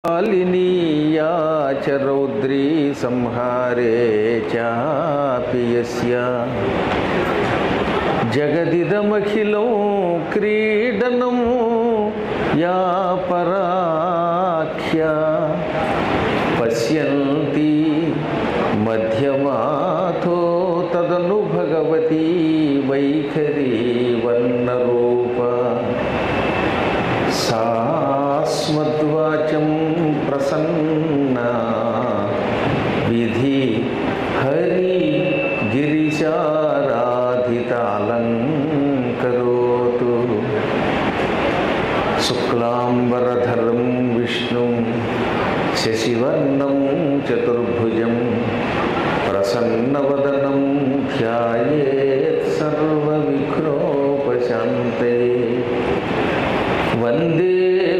मालिनीया च रौद्री संहारे चापि यस्य जगदिदमखिलं क्रीडनं या पराख्या पश्यन्ति मध्यमाथो तदनु भगवती वैखरी वर्णरूपा सास्मद्वाचं प्रसन्ना विधि हरि गिरिशाराधितालङ्करोतु शुक्लाम्बरधरं विष्णुं शशिवर्णं चतुर्भुजं प्रसन्नवदनं ध्यायेत् सर्वविघ्नोपशान्तये వందే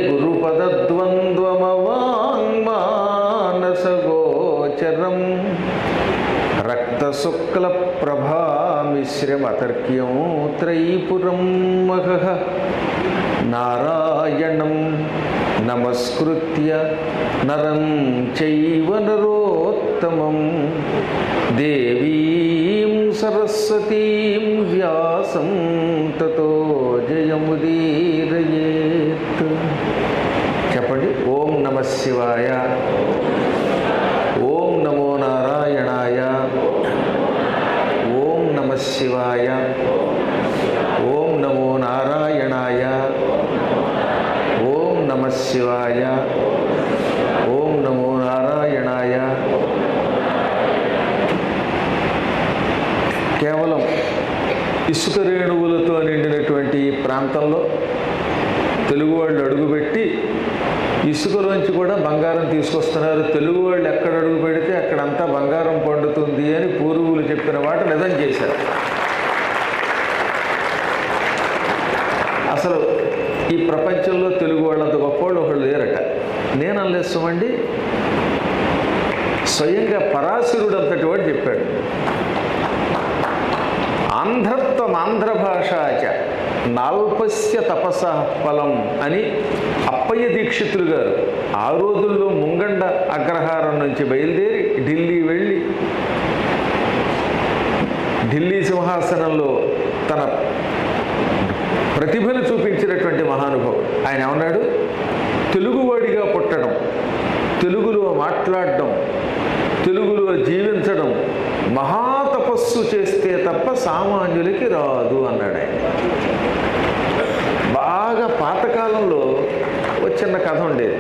గురుపదద్వంద్వమవాङ्మానసగోచరం రక్తశుక్లప్రభామిశ్రమతర్క్యం త్రైపురం మహః నారాయణం నమస్కృత్య నరం చైవ నరోత్తమం దేవీం సరస్వతీం వ్యాసం తతో జయముదీరయేత్ చెప్పండి ఓం నమ శివాయ ఓం నమో నారాయణాయ ఓం నమ శివాయ ఓం నమో నారాయణాయ ఓం నమ శివాయ ఓం నమో నారాయణాయ కేవలం ఇసుక రేణువులతో నిండినటువంటి ఈ ప్రాంతంలో తెలుగు వాళ్ళు అడుగుపెట్టి ఇసుకలోంచి కూడా బంగారం తీసుకొస్తున్నారు తెలుగు వాళ్ళు ఎక్కడ అడుగు పెడితే అక్కడంతా బంగారం పండుతుంది అని పూర్వులు చెప్పిన మాట నిజం చేశారు అసలు ఈ ప్రపంచంలో తెలుగు వాళ్ళంత గొప్పవాళ్ళు ఒకళ్ళు లేరట నేను అనలేస్తామండి స్వయంగా పరాశరుడు అంతటి వాడు చెప్పాడు ఆంధ్రత్వం ఆంధ్ర భాషాచ నాల్పస్య తపస ఫలం అని అప్పయ్య దీక్షితులు గారు ఆ రోజుల్లో ముంగండ అగ్రహారం నుంచి బయలుదేరి ఢిల్లీ వెళ్ళి ఢిల్లీ సింహాసనంలో తన ప్రతిభను చూపించినటువంటి మహానుభవం ఆయన ఏమన్నాడు తెలుగువాడిగా పుట్టడం తెలుగులో మాట్లాడడం తెలుగులో జీవించడం మహాతపస్సు చేస్తే తప్ప సామాన్యులకి రాదు అన్నాడు ఆయన బాగా పాతకాలంలో ఒక చిన్న కథ ఉండేది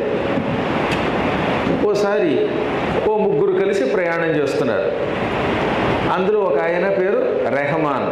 ఓసారి ఓ ముగ్గురు కలిసి ప్రయాణం చేస్తున్నారు అందులో ఒక ఆయన పేరు రెహమాన్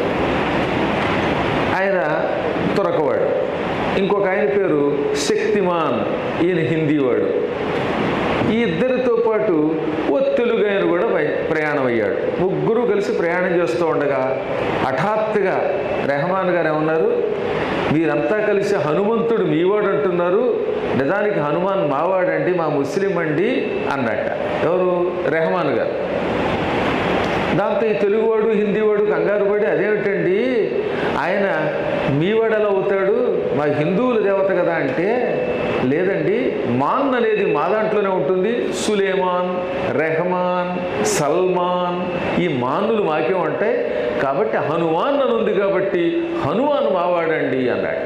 ఆయన తురకవాడు ఇంకొక ఆయన పేరు శక్తిమాన్ ఈయన హిందీవాడు ఈ ఇద్దరితో పాటు ఓ తెలుగు ఆయన కూడా పై- ప్రయాణం అయ్యాడు ముగ్గురు కలిసి ప్రయాణం చేస్తూ ఉండగా హఠాత్తుగా రెహమాన్ గారు ఏమన్నారు వీరంతా కలిసి హనుమంతుడు మీవాడు అంటున్నారు నిజానికి హనుమాన్ మావాడండి మా ముస్లిం అండి అన్నట్ట ఎవరు రెహమాన్ గారు దాంతో ఈ తెలుగువాడు హిందీవాడు కంగారు పడి అదేమిటండి ఆయన మీవాడు ఎలా అవుతాడు మా హిందువుల దేవత కదా అంటే లేదండి మాన్ అనేది మా దాంట్లోనే ఉంటుంది సులేమాన్ రెహమాన్ సల్మాన్ ఈ మాన్నులు మాకే ఉంటాయి కాబట్టి హనుమాన్ అని ఉంది కాబట్టి హనుమాన్ మావాడండి అన్నాడు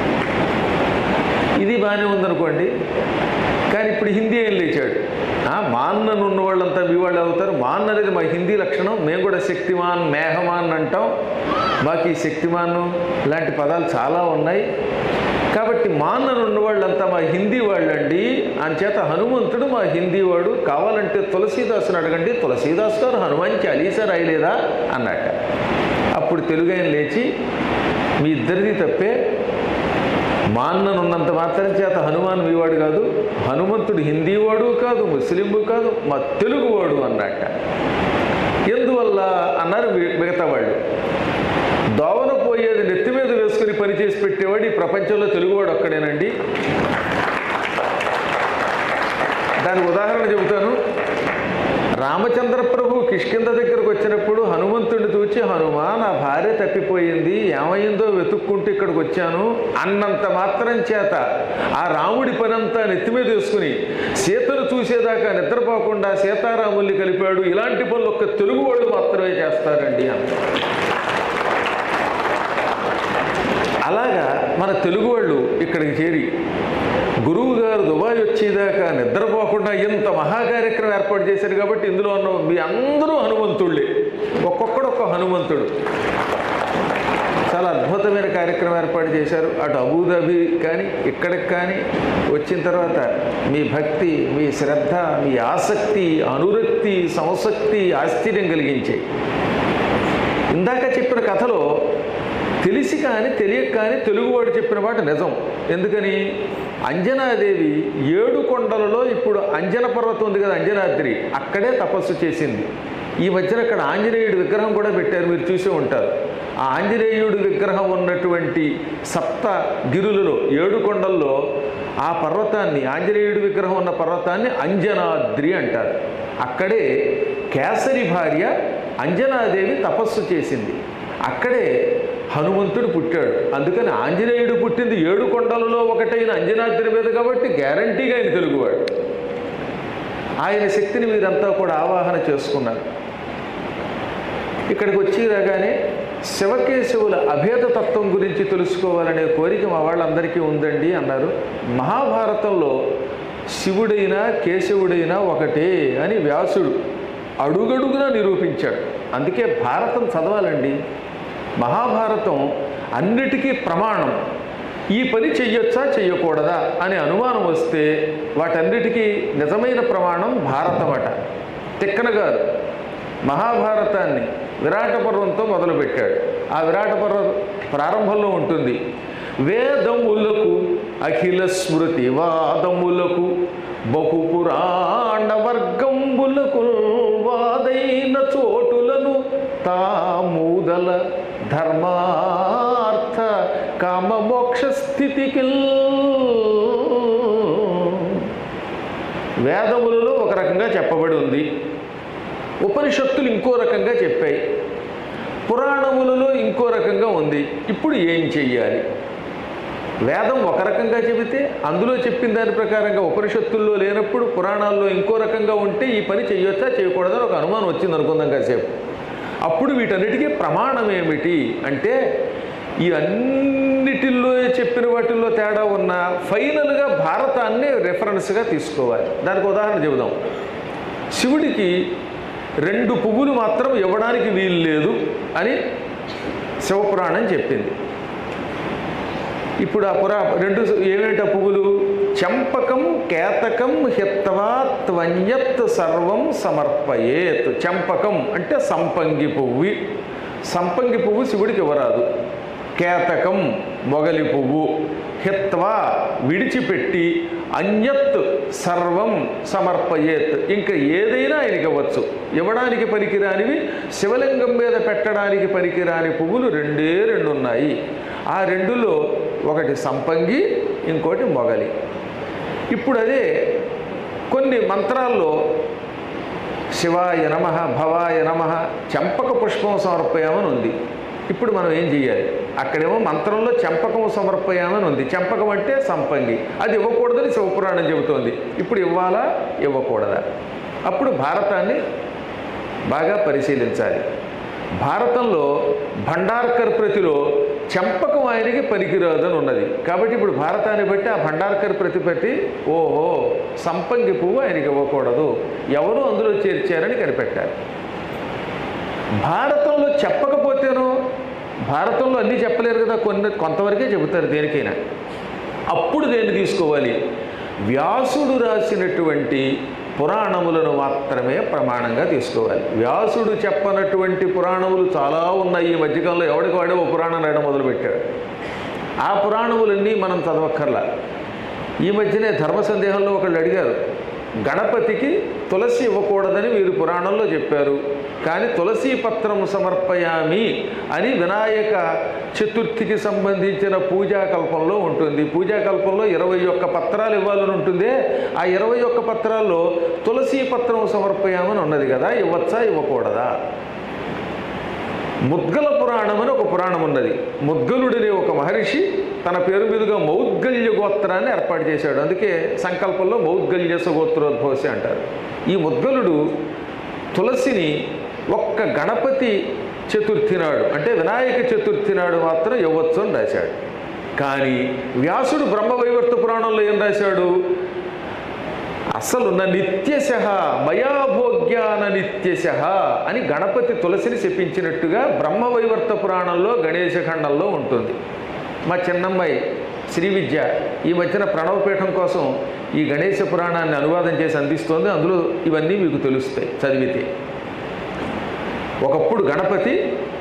ఇది బాగానే ఉందనుకోండి కానీ ఇప్పుడు హిందీ ఏం లేచాడు ఆ, మాన్నను ఉన్న వాళ్ళంతా మీ వాళ్ళు అవుతారు మాన్ అనేది మా హిందీ లక్షణం మేము కూడా శక్తిమాన్ మేఘమాన్ అంటాం మాకు ఈ శక్తిమాన్ లాంటి పదాలు చాలా ఉన్నాయి కాబట్టి మాన్నను ఉన్న వాళ్ళంతా మా హిందీ వాళ్ళండి చేత హనుమంతుడు మా హిందీ వాడు కావాలంటే తులసీదాసుని అడగండి తులసీదాస్ గారు హనుమాన్ చాలీసా రాయలేదా అన్నట్ట అప్పుడు తెలుగు ఆయన లేచి మీ ఇద్దరిది తప్పే మా అన్ననున్నంత మాత్రం చేత హనుమాన్ మీవాడు కాదు హనుమంతుడు హిందీవాడు కాదు ముస్లింలు కాదు మా తెలుగువాడు అన్నట్ట ఎందువల్ల అన్నారు మి- మిగతా వాళ్ళు దోవన పోయేది నెత్తి మీద వేసుకుని పనిచేసి పెట్టేవాడు ఈ ప్రపంచంలో తెలుగువాడు ఒక్కడేనండి దానికి ఉదాహరణ చెబుతాను రామచంద్ర ప్రభు కిష్కింద దగ్గరకు వచ్చినప్పుడు హనుమంతుడిని చూచి హనుమ నా భార్య తప్పిపోయింది ఏమైందో వెతుక్కుంటూ ఇక్కడికి వచ్చాను అన్నంత మాత్రం చేత ఆ రాముడి పనంతా నెత్తి మీద వేసుకుని సీతను చూసేదాకా నిద్రపోకుండా సీతారాముల్ని కలిపాడు ఇలాంటి పనులు ఒక్క తెలుగు వాళ్ళు మాత్రమే చేస్తారండి అంత అలాగా మన తెలుగు వాళ్ళు ఇక్కడికి చేరి గురువు గారు దుబాయ్ వచ్చేదాకా నిద్రపోకుండా ఇంత మహాకార్యక్రమం ఏర్పాటు చేశారు కాబట్టి ఇందులో ఉన్న మీ అందరూ హనుమంతుళ్ళే ఒక్కొక్కడు ఒక్క హనుమంతుడు చాలా అద్భుతమైన కార్యక్రమం ఏర్పాటు చేశారు అటు అబుదాబి కానీ ఇక్కడికి కానీ వచ్చిన తర్వాత మీ భక్తి మీ శ్రద్ధ మీ ఆసక్తి అనురక్తి సంసక్తి ఆశ్చర్యం కలిగించాయి ఇందాక చెప్పిన కథలో తెలిసి కానీ తెలియక కానీ తెలుగువాడు చెప్పిన మాట నిజం ఎందుకని అంజనాదేవి ఏడు కొండలలో ఇప్పుడు అంజన పర్వతం ఉంది కదా అంజనాద్రి అక్కడే తపస్సు చేసింది ఈ మధ్యన అక్కడ ఆంజనేయుడి విగ్రహం కూడా పెట్టారు మీరు చూసే ఉంటారు ఆ ఆంజనేయుడి విగ్రహం ఉన్నటువంటి సప్త గిరులలో ఏడు కొండల్లో ఆ పర్వతాన్ని ఆంజనేయుడి విగ్రహం ఉన్న పర్వతాన్ని అంజనాద్రి అంటారు అక్కడే కేసరి భార్య అంజనాదేవి తపస్సు చేసింది అక్కడే హనుమంతుడు పుట్టాడు అందుకని ఆంజనేయుడు పుట్టింది ఏడు కొండలలో ఒకటైన అంజనాద్రి మీద కాబట్టి గ్యారంటీగా ఆయన తెలుగువాడు ఆయన శక్తిని మీరంతా కూడా ఆవాహన చేసుకున్నారు ఇక్కడికి వచ్చి రాగానే శివకేశవుల అభేద తత్వం గురించి తెలుసుకోవాలనే కోరిక మా వాళ్ళందరికీ ఉందండి అన్నారు మహాభారతంలో శివుడైనా కేశవుడైనా ఒకటే అని వ్యాసుడు అడుగడుగునా నిరూపించాడు అందుకే భారతం చదవాలండి మహాభారతం అన్నిటికీ ప్రమాణం ఈ పని చెయ్యొచ్చా చెయ్యకూడదా అనే అనుమానం వస్తే వాటన్నిటికీ నిజమైన ప్రమాణం భారతం అట తిక్కన గారు మహాభారతాన్ని విరాట పర్వంతో మొదలుపెట్టాడు ఆ విరాట పర్వం ప్రారంభంలో ఉంటుంది వేదములకు అఖిల స్మృతి వాదములకు బహుపురాణ వర్గంబులకు వాదైన చోటులను తామూదల ధర్మార్థ కామమోక్ష స్థితికి వేదములలో ఒక రకంగా చెప్పబడి ఉంది ఉపనిషత్తులు ఇంకో రకంగా చెప్పాయి పురాణములలో ఇంకో రకంగా ఉంది ఇప్పుడు ఏం చెయ్యాలి వేదం ఒక రకంగా చెబితే అందులో చెప్పిన దాని ప్రకారంగా ఉపనిషత్తుల్లో లేనప్పుడు పురాణాల్లో ఇంకో రకంగా ఉంటే ఈ పని చేయొచ్చా చేయకూడదా ఒక అనుమానం వచ్చింది అనుకుందాం కాసేపు అప్పుడు వీటన్నిటికీ ప్రమాణం ఏమిటి అంటే ఈ అన్నిటిల్లో చెప్పిన వాటిల్లో తేడా ఉన్న ఫైనల్గా భారతాన్ని రెఫరెన్స్గా తీసుకోవాలి దానికి ఉదాహరణ చెబుదాం శివుడికి రెండు పువ్వులు మాత్రం ఇవ్వడానికి వీలు లేదు అని శివపురాణం చెప్పింది ఇప్పుడు ఆ పురా రెండు ఏమేంటి ఆ పువ్వులు చంపకం కేతకం హిత్వా త్వన్యత్ సర్వం సమర్పయేత్ చంపకం అంటే సంపంగి పువ్వు సంపంగి పువ్వు శివుడికి ఇవ్వరాదు కేతకం మొగలి పువ్వు హిత్వా విడిచిపెట్టి అన్యత్ సర్వం సమర్పయేత్ ఇంకా ఏదైనా ఆయనకి ఇవ్వచ్చు ఇవ్వడానికి పనికిరానివి శివలింగం మీద పెట్టడానికి పనికిరాని పువ్వులు రెండే రెండు ఉన్నాయి ఆ రెండులో ఒకటి సంపంగి ఇంకోటి మొగలి ఇప్పుడు అదే కొన్ని మంత్రాల్లో శివాయ నమ భవాయ నమ చంపక పుష్పం సమర్పయామని ఉంది ఇప్పుడు మనం ఏం చేయాలి అక్కడేమో మంత్రంలో చంపకం సమర్పయామని ఉంది చంపకం అంటే సంపంగి అది ఇవ్వకూడదని శివపురాణం చెబుతోంది ఇప్పుడు ఇవ్వాలా ఇవ్వకూడదా అప్పుడు భారతాన్ని బాగా పరిశీలించాలి భారతంలో భండార్కర్ ప్రతిలో చంపకం ఆయనకి పనికిరాదని ఉన్నది కాబట్టి ఇప్పుడు భారతాన్ని బట్టి ఆ భండార్కర్ ప్రతి బట్టి ఓహో సంపంగి పువ్వు ఆయనకి ఇవ్వకూడదు ఎవరు అందులో చేర్చారని కనిపెట్టారు భారతంలో చెప్పకపోతేనో భారతంలో అన్నీ చెప్పలేరు కదా కొన్ని కొంతవరకే చెబుతారు దేనికైనా అప్పుడు దేన్ని తీసుకోవాలి వ్యాసుడు రాసినటువంటి పురాణములను మాత్రమే ప్రమాణంగా తీసుకోవాలి వ్యాసుడు చెప్పనటువంటి పురాణములు చాలా ఉన్నాయి ఈ మధ్యకాలంలో ఎవడికి వాడే ఓ పురాణం రాయడం మొదలుపెట్టాడు ఆ పురాణములన్నీ మనం చదవక్కర్లా ఈ మధ్యనే ధర్మ సందేహంలో ఒకళ్ళు అడిగారు గణపతికి తులసి ఇవ్వకూడదని మీరు పురాణంలో చెప్పారు కానీ తులసి పత్రం సమర్పయామి అని వినాయక చతుర్థికి సంబంధించిన పూజాకల్పంలో ఉంటుంది పూజాకల్పంలో ఇరవై ఒక్క పత్రాలు ఇవ్వాలని ఉంటుందే ఆ ఇరవై ఒక్క పత్రాల్లో తులసి పత్రం సమర్పయామని ఉన్నది కదా ఇవ్వచ్చా ఇవ్వకూడదా ముద్గల పురాణం అని ఒక పురాణం ఉన్నది ముద్గలుడనే ఒక మహర్షి తన పేరు మీదుగా మౌద్గల్య గోత్రాన్ని ఏర్పాటు చేశాడు అందుకే సంకల్పంలో మౌద్గల్యస గోత్రోద్భవసి అంటారు ఈ ముద్గలుడు తులసిని ఒక్క గణపతి చతుర్థి నాడు అంటే వినాయక చతుర్థి నాడు మాత్రం ఇవ్వచ్చు అని రాశాడు కానీ వ్యాసుడు బ్రహ్మవైవర్త పురాణంలో ఏం రాశాడు అసలు నా నిత్యశ మయాభోగ్యాన నిత్యశ అని గణపతి తులసిని చెప్పించినట్టుగా బ్రహ్మవైవర్త పురాణంలో గణేశ ఖండంలో ఉంటుంది మా చిన్నమ్మాయి శ్రీ విద్య ఈ మధ్యన ప్రణవపీఠం కోసం ఈ గణేశ పురాణాన్ని అనువాదం చేసి అందిస్తోంది అందులో ఇవన్నీ మీకు తెలుస్తాయి చదివితే ఒకప్పుడు గణపతి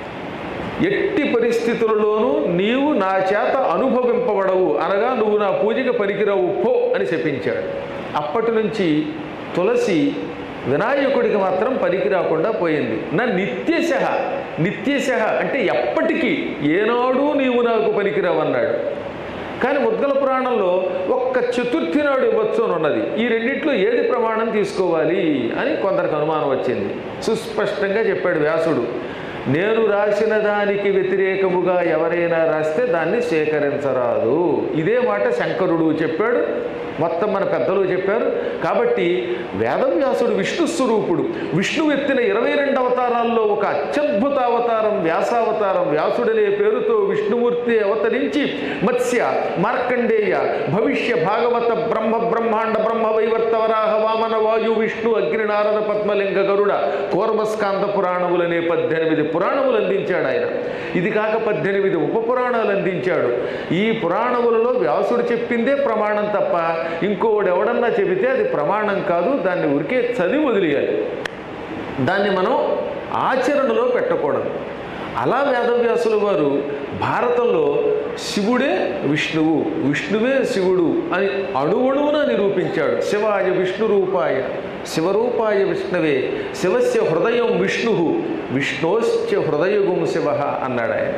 ఎట్టి పరిస్థితులలోనూ నీవు నా చేత అనుభవింపబడవు అనగా నువ్వు నా పూజకి పనికిరావు పో అని చెప్పించాడు అప్పటి నుంచి తులసి వినాయకుడికి మాత్రం పనికి రాకుండా పోయింది నా నిత్యశ నిత్యశ అంటే ఎప్పటికీ ఏనాడు నీవు నాకు పనికిరావు అన్నాడు కానీ ముద్గల పురాణంలో ఒక్క చతుర్థి నాడు ఇవ్వచ్చు అని ఉన్నది ఈ రెండిట్లో ఏది ప్రమాణం తీసుకోవాలి అని కొందరికి అనుమానం వచ్చింది సుస్పష్టంగా చెప్పాడు వ్యాసుడు నేను రాసిన దానికి వ్యతిరేకముగా ఎవరైనా రాస్తే దాన్ని స్వీకరించరాదు ఇదే మాట శంకరుడు చెప్పాడు మొత్తం మన పెద్దలు చెప్పారు కాబట్టి వేదవ్యాసుడు విష్ణు స్వరూపుడు విష్ణువు ఎత్తిన ఇరవై రెండు అవతారాల్లో ఒక అత్యద్భుత అవతారం వ్యాసావతారం వ్యాసుడనే పేరుతో విష్ణుమూర్తి అవతరించి మత్స్య మార్కండేయ భవిష్య భాగవత బ్రహ్మ బ్రహ్మాండ బ్రహ్మ వైవర్త వరాహ వామన వాయు విష్ణు అగ్ని నారద పద్మలింగ గరుడ కోర్మస్కాంత పురాణములనే పద్దెనిమిది పురాణములు అందించాడు ఆయన ఇది కాక పద్దెనిమిది ఉప పురాణాలు అందించాడు ఈ పురాణములలో వ్యాసుడు చెప్పిందే ప్రమాణం తప్ప ఇంకోడు ఎవడన్నా చెబితే అది ప్రమాణం కాదు దాన్ని ఉరికే చదివి వదిలేయాలి దాన్ని మనం ఆచరణలో పెట్టకూడదు అలా వేదవ్యాసుల వారు భారతంలో శివుడే విష్ణువు విష్ణువే శివుడు అని అణువణువున నిరూపించాడు శివాయ విష్ణు రూపాయ శివరూపాయ విష్ణవే శివస్య హృదయం విష్ణు విష్ణోశ్చ హృదయగుం శివ అన్నాడు ఆయన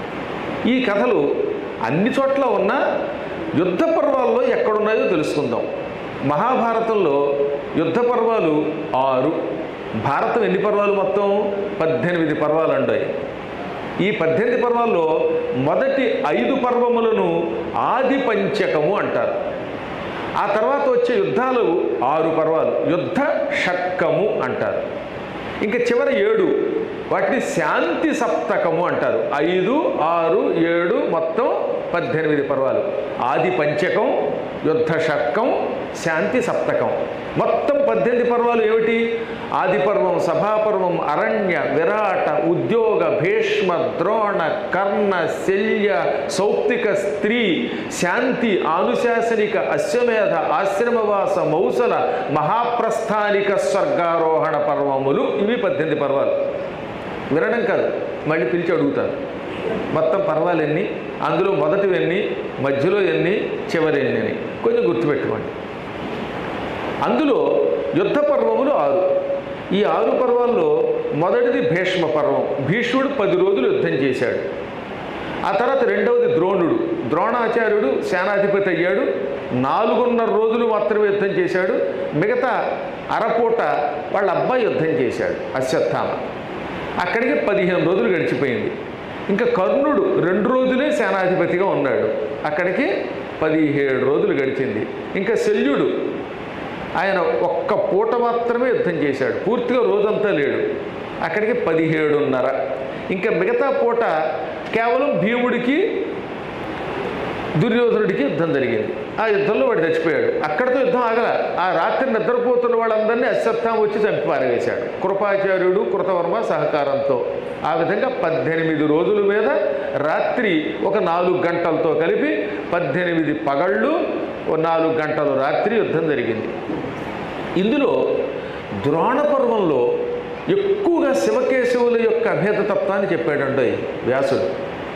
ఈ కథలు అన్ని చోట్ల ఉన్న యుద్ధ పర్వాల్లో ఎక్కడున్నాయో తెలుసుకుందాం మహాభారతంలో యుద్ధ పర్వాలు ఆరు భారతం ఎన్ని పర్వాలు మొత్తం పద్దెనిమిది పర్వాలు అంటాయి ఈ పద్దెనిమిది పర్వాల్లో మొదటి ఐదు పర్వములను ఆది పంచకము అంటారు ఆ తర్వాత వచ్చే యుద్ధాలు ఆరు పర్వాలు యుద్ధ షక్కము అంటారు ఇంకా చివరి ఏడు వాటిని శాంతి సప్తకము అంటారు ఐదు ఆరు ఏడు మొత్తం పద్దెనిమిది పర్వాలు ఆది పంచకం యుద్ధ షక్కం శాంతి సప్తకం మొత్తం పద్దెనిమిది పర్వాలు ఏమిటి ఆది పర్వం సభాపర్వం అరణ్య విరాట ఉద్యోగ భీష్మ ద్రోణ కర్ణ శల్య సౌప్తిక స్త్రీ శాంతి ఆనుశాసనిక అశ్వమేధ ఆశ్రమవాస మౌసల మహాప్రస్థానిక స్వర్గారోహణ పర్వములు ఇవి పద్దెనిమిది పర్వాలు వినడం కాదు మళ్ళీ పిలిచి అడుగుతారు మొత్తం పర్వాలు ఎన్ని అందులో మొదటివి ఎన్ని మధ్యలో ఎన్ని చివరి ఎన్ని అని కొంచెం గుర్తుపెట్టుకోండి అందులో యుద్ధ పర్వములు ఆరు ఈ ఆరు పర్వాల్లో మొదటిది భీష్మ పర్వం భీష్ముడు పది రోజులు యుద్ధం చేశాడు ఆ తర్వాత రెండవది ద్రోణుడు ద్రోణాచార్యుడు సేనాధిపతి అయ్యాడు నాలుగున్నర రోజులు మాత్రమే యుద్ధం చేశాడు మిగతా అరపూట వాళ్ళ అబ్బాయి యుద్ధం చేశాడు అశ్వత్థామ అక్కడికి పదిహేను రోజులు గడిచిపోయింది ఇంకా కర్ణుడు రెండు రోజులే సేనాధిపతిగా ఉన్నాడు అక్కడికి పదిహేడు రోజులు గడిచింది ఇంకా శల్యుడు ఆయన ఒక్క పూట మాత్రమే యుద్ధం చేశాడు పూర్తిగా రోజంతా లేడు అక్కడికి పదిహేడున్నర ఇంకా మిగతా పూట కేవలం భీముడికి దుర్యోధనుడికి యుద్ధం జరిగింది ఆ యుద్ధంలో వాడు చచ్చిపోయాడు అక్కడితో యుద్ధం ఆగల ఆ రాత్రి నిద్రపోతున్న వాళ్ళందరినీ అశ్వత్థామ వచ్చి చంపి పారవేశాడు కృపాచార్యుడు కృతవర్మ సహకారంతో ఆ విధంగా పద్దెనిమిది రోజుల మీద రాత్రి ఒక నాలుగు గంటలతో కలిపి పద్దెనిమిది పగళ్ళు ఓ నాలుగు గంటలు రాత్రి యుద్ధం జరిగింది ఇందులో ద్రోణ పర్వంలో ఎక్కువగా శివకేశవుల యొక్క అభేదతత్వాన్ని చెప్పాడండి వ్యాసుడు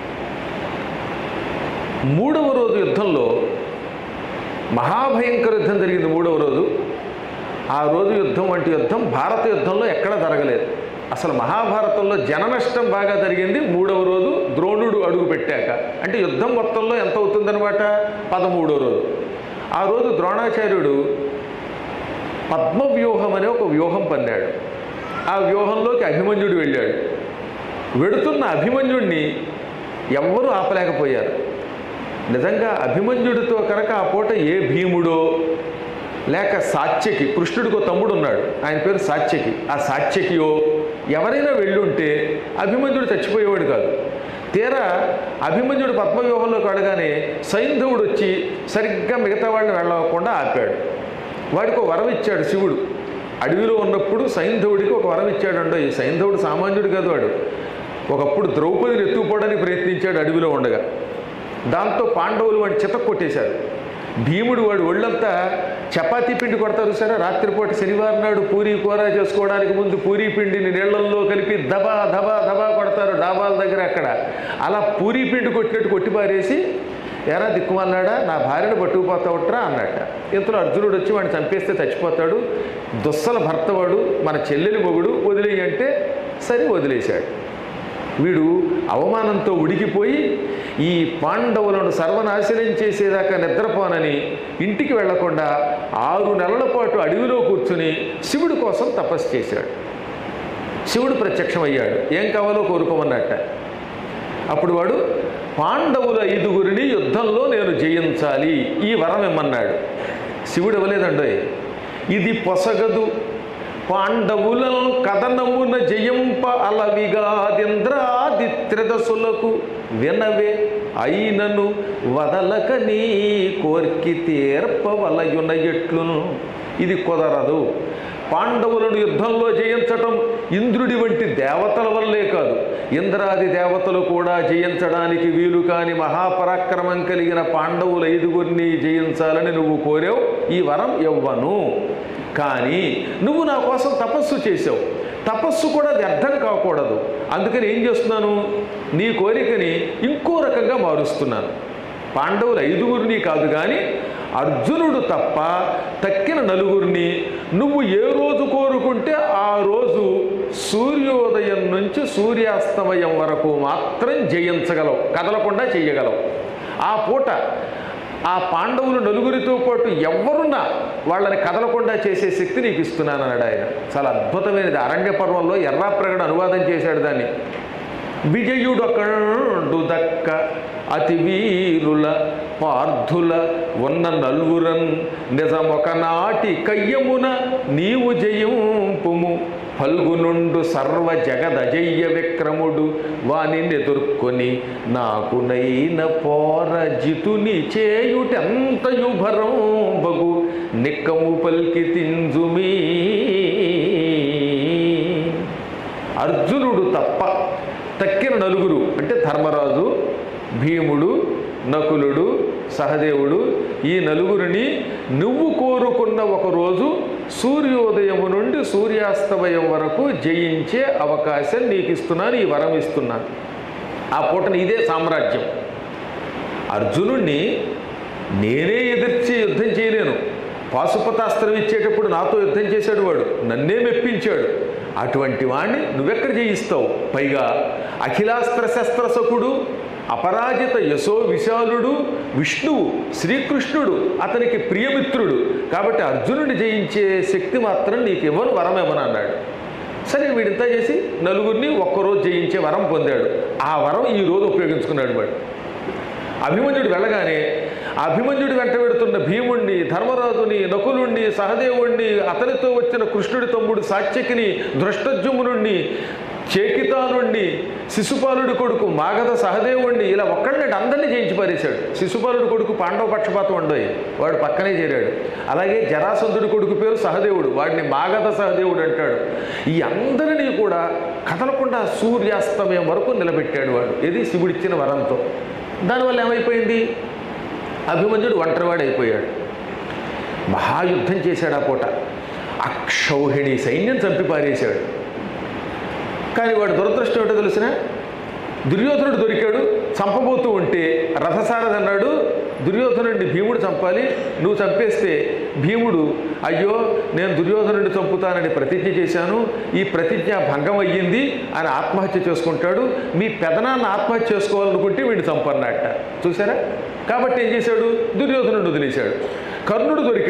మూడవ రోజు యుద్ధంలో మహాభయంకర యుద్ధం జరిగింది మూడవ రోజు ఆ రోజు యుద్ధం వంటి యుద్ధం భారత యుద్ధంలో ఎక్కడ జరగలేదు అసలు మహాభారతంలో జన నష్టం బాగా జరిగింది మూడవ రోజు ద్రోణుడు అడుగు పెట్టాక అంటే యుద్ధం మొత్తంలో ఎంత అవుతుందన్నమాట పదమూడవ రోజు ఆ రోజు ద్రోణాచార్యుడు పద్మవ్యూహం అనే ఒక వ్యూహం పన్నాడు ఆ వ్యూహంలోకి అభిమన్యుడు వెళ్ళాడు వెడుతున్న అభిమన్యుణ్ణి ఎవ్వరూ ఆపలేకపోయారు నిజంగా అభిమన్యుడితో కనుక ఆ పూట ఏ భీముడో లేక సాత్యకి కృష్ణుడికి ఒక తమ్ముడు ఉన్నాడు ఆయన పేరు సాత్యకి ఆ సాత్యకియో ఎవరైనా వెళ్ళుంటే అభిమన్యుడు చచ్చిపోయేవాడు కాదు తీరా అభిమన్యుడు పద్మవ్యూహంలోకి అడగానే సైంధవుడు వచ్చి సరిగ్గా మిగతా వాళ్ళని వెళ్ళకుండా ఆపాడు వాడికి ఒక వరం ఇచ్చాడు శివుడు అడవిలో ఉన్నప్పుడు సైంధవుడికి ఒక వరం ఇచ్చాడు ఈ సైంధవుడు సామాన్యుడు కాదు వాడు ఒకప్పుడు ద్రౌపదిని ఎత్తుకుపోవడానికి ప్రయత్నించాడు అడవిలో ఉండగా దాంతో పాండవులు వాడిని చిత కొట్టేశారు భీముడు వాడు ఒళ్ళంతా చపాతీ పిండి కొడతారు సరే రాత్రిపూట శనివారం నాడు పూరీ కూర చేసుకోవడానికి ముందు పూరీ పిండిని నీళ్లల్లో కలిపి దబా దబా దబా కొడతారు డాబాల దగ్గర అక్కడ అలా పూరీ పిండి కొట్టినట్టు కొట్టి పారేసి ఎరా దిక్కుమన్నాడా నా భార్యను పట్టుకుపోతావుట్రా అన్నట్ట ఇంతలో అర్జునుడు వచ్చి వాడిని చంపేస్తే చచ్చిపోతాడు దుస్సల భర్త వాడు మన చెల్లెలి మొగుడు వదిలేయి అంటే సరే వదిలేశాడు వీడు అవమానంతో ఉడికిపోయి ఈ పాండవులను సర్వనాశనం చేసేదాకా నిద్రపోనని ఇంటికి వెళ్లకుండా ఆరు నెలల పాటు అడవిలో కూర్చుని శివుడి కోసం తపస్సు చేశాడు శివుడు ప్రత్యక్షమయ్యాడు ఏం కావాలో కోరుకోమన్నట్ట అప్పుడు వాడు పాండవుల ఐదుగురిని యుద్ధంలో నేను జయించాలి ఈ వరం ఇమ్మన్నాడు శివుడు ఇవ్వలేదండోయ్ ఇది పొసగదు పాండవులను కథనమున జయింప అలవిగాదింద్రాదిత్రదసులకు వినవే అయినను వదలక నీ కోర్కి తీర్పవలయున ఎట్లును ఇది కుదరదు పాండవులను యుద్ధంలో జయించటం ఇంద్రుడి వంటి దేవతల వల్లే కాదు ఇంద్రాది దేవతలు కూడా జయించడానికి వీలు కాని మహాపరాక్రమం కలిగిన పాండవుల ఐదుగురిని జయించాలని నువ్వు కోరావు ఈ వరం ఇవ్వను కానీ నువ్వు నా కోసం తపస్సు చేసావు తపస్సు కూడా వ్యర్థం కాకూడదు అందుకని ఏం చేస్తున్నాను నీ కోరికని ఇంకో రకంగా మారుస్తున్నాను పాండవులు ఐదుగురిని కాదు కానీ అర్జునుడు తప్ప తక్కిన నలుగురిని నువ్వు ఏ రోజు కోరుకుంటే ఆ రోజు సూర్యోదయం నుంచి సూర్యాస్తమయం వరకు మాత్రం జయించగలవు కదలకుండా చెయ్యగలవు ఆ పూట ఆ పాండవులు నలుగురితో పాటు ఎవరున్నా వాళ్ళని కదలకుండా చేసే శక్తి నీకు ఇస్తున్నాను అన్నాడు ఆయన చాలా అద్భుతమైనది అరణ్య పర్వంలో ఎర్రాప్రగడ అనువాదం చేశాడు దాన్ని విజయుడొకండు దక్క అతి వీరుల పార్థుల ఉన్న నల్వురన్ నిజమొకనాటి కయ్యమున నీవు జయింపుము ఫల్గునుండు సర్వ జగదజయ్య విక్రముడు వానిని ఎదుర్కొని నాకునైన పోర జితుని చేయుటెంతయు భరం బగు నిక్కము పల్కి తింజుమీ అర్జునుడు తప్ప తక్కిన నలుగురు అంటే ధర్మరాజు భీముడు నకులుడు సహదేవుడు ఈ నలుగురిని నువ్వు కోరుకున్న ఒక రోజు సూర్యోదయము నుండి సూర్యాస్తమయం వరకు జయించే అవకాశం నీకు ఇస్తున్నాను ఈ వరం ఇస్తున్నాను ఆ పూటని ఇదే సామ్రాజ్యం అర్జునుణ్ణి నేనే ఎదిర్చి యుద్ధం చేయలేను పాశుపతాస్త్రం ఇచ్చేటప్పుడు నాతో యుద్ధం చేశాడు వాడు నన్నే మెప్పించాడు అటువంటి వాణ్ణి నువ్వెక్కడ జయిస్తావు పైగా అఖిలాస్త్ర శస్త్రసకుడు అపరాజిత యశో విశాలుడు విష్ణువు శ్రీకృష్ణుడు అతనికి ప్రియమిత్రుడు కాబట్టి అర్జునుడిని జయించే శక్తి మాత్రం నీకు ఇవ్వను వరం ఇవ్వను అన్నాడు సరే వీడింతా చేసి నలుగురిని ఒక్కరోజు జయించే వరం పొందాడు ఆ వరం ఈ రోజు ఉపయోగించుకున్నాడు వాడు అభిమన్యుడు వెళ్ళగానే ఆ అభిమన్యుడు వెంట వెడుతున్న భీముణ్ణి ధర్మరాజుని నకులుణ్ణి సహదేవుణ్ణి అతనితో వచ్చిన కృష్ణుడి తమ్ముడు సాత్యకిని దృష్టజుమ్నుణ్ణి చేకితానుణ్ణి శిశుపాలుడి కొడుకు మాగధ సహదేవుణ్ణి ఇలా ఒక్కడిని అందరినీ జయించి పారేశాడు శిశుపాలుడి కొడుకు పాండవ పక్షపాతం ఉండయి వాడు పక్కనే చేరాడు అలాగే జరాసంధుడి కొడుకు పేరు సహదేవుడు వాడిని మాగధ సహదేవుడు అంటాడు ఈ అందరినీ కూడా కదలకుండా సూర్యాస్తమయం వరకు నిలబెట్టాడు వాడు ఇది శివుడిచ్చిన వరంతో దానివల్ల ఏమైపోయింది అభిమన్యుడు ఒంటరివాడు అయిపోయాడు మహాయుద్ధం చేశాడు ఆ పూట అక్షౌహిణి సైన్యం చంపి పారేశాడు కానీ వాడు దురదృష్టం ఏంటో తెలిసిన దుర్యోధనుడు దొరికాడు చంపబోతూ ఉంటే రథసారథి అన్నాడు దుర్యోధనుడిని భీముడు చంపాలి నువ్వు చంపేస్తే భీముడు అయ్యో నేను దుర్యోధనుడిని చంపుతానని ప్రతిజ్ఞ చేశాను ఈ ప్రతిజ్ఞ భంగం అయ్యింది అని ఆత్మహత్య చేసుకుంటాడు మీ పెదనాన్న ఆత్మహత్య చేసుకోవాలనుకుంటే వీడిని చంపన్నట్ట చూసారా కాబట్టి ఏం చేశాడు దుర్యోధనుడు వదిలేశాడు కర్ణుడు దొరికాడు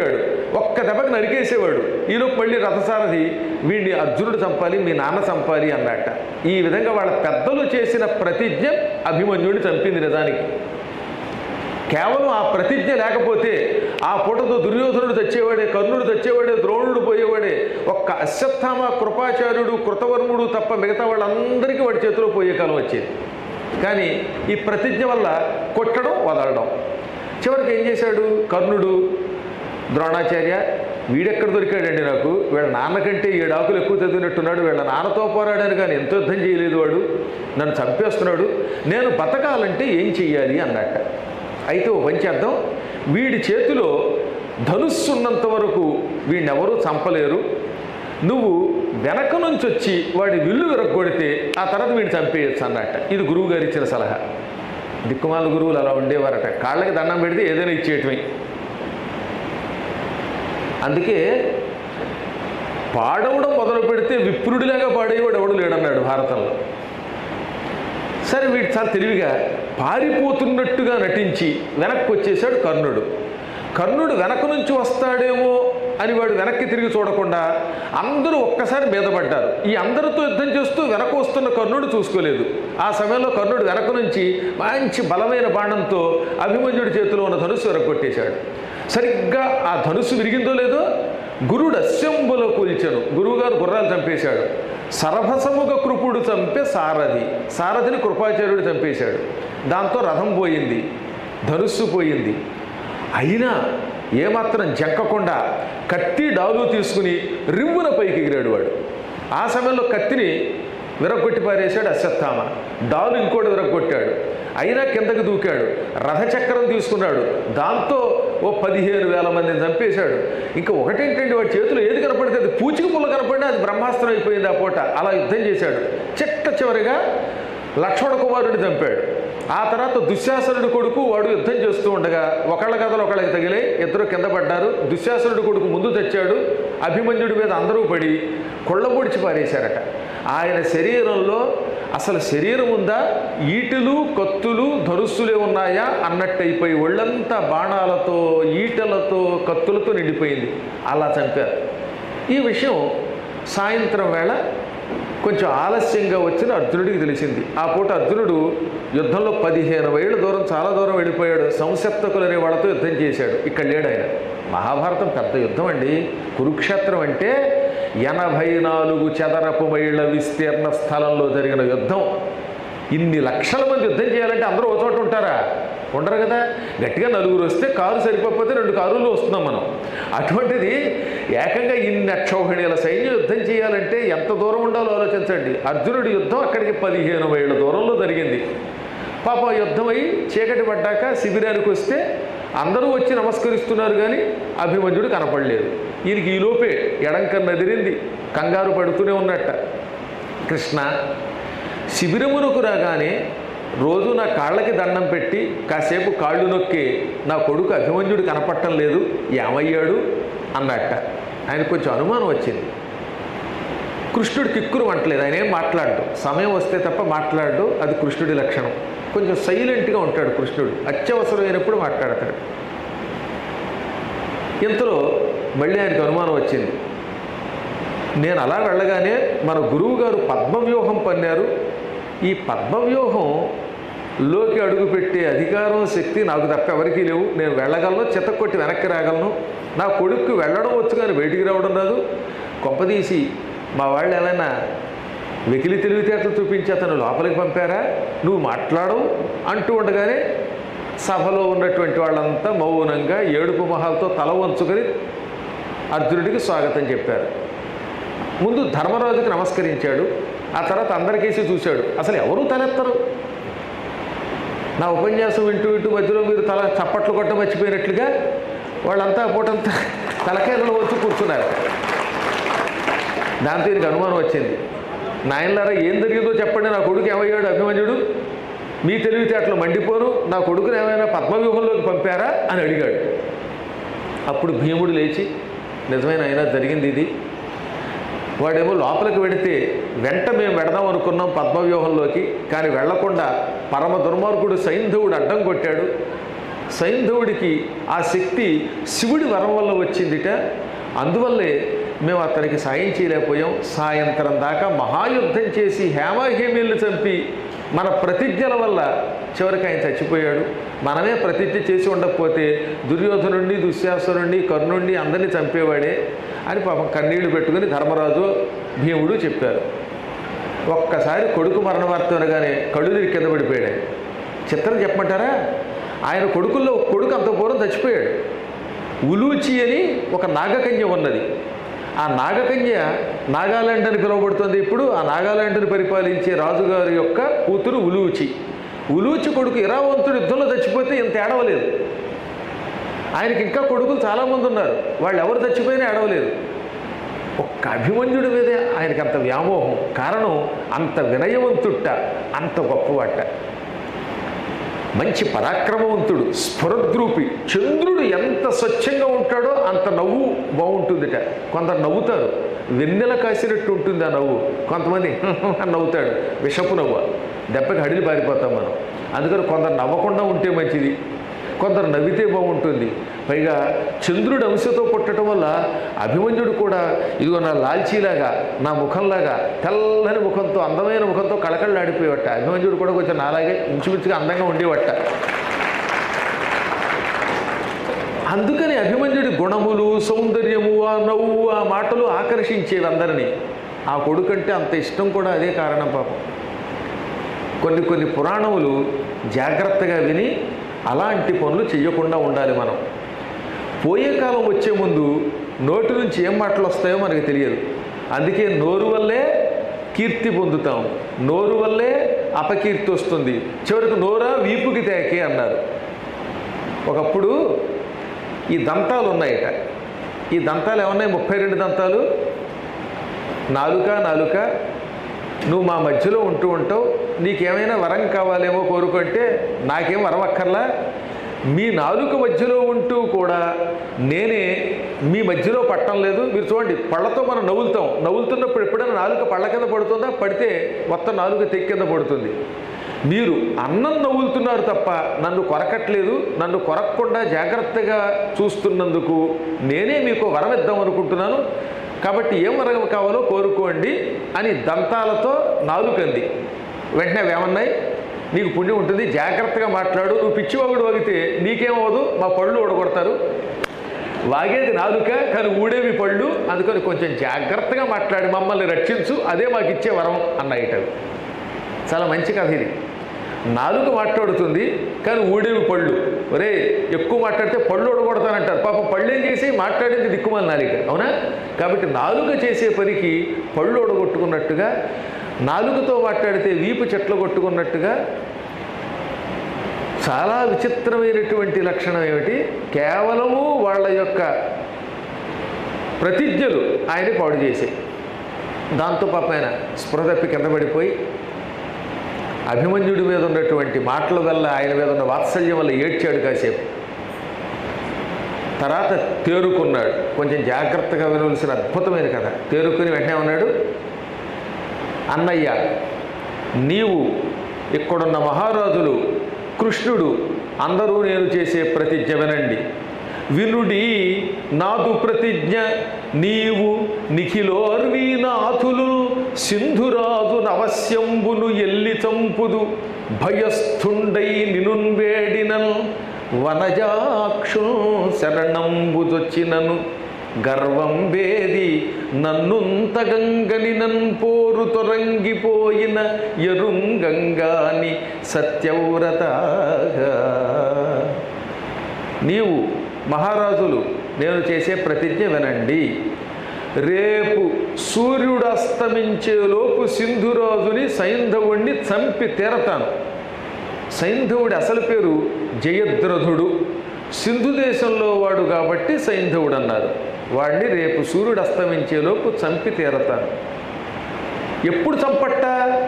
ఒక్క దెబ్బకి నరికేసేవాడు ఈలోపు మళ్ళీ రథసారథి వీడిని అర్జునుడు చంపాలి మీ నాన్న చంపాలి అన్నట్ట ఈ విధంగా వాళ్ళ పెద్దలు చేసిన ప్రతిజ్ఞ అభిమన్యుడిని చంపింది నిజానికి కేవలం ఆ ప్రతిజ్ఞ లేకపోతే ఆ పూటతో దుర్యోధనుడు తెచ్చేవాడే కర్ణుడు తెచ్చేవాడే ద్రోణుడు పోయేవాడే ఒక్క అశ్వత్థామ కృపాచార్యుడు కృతవర్ముడు తప్ప మిగతా వాళ్ళందరికీ వాడి చేతిలో పోయే కాలం వచ్చేది కానీ ఈ ప్రతిజ్ఞ వల్ల కొట్టడం వదలడం చివరికి ఏం చేశాడు కర్ణుడు ద్రోణాచార్య వీడెక్కడ దొరికాడండి నాకు వీళ్ళ నాన్నకంటే ఏడు ఆకులు ఎక్కువ చదివినట్టున్నాడు వీళ్ళ నాన్నతో పోరాడాను కానీ ఎంత యుద్ధం చేయలేదు వాడు నన్ను చంపేస్తున్నాడు నేను బతకాలంటే ఏం చెయ్యాలి అన్నట్ట అయితే ఓ పని చేద్దాం వీడి చేతిలో ధనుస్సు ఉన్నంత వరకు వీడినెవరూ చంపలేరు నువ్వు వెనక నుంచి వచ్చి వాడి విల్లు విరగొడితే ఆ తర్వాత వీడిని చంపేయచ్చు అన్నట్ట ఇది గురువు గారు ఇచ్చిన సలహా దిక్కుమాల గురువులు అలా ఉండేవారట కాళ్ళకి దండం పెడితే ఏదైనా ఇచ్చేయటమే అందుకే పాడవడం మొదలు పెడితే విప్రుడిలాగా పాడేవాడు ఎవడు లేడన్నాడు భారతంలో సరే వీడు చాలా తెలివిగా పారిపోతున్నట్టుగా నటించి వెనక్కి వచ్చేసాడు కర్ణుడు కర్ణుడు వెనక నుంచి వస్తాడేమో అని వాడు వెనక్కి తిరిగి చూడకుండా అందరూ ఒక్కసారి మీద పడ్డారు ఈ అందరితో యుద్ధం చేస్తూ వెనక వస్తున్న కర్ణుడు చూసుకోలేదు ఆ సమయంలో కర్ణుడు వెనక నుంచి మంచి బలమైన బాణంతో అభిమన్యుడి చేతిలో ఉన్న ధనుస్సు వెరగొట్టేశాడు సరిగ్గా ఆ ధనుస్సు విరిగిందో లేదో గురుడు అశ్వంబులో కూల్చెను గురువుగారు గుర్రాలు చంపేశాడు సరభసముగ కృపుడు చంపే సారథి సారథిని కృపాచార్యుడు చంపేశాడు దాంతో రథం పోయింది ధనుస్సు పోయింది అయినా ఏమాత్రం జక్కకుండా కత్తి డాలు తీసుకుని రివ్వున పైకి ఎగిరాడు వాడు ఆ సమయంలో కత్తిని విరగొట్టి పారేశాడు అశ్వత్థామ డాలు ఇంకోటి విరగొట్టాడు అయినా కిందకి దూకాడు రథచక్రం తీసుకున్నాడు దాంతో ఓ పదిహేను వేల మందిని చంపేశాడు ఇంకా ఒకటేంటండి వాడి చేతిలో ఏది కనపడితే అది పూచిక పుల్ల కనపడినా అది బ్రహ్మాస్త్రం అయిపోయింది ఆ పూట అలా యుద్ధం చేశాడు చిట్ట చివరిగా లక్ష్మణ కుమారుడిని చంపాడు ఆ తర్వాత దుశ్శాసనుడి కొడుకు వాడు యుద్ధం చేస్తూ ఉండగా ఒకళ్ళ కథలు ఒకళ్ళకి తగిలే ఇద్దరు కింద పడ్డారు దుశ్శాసనుడి కొడుకు ముందు తెచ్చాడు అభిమన్యుడి మీద అందరూ పడి కొళ్ళబొడిచి పారేశారట ఆయన శరీరంలో అసలు శరీరం ఉందా ఈటెలు కత్తులు ధనుస్సులే ఉన్నాయా అన్నట్టు అయిపోయి ఒళ్ళంతా బాణాలతో ఈటెలతో కత్తులతో నిండిపోయింది అలా చంపారు ఈ విషయం సాయంత్రం వేళ కొంచెం ఆలస్యంగా వచ్చిన అర్జునుడికి తెలిసింది ఆ పూట అర్జునుడు యుద్ధంలో పదిహేను వేల దూరం చాలా దూరం వెళ్ళిపోయాడు సంసప్తకులు అనే వాళ్ళతో యుద్ధం చేశాడు ఇక్కడ లేడు ఆయన మహాభారతం పెద్ద యుద్ధం అండి కురుక్షేత్రం అంటే ఎనభై నాలుగు చదరపు మైళ్ళ విస్తీర్ణ స్థలంలో జరిగిన యుద్ధం ఇన్ని లక్షల మంది యుద్ధం చేయాలంటే అందరూ ఒక చోట ఉంటారా ఉండరు కదా గట్టిగా నలుగురు వస్తే కారు సరిపోతే రెండు కారుల్లో వస్తున్నాం మనం అటువంటిది ఏకంగా ఇన్ని అక్షౌహిణీల సైన్యం యుద్ధం చేయాలంటే ఎంత దూరం ఉండాలో ఆలోచించండి అర్జునుడి యుద్ధం అక్కడికి పదిహేను మైళ్ళ దూరంలో జరిగింది పాప యుద్ధం అయి చీకటి పడ్డాక శిబిరానికి వస్తే అందరూ వచ్చి నమస్కరిస్తున్నారు కానీ అభిమన్యుడు కనపడలేదు ఈయనకి ఈలోపే ఎడంకన్న నదిరింది కంగారు పడుతూనే ఉన్నట్ట కృష్ణ శిబిరమునకు రాగానే రోజు నా కాళ్ళకి దండం పెట్టి కాసేపు కాళ్ళు నొక్కి నా కొడుకు అభిమన్యుడు కనపడటం లేదు ఏమయ్యాడు అన్నట్ట ఆయన కొంచెం అనుమానం వచ్చింది కృష్ణుడు కిక్కురు అంటలేదు ఆయన ఏం మాట్లాడు సమయం వస్తే తప్ప మాట్లాడు అది కృష్ణుడి లక్షణం కొంచెం సైలెంట్గా ఉంటాడు కృష్ణుడు అత్యవసరమైనప్పుడు మాట్లాడతాడు ఇంతలో మళ్ళీ ఆయనకు అనుమానం వచ్చింది నేను అలా వెళ్ళగానే మన గురువు గారు పద్మవ్యూహం పన్నారు ఈ పద్మవ్యూహంలోకి అడుగుపెట్టే అధికారం శక్తి నాకు తప్ప ఎవరికీ లేవు నేను వెళ్ళగలను చితక్కొట్టి వెనక్కి రాగలను నా కొడుక్కి వెళ్ళడం వచ్చు కానీ బయటికి రావడం రాదు కొంపదీసి మా వాళ్ళు ఏమైనా వెకిలి తెలివితేటలు చూపించి అతను లోపలికి పంపారా నువ్వు మాట్లాడవు అంటూ ఉండగానే సభలో ఉన్నటువంటి వాళ్ళంతా మౌనంగా ఏడుపు మొహాలతో తల వంచుకొని అర్జునుడికి స్వాగతం చెప్పారు ముందు ధర్మరాజుకి నమస్కరించాడు ఆ తర్వాత అందరికేసి చూశాడు అసలు ఎవరు తలెత్తరు నా ఉపన్యాసం వింటూ వింటూ మధ్యలో మీరు తల చప్పట్లు కొట్ట మర్చిపోయినట్లుగా వాళ్ళంతా పూటంతా తలకాయలను వచ్చి కూర్చున్నారు దాంతో ఈయనకి అనుమానం వచ్చింది నాయనలారా ఏం జరిగిందో చెప్పండి నా కొడుకు ఏమయ్యాడు అభిమన్యుడు మీ తెలివితేటలు మండిపోను నా కొడుకుని ఏమైనా పద్మవ్యూహంలోకి పంపారా అని అడిగాడు అప్పుడు భీముడు లేచి నిజమైన అయినా జరిగింది ఇది వాడేమో లోపలికి వెడితే వెంట మేము వెడదాం అనుకున్నాం పద్మవ్యూహంలోకి కానీ వెళ్లకుండా పరమ దుర్మార్గుడు సైంధవుడు అడ్డం కొట్టాడు సైంధవుడికి ఆ శక్తి శివుడి వరం వల్ల వచ్చిందిట అందువల్లే మేము అతనికి సాయం చేయలేకపోయాం సాయంత్రం దాకా మహాయుద్ధం చేసి హేమాహేమీల్ని చంపి మన ప్రతిజ్ఞల వల్ల చివరికి ఆయన చచ్చిపోయాడు మనమే ప్రతిజ్ఞ చేసి ఉండకపోతే దుర్యోధనుడిని దుశ్శాసనుడిని కర్ణుడిని అందరినీ చంపేవాడే అని పాపం కన్నీళ్లు పెట్టుకుని ధర్మరాజు భీముడు చెప్పారు ఒక్కసారి కొడుకు మరణ వార్త వినగానే కళ్ళు తిరిగి కింద పడిపోయాడు ఆయన. చిత్రం చెప్పమంటారా ఆయన కొడుకుల్లో ఒక కొడుకు అంత పూర్వం చచ్చిపోయాడు ఉలూచి అని ఒక నాగకన్య ఉన్నది ఆ నాగకన్య నాగాలాండ్ అని పిలువబడుతుంది ఇప్పుడు ఆ నాగాలాండ్ని పరిపాలించే రాజుగారి యొక్క కూతురు ఉలూచి ఉలూచి కొడుకు ఇరావంతుడు యుద్ధంలో చచ్చిపోతే ఇంత ఏడవలేదు ఆయనకి ఇంకా కొడుకులు చాలామంది ఉన్నారు వాళ్ళు ఎవరు చచ్చిపోయినా ఏడవలేదు ఒక్క అభిమన్యుడి మీదే ఆయనకి అంత వ్యామోహం కారణం అంత వినయవంతుట్ట అంత గొప్పవాట మంచి పరాక్రమవంతుడు స్ఫురద్రూపి చంద్రుడు ఎంత స్వచ్ఛంగా ఉంటాడో అంత నవ్వు బాగుంటుందిట కొందరు నవ్వుతారు వెన్నెల కాసినట్టు ఉంటుంది ఆ నవ్వు కొంతమంది అని నవ్వుతాడు విషపు నవ్వు దెబ్బకి హడిలి పారిపోతాం మనం అందుకని కొందరు నవ్వకుండా ఉంటే మంచిది కొందరు నవ్వితే బాగుంటుంది పైగా చంద్రుడి అంశతో పుట్టడం వల్ల అభిమన్యుడు కూడా ఇదిగో నా లాల్చీలాగా నా ముఖంలాగా తెల్లని ముఖంతో అందమైన ముఖంతో కళకళలాడిపోయేవట అభిమన్యుడు కూడా కొంచెం నాలాగే ఇంచుమించుగా అందంగా ఉండేవట అందుకని అభిమన్యుడి గుణములు సౌందర్యము ఆ నవ్వు ఆ మాటలు ఆకర్షించేవి అందరినీ ఆ కొడుకంటే అంత ఇష్టం కూడా అదే కారణం పాపం కొన్ని కొన్ని పురాణములు జాగ్రత్తగా విని అలాంటి పనులు చేయకుండా ఉండాలి మనం పోయే కాలం వచ్చే ముందు నోటి నుంచి ఏం మాటలు వస్తాయో మనకు తెలియదు అందుకే నోరు వల్లే కీర్తి పొందుతాం నోరు వల్లే అపకీర్తి వస్తుంది చివరికి నోరా వీపుకి తేకే అన్నారు ఒకప్పుడు ఈ దంతాలు ఉన్నాయట ఈ దంతాలు ఏమన్నాయి ముప్పై రెండు దంతాలు నాలుక నాలుక నువ్వు మా మధ్యలో ఉంటూ ఉంటావు నీకేమైనా వరం కావాలేమో కోరుకుంటే నాకేం వరం అక్కర్లా మీ నాలుక మధ్యలో ఉంటూ కూడా నేనే మీ మధ్యలో పట్టం లేదు మీరు చూడండి పళ్ళతో మనం నవ్వులుతాం నవ్వులుతున్నప్పుడు ఎప్పుడైనా నాలుక పళ్ళ కింద పడుతుందా పడితే మొత్తం నాలుక తెక్కి కింద పడుతుంది మీరు అన్నం నవ్వులుతున్నారు తప్ప నన్ను కొరకట్లేదు నన్ను కొరక్కుండా జాగ్రత్తగా చూస్తున్నందుకు నేనే మీకు వరం ఇద్దాం అనుకుంటున్నాను కాబట్టి ఏం వరం కావాలో కోరుకోండి అని దంతాలతో నాలుకంది వెంటనే అవి ఏమన్నాయి నీకు పుణ్యం ఉంటుంది జాగ్రత్తగా మాట్లాడు నువ్వు పిచ్చివాగుడు వాగితే నీకేమవదు మా పళ్ళు ఊడగొడతారు వాగేది నాలుక కానీ ఊడేవి పళ్ళు అందుకని కొంచెం జాగ్రత్తగా మాట్లాడి మమ్మల్ని రక్షించు అదే మాకు ఇచ్చే వరం అన్నాయిట అవి. చాలా మంచి కథ ఇది నాలుక మాట్లాడుతుంది కానీ ఊడేవి పళ్ళు ఒరే ఎక్కువ మాట్లాడితే పళ్ళు ఊడగొడతానంటారు పాపం పళ్ళు ఏం చేసి మాట్లాడేది దిక్కుమాలి నాలుక అవునా కాబట్టి నాలుక చేసే పనికి పళ్ళు ఊడగొట్టుకున్నట్టుగా నాలుకతో మాట్లాడితే వీపు చెట్లు కొట్టుకున్నట్టుగా చాలా విచిత్రమైనటువంటి లక్షణం ఏమిటి కేవలము వాళ్ళ యొక్క ప్రతిజ్ఞలు ఆయన పాడు చేసాయి దాంతో పాప ఆయన స్పృహ తప్పి కింద పడిపోయి అభిమన్యుడి మీద ఉన్నటువంటి మాటల వల్ల ఆయన మీద ఉన్న వాత్సల్యం వల్ల ఏడ్చాడు కాసేపు తర్వాత తేరుకున్నాడు కొంచెం జాగ్రత్తగా వినవలసిన అద్భుతమైన కథ తేరుకుని వెంటనే ఉన్నాడు అన్నయ్య నీవు ఇక్కడున్న మహారాజులు కృష్ణుడు అందరూ నేను చేసే ప్రతిజ్ఞ వినండి వినుడి నాదు ప్రతిజ్ఞ నీవు నిఖిలోర్వీనాథులు సింధురాజు నవశ్యంబును ఎల్లి చంపుదు భయస్థుండై నినున్వేడినన్ వనజాక్షు శరణంబుదొచ్చినను గర్వం వేది నన్నుంతగంగని నన్ పోరు తొరంగిపోయిన ఎరుంగంగాని సత్యవ్రతగా నీవు మహారాజులు నేను చేసే ప్రతిజ్ఞ వినండి రేపు సూర్యుడు అస్తమించేలోపు సింధురాజుని సైంధవుణ్ణి చంపి తీరతాను సైంధవుడి అసలు పేరు జయద్రథుడు సింధు దేశంలో వాడు కాబట్టి సైంధవుడు అన్నారు వాడిని రేపు సూర్యుడు అస్తమించేలోపు చంపి తీరతాను ఎప్పుడు చంపట్ట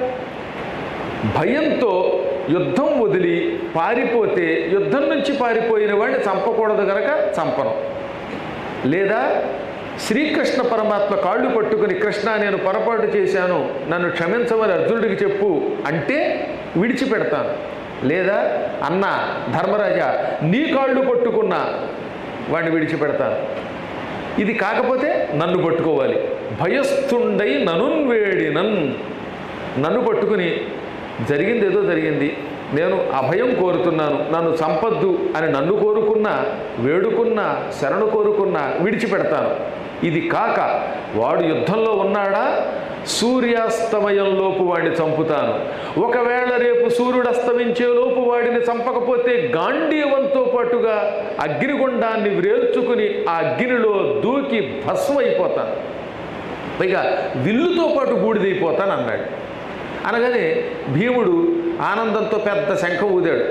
భయంతో యుద్ధం వదిలి పారిపోతే యుద్ధం నుంచి పారిపోయిన వాడిని చంపకూడదు గనక చంపను లేదా శ్రీకృష్ణ పరమాత్మ కాళ్ళు పట్టుకుని కృష్ణ నేను పొరపాటు చేశాను నన్ను క్షమించమని అర్జునుడికి చెప్పు అంటే విడిచిపెడతాను లేదా అన్న ధర్మరాజా నీ కాళ్ళు పట్టుకున్నా వాడిని విడిచిపెడతాను ఇది కాకపోతే నన్ను పట్టుకోవాలి భయస్థుండై ననున్వేడినన్ నన్ను పట్టుకుని జరిగింది ఏదో జరిగింది నేను అభయం కోరుతున్నాను నన్ను చంపద్దు అని నన్ను కోరుకున్నా వేడుకున్నా శరణు కోరుకున్నా విడిచిపెడతాను ఇది కాక వాడు యుద్ధంలో ఉన్నాడా సూర్యాస్తమయంలోపు వాడిని చంపుతాను ఒకవేళ రేపు సూర్యుడు అస్తమించేలోపు వాడిని చంపకపోతే గాంధీవంతో పాటుగా అగ్నిగుండాన్ని వ్రేల్చుకుని ఆ అగ్నిలో దూకి భస్మైపోతాను పైగా విల్లుతో పాటు బూడిదైపోతాను అన్నాడు అనగానే భీముడు ఆనందంతో పెద్ద శంఖం ఊదాడు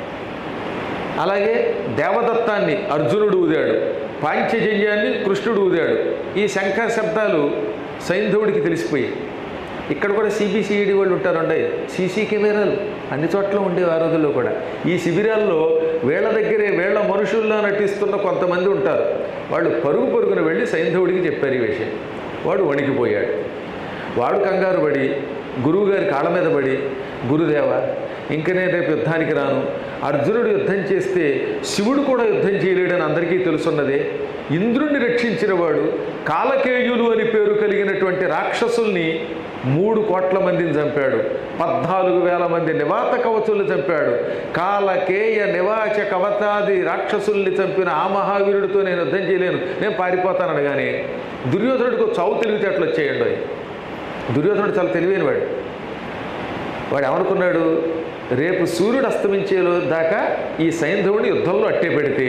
అలాగే దేవదత్తాన్ని అర్జునుడు ఊదాడు పాంచజన్యాన్ని కృష్ణుడు ఊదాడు ఈ శంఖ శబ్దాలు సైంధవుడికి తెలిసిపోయాయి ఇక్కడ కూడా సిబిసిఈడి వాళ్ళు ఉంటారండి సీసీ కెమెరాలు అన్ని చోట్ల ఉండేవి ఆ రోజుల్లో కూడా ఈ శిబిరాల్లో వీళ్ళ దగ్గరే వీళ్ళ మనుషుల్లో నటిస్తున్న కొంతమంది ఉంటారు వాళ్ళు పరుగు పరుగున వెళ్ళి సైంధవుడికి చెప్పారు ఈ విషయం వాడు వణికిపోయాడు వాడు కంగారు పడి గురువుగారి కాళ్ళ మీద పడి గురుదేవ ఇంక నేను రేపు యుద్ధానికి రాను అర్జునుడు యుద్ధం చేస్తే శివుడు కూడా యుద్ధం చేయలేడని అందరికీ తెలుసున్నదే ఇంద్రుణ్ణి రక్షించిన వాడు కాలకేయులు అని పేరు కలిగినటువంటి రాక్షసుల్ని మూడు కోట్ల మందిని చంపాడు పద్నాలుగు వేల మంది నివాత కవచుల్ని చంపాడు కాలకేయ నివాచ కవచాది రాక్షసుల్ని చంపిన ఆ మహావీరుడితో నేను యుద్ధం చేయలేను నేను పారిపోతాననగానే దుర్యోధనుడికి ఒక చావు తెలివితేటలు వచ్చేయండి అవి. దుర్యోధనుడు చాలా తెలివైన వాడు వాడు ఏమనుకున్నాడు రేపు సూర్యుడు అస్తమించేలో దాకా ఈ సైంధవుడిని యుద్ధంలో అట్టే పెడితే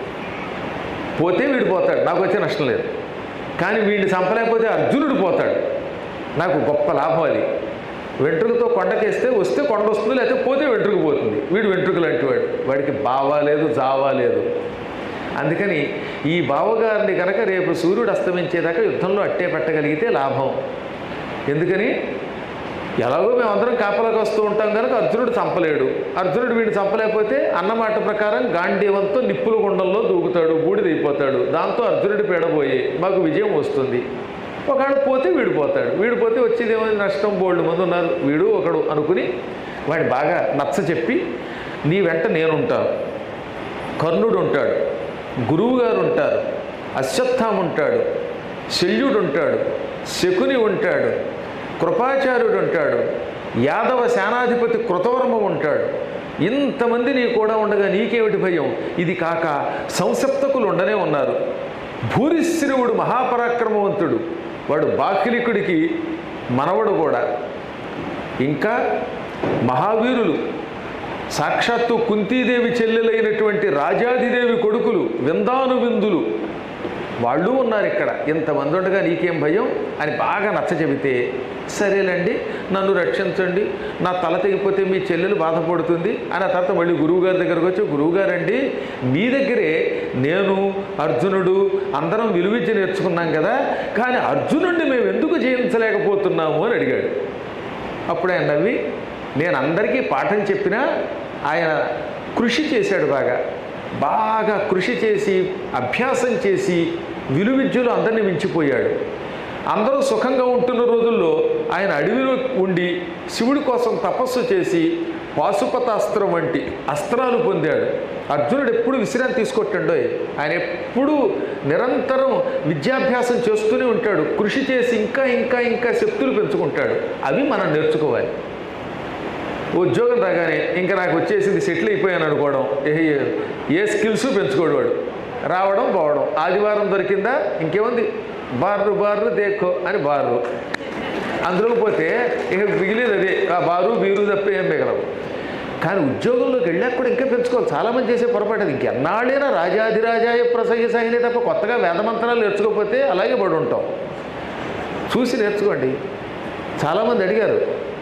పోతే వీడు పోతాడు నాకు వచ్చే నష్టం లేదు కానీ వీడిని చంపలేకపోతే అర్జునుడు పోతాడు నాకు గొప్ప లాభం అది వెంట్రుకతో కొండకేస్తే వస్తే కొండ వస్తుంది లేకపోతే పోతే వెంట్రుక పోతుంది వీడు వెంట్రుకలు అంటేవాడు వాడికి బావా లేదు జావా లేదు అందుకని ఈ బావగారిని కనుక రేపు సూర్యుడు అస్తమించేదాకా యుద్ధంలో అట్టే పెట్టగలిగితే లాభం ఎందుకని ఎలాగో మేమందరం కాపలాకి వస్తూ ఉంటాం కనుక అర్జునుడు చంపలేడు అర్జునుడు వీడిని చంపలేకపోతే అన్నమాట ప్రకారం గాంధీవంతో నిప్పుల గుండంలో దూకుతాడు బూడిదైపోతాడు దాంతో అర్జునుడి పేడబోయి మాకు విజయం వస్తుంది ఒకడు పోతే వీడు పోతాడు వీడు పోతే వచ్చేది ఏమైంది నష్టం బోల్డ్ మంది ఉన్నారు వీడు ఒకడు అనుకుని వాడిని బాగా నచ్చ చెప్పి నీ వెంట నేనుంటాను కర్ణుడు ఉంటాడు గురువు గారు ఉంటారు అశ్వత్థామ ఉంటాడు శల్యుడు ఉంటాడు శకుని ఉంటాడు కృపాచార్యుడు ఉంటాడు యాదవ సేనాధిపతి కృతవర్మ ఉంటాడు ఇంతమంది నీ కూడా ఉండగా నీకేమిటి భయం ఇది కాక సంసప్తకులు ఉండనే ఉన్నారు భూరిశ్రవుడు మహాపరాక్రమవంతుడు వాడు బాకిలికుడికి మనవడు కూడా ఇంకా మహావీరులు సాక్షాత్తు కుంతీదేవి చెల్లెలైనటువంటి రాజాదిదేవి కొడుకులు విందాను విందులు వాళ్ళు ఉన్నారు ఇక్కడ ఇంతమంది ఉండగా నీకేం భయం అని బాగా నచ్చ చెబితే సరేలేండి నన్ను రక్షించండి నా తల తెగిపోతే మీ చెల్లెలు బాధపడుతుంది అని ఆ తర్వాత మళ్ళీ గురువుగారి దగ్గరకు వచ్చి గురువుగారండి మీ దగ్గరే నేను అర్జునుడు అందరం విలువిద్య నేర్చుకున్నాం కదా కానీ అర్జునుడిని మేము ఎందుకు జయించలేకపోతున్నాము అని అడిగాడు అప్పుడు ఆయన నవ్వి నేను అందరికీ పాఠం చెప్పినా ఆయన కృషి చేశాడు బాగా బాగా కృషి చేసి అభ్యాసం చేసి విలువిద్యలు అందరినీ మించిపోయాడు అందరూ సుఖంగా ఉంటున్న రోజుల్లో ఆయన అడవిలో ఉండి శివుడి కోసం తపస్సు చేసి పాశుపతాస్త్రం వంటి అస్త్రాలు పొందాడు అర్జునుడు ఎప్పుడు విశ్రాంతి తీసుకొట్టండో ఆయన ఎప్పుడూ నిరంతరం విద్యాభ్యాసం చేస్తూనే ఉంటాడు కృషి చేసి ఇంకా ఇంకా ఇంకా శక్తులు పెంచుకుంటాడు అవి మనం నేర్చుకోవాలి ఉద్యోగం రాగానే ఇంకా నాకు వచ్చేసింది సెటిల్ అయిపోయాను అనుకోవడం ఏ- ఏ స్కిల్స్ పెంచుకోడు వాడు రావడం పోవడం ఆదివారం దొరికిందా ఇంకేముంది బార్రు బార్రు దేక్కో అని బార్రు అందులోకి పోతే ఇక మిగిలేదు అదే ఆ బారు బీరు తప్ప ఏం మిగలవు కానీ ఉద్యోగంలోకి వెళ్ళాక కూడా ఇంకా పెంచుకోవాలి చాలామంది చేసే పొరపాటు అది ఇంకెన్నాళ్ళైనా రాజాధిరాజాయ ప్రసయ్య సాగిలే తప్ప కొత్తగా వేదమంత్రాలు నేర్చుకోకపోతే అలాగే పడి ఉంటాం చూసి నేర్చుకోండి చాలామంది అడిగారు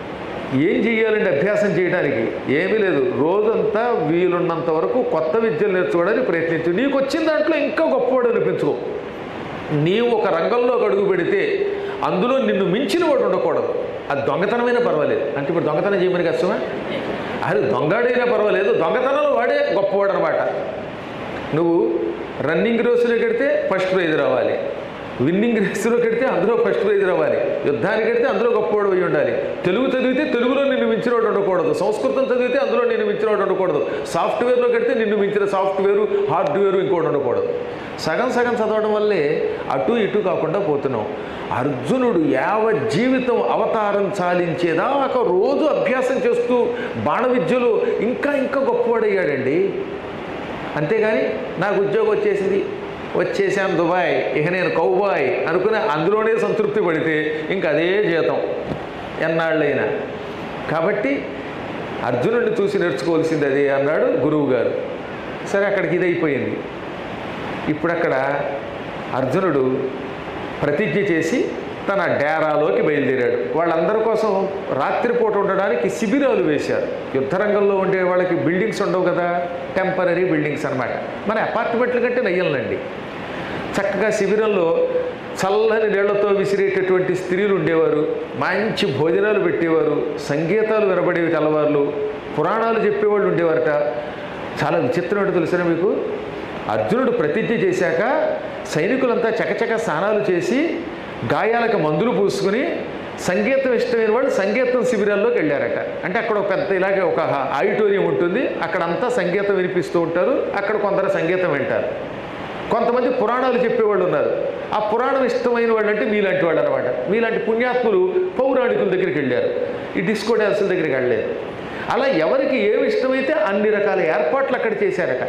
ఏం చెయ్యాలండి అభ్యాసం చేయడానికి ఏమీ లేదు రోజంతా వీలున్నంత వరకు కొత్త విద్యలు నేర్చుకోవడానికి ప్రయత్నించు నీకు వచ్చిన దాంట్లో ఇంకా గొప్పవాడు అనిపించుకో నీవు ఒక రంగంలోకి అడుగు పెడితే అందులో నిన్ను మించిన వాడు ఉండకూడదు అది దొంగతనమైనా పర్వాలేదు అంటే ఇప్పుడు దొంగతనం చేయమని కష్టమా అది దొంగడైనా పర్వాలేదు దొంగతనంలో వాడే గొప్పవాడు అనమాట నువ్వు రన్నింగ్ రేసులో కడితే ఫస్ట్ ప్రైజ్ రావాలి విన్నింగ్ రేసులో కడితే అందులో ఫస్ట్ ప్రైజ్ రావాలి యుద్ధానికి కడితే అందులో గొప్పవాడు అయి ఉండాలి తెలుగు చదివితే తెలుగులో నిన్ను మించినవాడు ఉండకూడదు సంస్కృతం చదివితే అందులో నిన్ను మించినవాడు ఉండకూడదు సాఫ్ట్వేర్లో కడితే నిన్ను మించిన సాఫ్ట్వేరు హార్డ్వేరు ఇంకోటి ఉండకూడదు సగం సగం చదవడం వల్లే అటు ఇటు కాకుండా పోతున్నాం అర్జునుడు యావ జీవితం అవతారం చాలించేదాకా రోజు అభ్యాసం చేస్తూ బాణ విద్యలో ఇంకా ఇంకా గొప్పవాడయ్యాడండి అంతేగాని నాకు ఉద్యోగం వచ్చేసింది వచ్చేసాను దుబాయ్ ఇక నేను కౌబాయ్ అనుకుని అందులోనే సంతృప్తి పడితే ఇంక అదే జీతం ఎన్నాళ్ళైనా కాబట్టి అర్జునుడిని చూసి నేర్చుకోవాల్సింది అదే అన్నాడు గురువు గారు సరే అక్కడికి ఇదైపోయింది ఇప్పుడు అక్కడ అర్జునుడు ప్రతిజ్ఞ చేసి తన డేరాలోకి బయలుదేరాడు వాళ్ళందరి కోసం రాత్రిపూట ఉండడానికి శిబిరాలు వేశారు యుద్ధరంగంలో ఉండే వాళ్ళకి బిల్డింగ్స్ ఉండవు కదా టెంపరీ బిల్డింగ్స్ అన్నమాట మన అపార్ట్మెంట్ల కంటే నయ్యలండి చక్కగా శిబిరంలో చల్లని నీళ్లతో విసిరేటటువంటి స్త్రీలు ఉండేవారు మంచి భోజనాలు పెట్టేవారు సంగీతాలు వినబడేవి తెల్లవాళ్ళు పురాణాలు చెప్పేవాళ్ళు ఉండేవారట చాలా విచిత్రం ఏంటో తెలిసిన మీకు అర్జునుడు ప్రతిజ్ఞ చేశాక సైనికులంతా చకచక స్నానాలు చేసి గాయాలకు మందులు పూసుకుని సంగీతం ఇష్టమైన వాళ్ళు సంగీతం శిబిరాల్లోకి వెళ్ళారట అంటే అక్కడ ఒక పెద్ద ఇలాగే ఒక ఆడిటోరియం ఉంటుంది అక్కడంతా సంగీతం వినిపిస్తూ ఉంటారు అక్కడ కొందరు సంగీతం వింటారు కొంతమంది పురాణాలు చెప్పేవాళ్ళు ఉన్నారు ఆ పురాణం ఇష్టమైన వాళ్ళు అంటే మీలాంటి వాళ్ళు అనమాట మీలాంటి పుణ్యాత్ములు పౌరాణికుల దగ్గరికి వెళ్ళారు ఈ డిస్కో డ్యాన్సుల దగ్గరికి వెళ్ళలేదు అలా ఎవరికి ఏమి ఇష్టమైతే అన్ని రకాల ఏర్పాట్లు అక్కడ చేశారట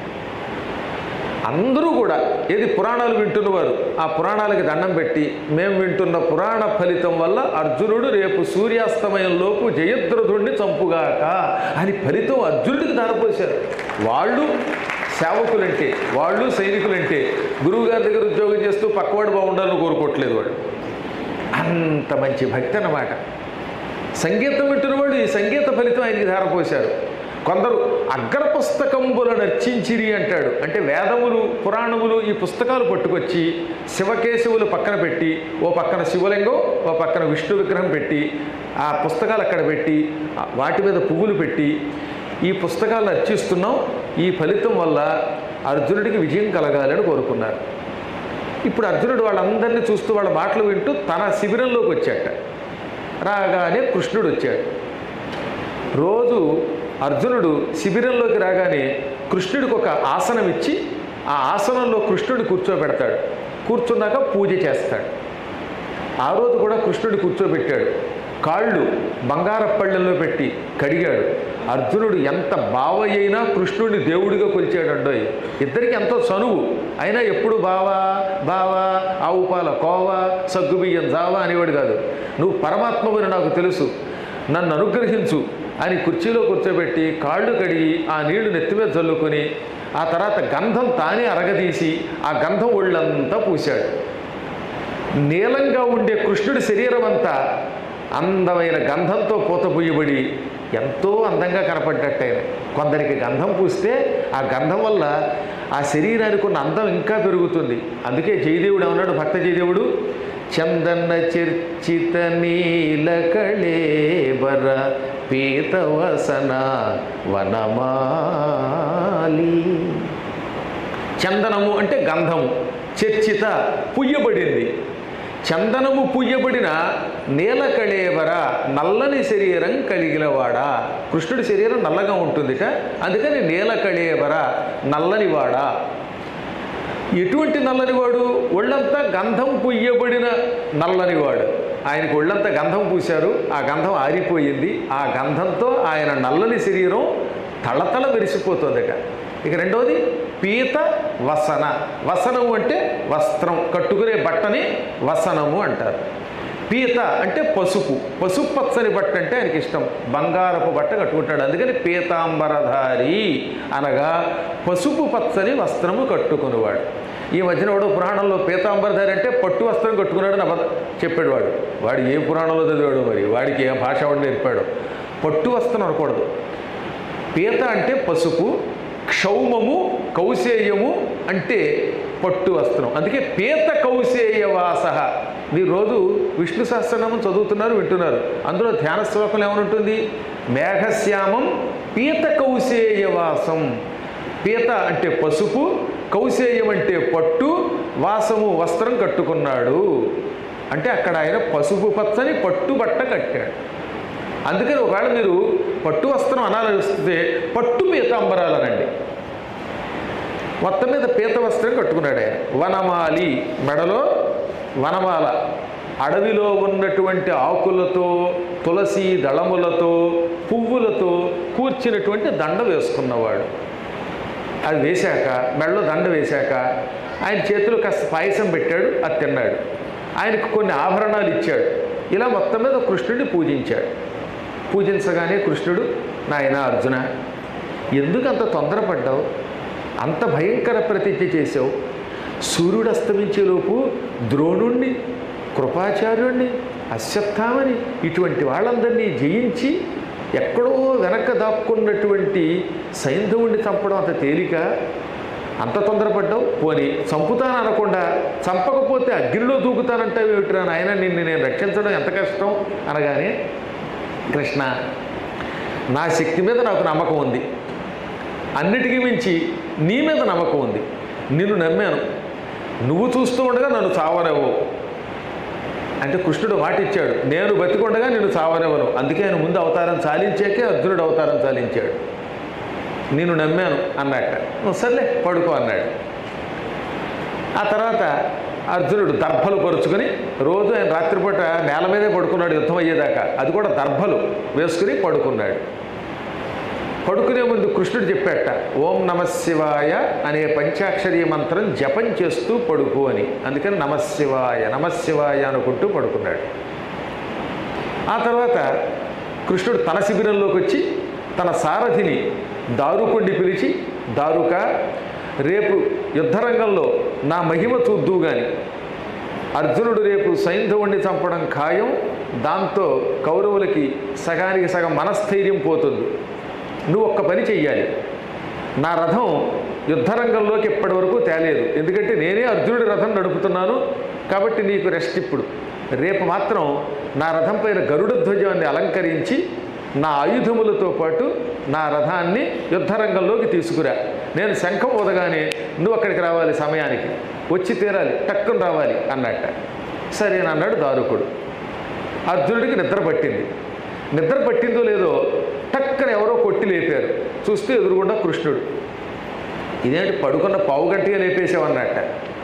అందరూ కూడా ఏది పురాణాలు వింటున్నవారు ఆ పురాణాలకి దండం పెట్టి మేము వింటున్న పురాణ ఫలితం వల్ల అర్జునుడు రేపు సూర్యాస్తమయంలోపు జయద్రథుడిని చంపుగాక అని ఫలితం అర్జునుడికి ధారపోశారు వాళ్ళు సేవకులంటే వాళ్ళు సైనికులంటే గురువుగారి దగ్గర ఉద్యోగం చేస్తూ పక్కవాడు బాగుండాలని కోరుకోవట్లేదు వాడు అంత మంచి భక్తి అన్నమాట సంగీతం వింటున్న వాళ్ళు ఈ సంగీత ఫలితం ఆయనకి ధారపోశారు కొందరు అగ్ర పుస్తకంబులను అర్చించిరి అంటాడు అంటే వేదములు పురాణములు ఈ పుస్తకాలు పట్టుకొచ్చి శివకేశవులు పక్కన పెట్టి ఓ పక్కన శివలింగం ఓ పక్కన విష్ణు విగ్రహం పెట్టి ఆ పుస్తకాలు అక్కడ పెట్టి ఆ వాటి మీద పువ్వులు పెట్టి ఈ పుస్తకాలను అర్చిస్తున్నాం ఈ ఫలితం వల్ల అర్జునుడికి విజయం కలగాలని కోరుకున్నారు ఇప్పుడు అర్జునుడు వాళ్ళందరినీ చూస్తూ వాళ్ళ మాటలు వింటూ తన శిబిరంలోకి వచ్చాట రాగానే కృష్ణుడు వచ్చాడు రోజు అర్జునుడు శిబిరంలోకి రాగానే కృష్ణుడికి ఒక ఆసనం ఇచ్చి ఆ ఆసనంలో కృష్ణుడు కూర్చోబెడతాడు కూర్చున్నాక పూజ చేస్తాడు ఆ రోజు కూడా కృష్ణుడు కూర్చోబెట్టాడు కాళ్ళు బంగారపళ్ళెల్లో పెట్టి కడిగాడు అర్జునుడు ఎంత బావయ్య అయినా కృష్ణుడిని దేవుడిగా కొలిచాడండోయ్ ఇద్దరికి ఎంతో చనువు అయినా ఎప్పుడు బావా బావా ఆవు పాల కోవా సగ్గుబియ్యం జావా అనేవాడు కాదు నువ్వు పరమాత్మవని నాకు తెలుసు నన్ను అనుగ్రహించు అని కుర్చీలో కూర్చోబెట్టి కాళ్ళు కడిగి ఆ నీళ్లు నెత్తి మీద చల్లుకొని ఆ తర్వాత గంధం తానే అరగదీసి ఆ గంధం ఒళ్ళంతా పూశాడు నీలంగా ఉండే కృష్ణుడి శరీరం అంతా అందమైన గంధంతో పూతపూయబడి ఎంతో అందంగా కనపడ్డట్టు ఆయన కొందరికి గంధం పూస్తే ఆ గంధం వల్ల ఆ శరీరానికి ఉన్న అందం ఇంకా పెరుగుతుంది అందుకే జయదేవుడు ఏమన్నాడు భక్త జయదేవుడు చందన చర్చిత నీల కళేబర పీతవసన వనమాలి చందనము అంటే గంధము చర్చిత పుయ్యబడింది చందనము పుయ్యబడిన నీలకళేవర నల్లని శరీరం కలిగినవాడా కృష్ణుడి శరీరం నల్లగా ఉంటుందిట అందుకని నీలకళేవర నల్లనివాడా ఎటువంటి నల్లనివాడు ఒళ్ళంతా గంధం పుయ్యబడిన నల్లనివాడు ఆయనకు ఒళ్ళంతా గంధం పూశారు ఆ గంధం ఆరిపోయింది ఆ గంధంతో ఆయన నల్లని శరీరం తళతళ మెరిసిపోతుందట ఇక రెండవది పీత వసన వసనము అంటే వస్త్రం కట్టుకునే బట్టని వసనము అంటారు పీత అంటే పసుపు పసుపు పచ్చని బట్ట అంటే ఆయనకి ఇష్టం బంగారపు బట్ట కట్టుకుంటాడు అందుకని పీతాంబరధారి అనగా పసుపు పచ్చని వస్త్రము కట్టుకునేవాడు ఈ మధ్యన వాడు పురాణంలో పీతాంబరధారి అంటే పట్టు వస్త్రం కట్టుకున్నాడని అబద్ధ చెప్పాడు వాడు వాడు ఏ పురాణంలో చదివాడు మరి వాడికి ఏ భాష వాడు నేర్పాడు పట్టు వస్త్రం అనకూడదు పీత అంటే పసుపు క్షౌమము కౌశేయము అంటే పట్టు వస్త్రం అందుకే పీత కౌశేయ వాస మీరు రోజు విష్ణు సహస్రనామం చదువుతున్నారు వింటున్నారు అందులో ధ్యాన శ్లోకంలో ఏమనుంటుంది మేఘశ్యామం పీత కౌశేయ వాసం పీత అంటే పసుపు కౌశేయం అంటే పట్టు వాసము వస్త్రం కట్టుకున్నాడు అంటే అక్కడ ఆయన పసుపు పచ్చని పట్టు బట్ట కట్టాడు అందుకని ఒకవేళ మీరు పట్టు వస్త్రం అనాలనిస్తే పట్టు పీతాంబరాలనండి మొత్తం మీద పీత వస్త్రం కట్టుకున్నాడు ఆయన వనమాలి మెడలో వనమాల అడవిలో ఉన్నటువంటి ఆకులతో తులసి దళములతో పువ్వులతో కూర్చినటువంటి దండ వేసుకున్నవాడు అది వేశాక మెడలో దండ వేశాక ఆయన చేతిలో కాస్త పాయసం పెట్టాడు అది తిన్నాడు ఆయనకు కొన్ని ఆభరణాలు ఇచ్చాడు ఇలా మొత్తం మీద కృష్ణుడిని పూజించాడు పూజించగానే కృష్ణుడు నాయన అర్జున ఎందుకు అంత తొందరపడ్డావు అంత భయంకర ప్రతిజ్ఞ చేసావు సూర్యుడు అస్తమించేలోపు ద్రోణుణ్ణి కృపాచార్యుణ్ణి అశ్వత్థామని ఇటువంటి వాళ్ళందరినీ జయించి ఎక్కడో వెనక దాక్కున్నటువంటి సైంధవుణ్ణి చంపడం అంత తేలిక అంత తొందరపడ్డావు పోని చంపుతాను అనకుండా చంపకపోతే అగ్నిలో దూకుతానంటావు ఏమిటిరా నాయన నిన్ను నేను రక్షించడం ఎంత కష్టం అనగానే కృష్ణ నా శక్తి మీద నాకు నమ్మకం ఉంది అన్నిటికీ మించి నీ మీద నమ్మకం ఉంది నిన్ను నమ్మాను నువ్వు చూస్తూ ఉండగా నన్ను చావనివ్వవు అంటే కృష్ణుడు మాట ఇచ్చాడు నేను బతికొండగా నిన్ను చావనివ్వను అందుకే ఆయన ముందు అవతారం చాలించాకే అర్జునుడు అవతారం చాలించాడు నేను నమ్మాను అన్నట్ట "నువ్వు సర్లే పడుకో అన్నాడు ఆ తర్వాత అర్జునుడు దర్భలు పరుచుకొని రోజు ఆయన రాత్రిపూట నేల మీదే పడుకున్నాడు యుద్ధం అయ్యేదాకా అది కూడా దర్భలు వేసుకుని పడుకున్నాడు పడుకునే ముందు కృష్ణుడు చెప్పాట ఓం నమ శివాయ అనే పంచాక్షరీ మంత్రం జపం చేస్తూ పడుకో అని అందుకని నమశివాయ నమశివాయ అనుకుంటూ పడుకున్నాడు ఆ తర్వాత కృష్ణుడు తన శిబిరంలోకి వచ్చి తన సారథిని దారుకొండి పిలిచి దారుక రేపు యుద్ధరంగంలో నా మహిమ చూద్దు గాని అర్జునుడు రేపు సైంధవుణ్ణి చంపడం ఖాయం దాంతో కౌరవులకి సగానికి సగం మనస్థైర్యం పోతుంది నువ్వు ఒక్క పని చెయ్యాలి నా రథం యుద్ధరంగంలోకి ఇప్పటి వరకు తేలేదు ఎందుకంటే నేనే అర్జునుడి రథం నడుపుతున్నాను కాబట్టి నీకు రెస్ట్ ఇప్పుడు రేపు మాత్రం నా రథం పైన గరుడ ధ్వజాన్ని అలంకరించి నా ఆయుధములతో పాటు నా రథాన్ని యుద్ధరంగంలోకి తీసుకురా నేను శంఖం ఊదగానే నువ్వు అక్కడికి రావాలి సమయానికి వచ్చి తీరాలి టక్కున రావాలి అన్నట్ట సరేనన్నాడు దారుకుడు అర్జునుడికి నిద్ర పట్టింది నిద్ర పట్టిందో లేదో టక్కన ఎవరో కొట్టి లేపారు చూస్తే ఎదురుగుండా కృష్ణుడు ఇదేంటి పడుకున్న పావు గంటగా లేపేసావన్నట్ట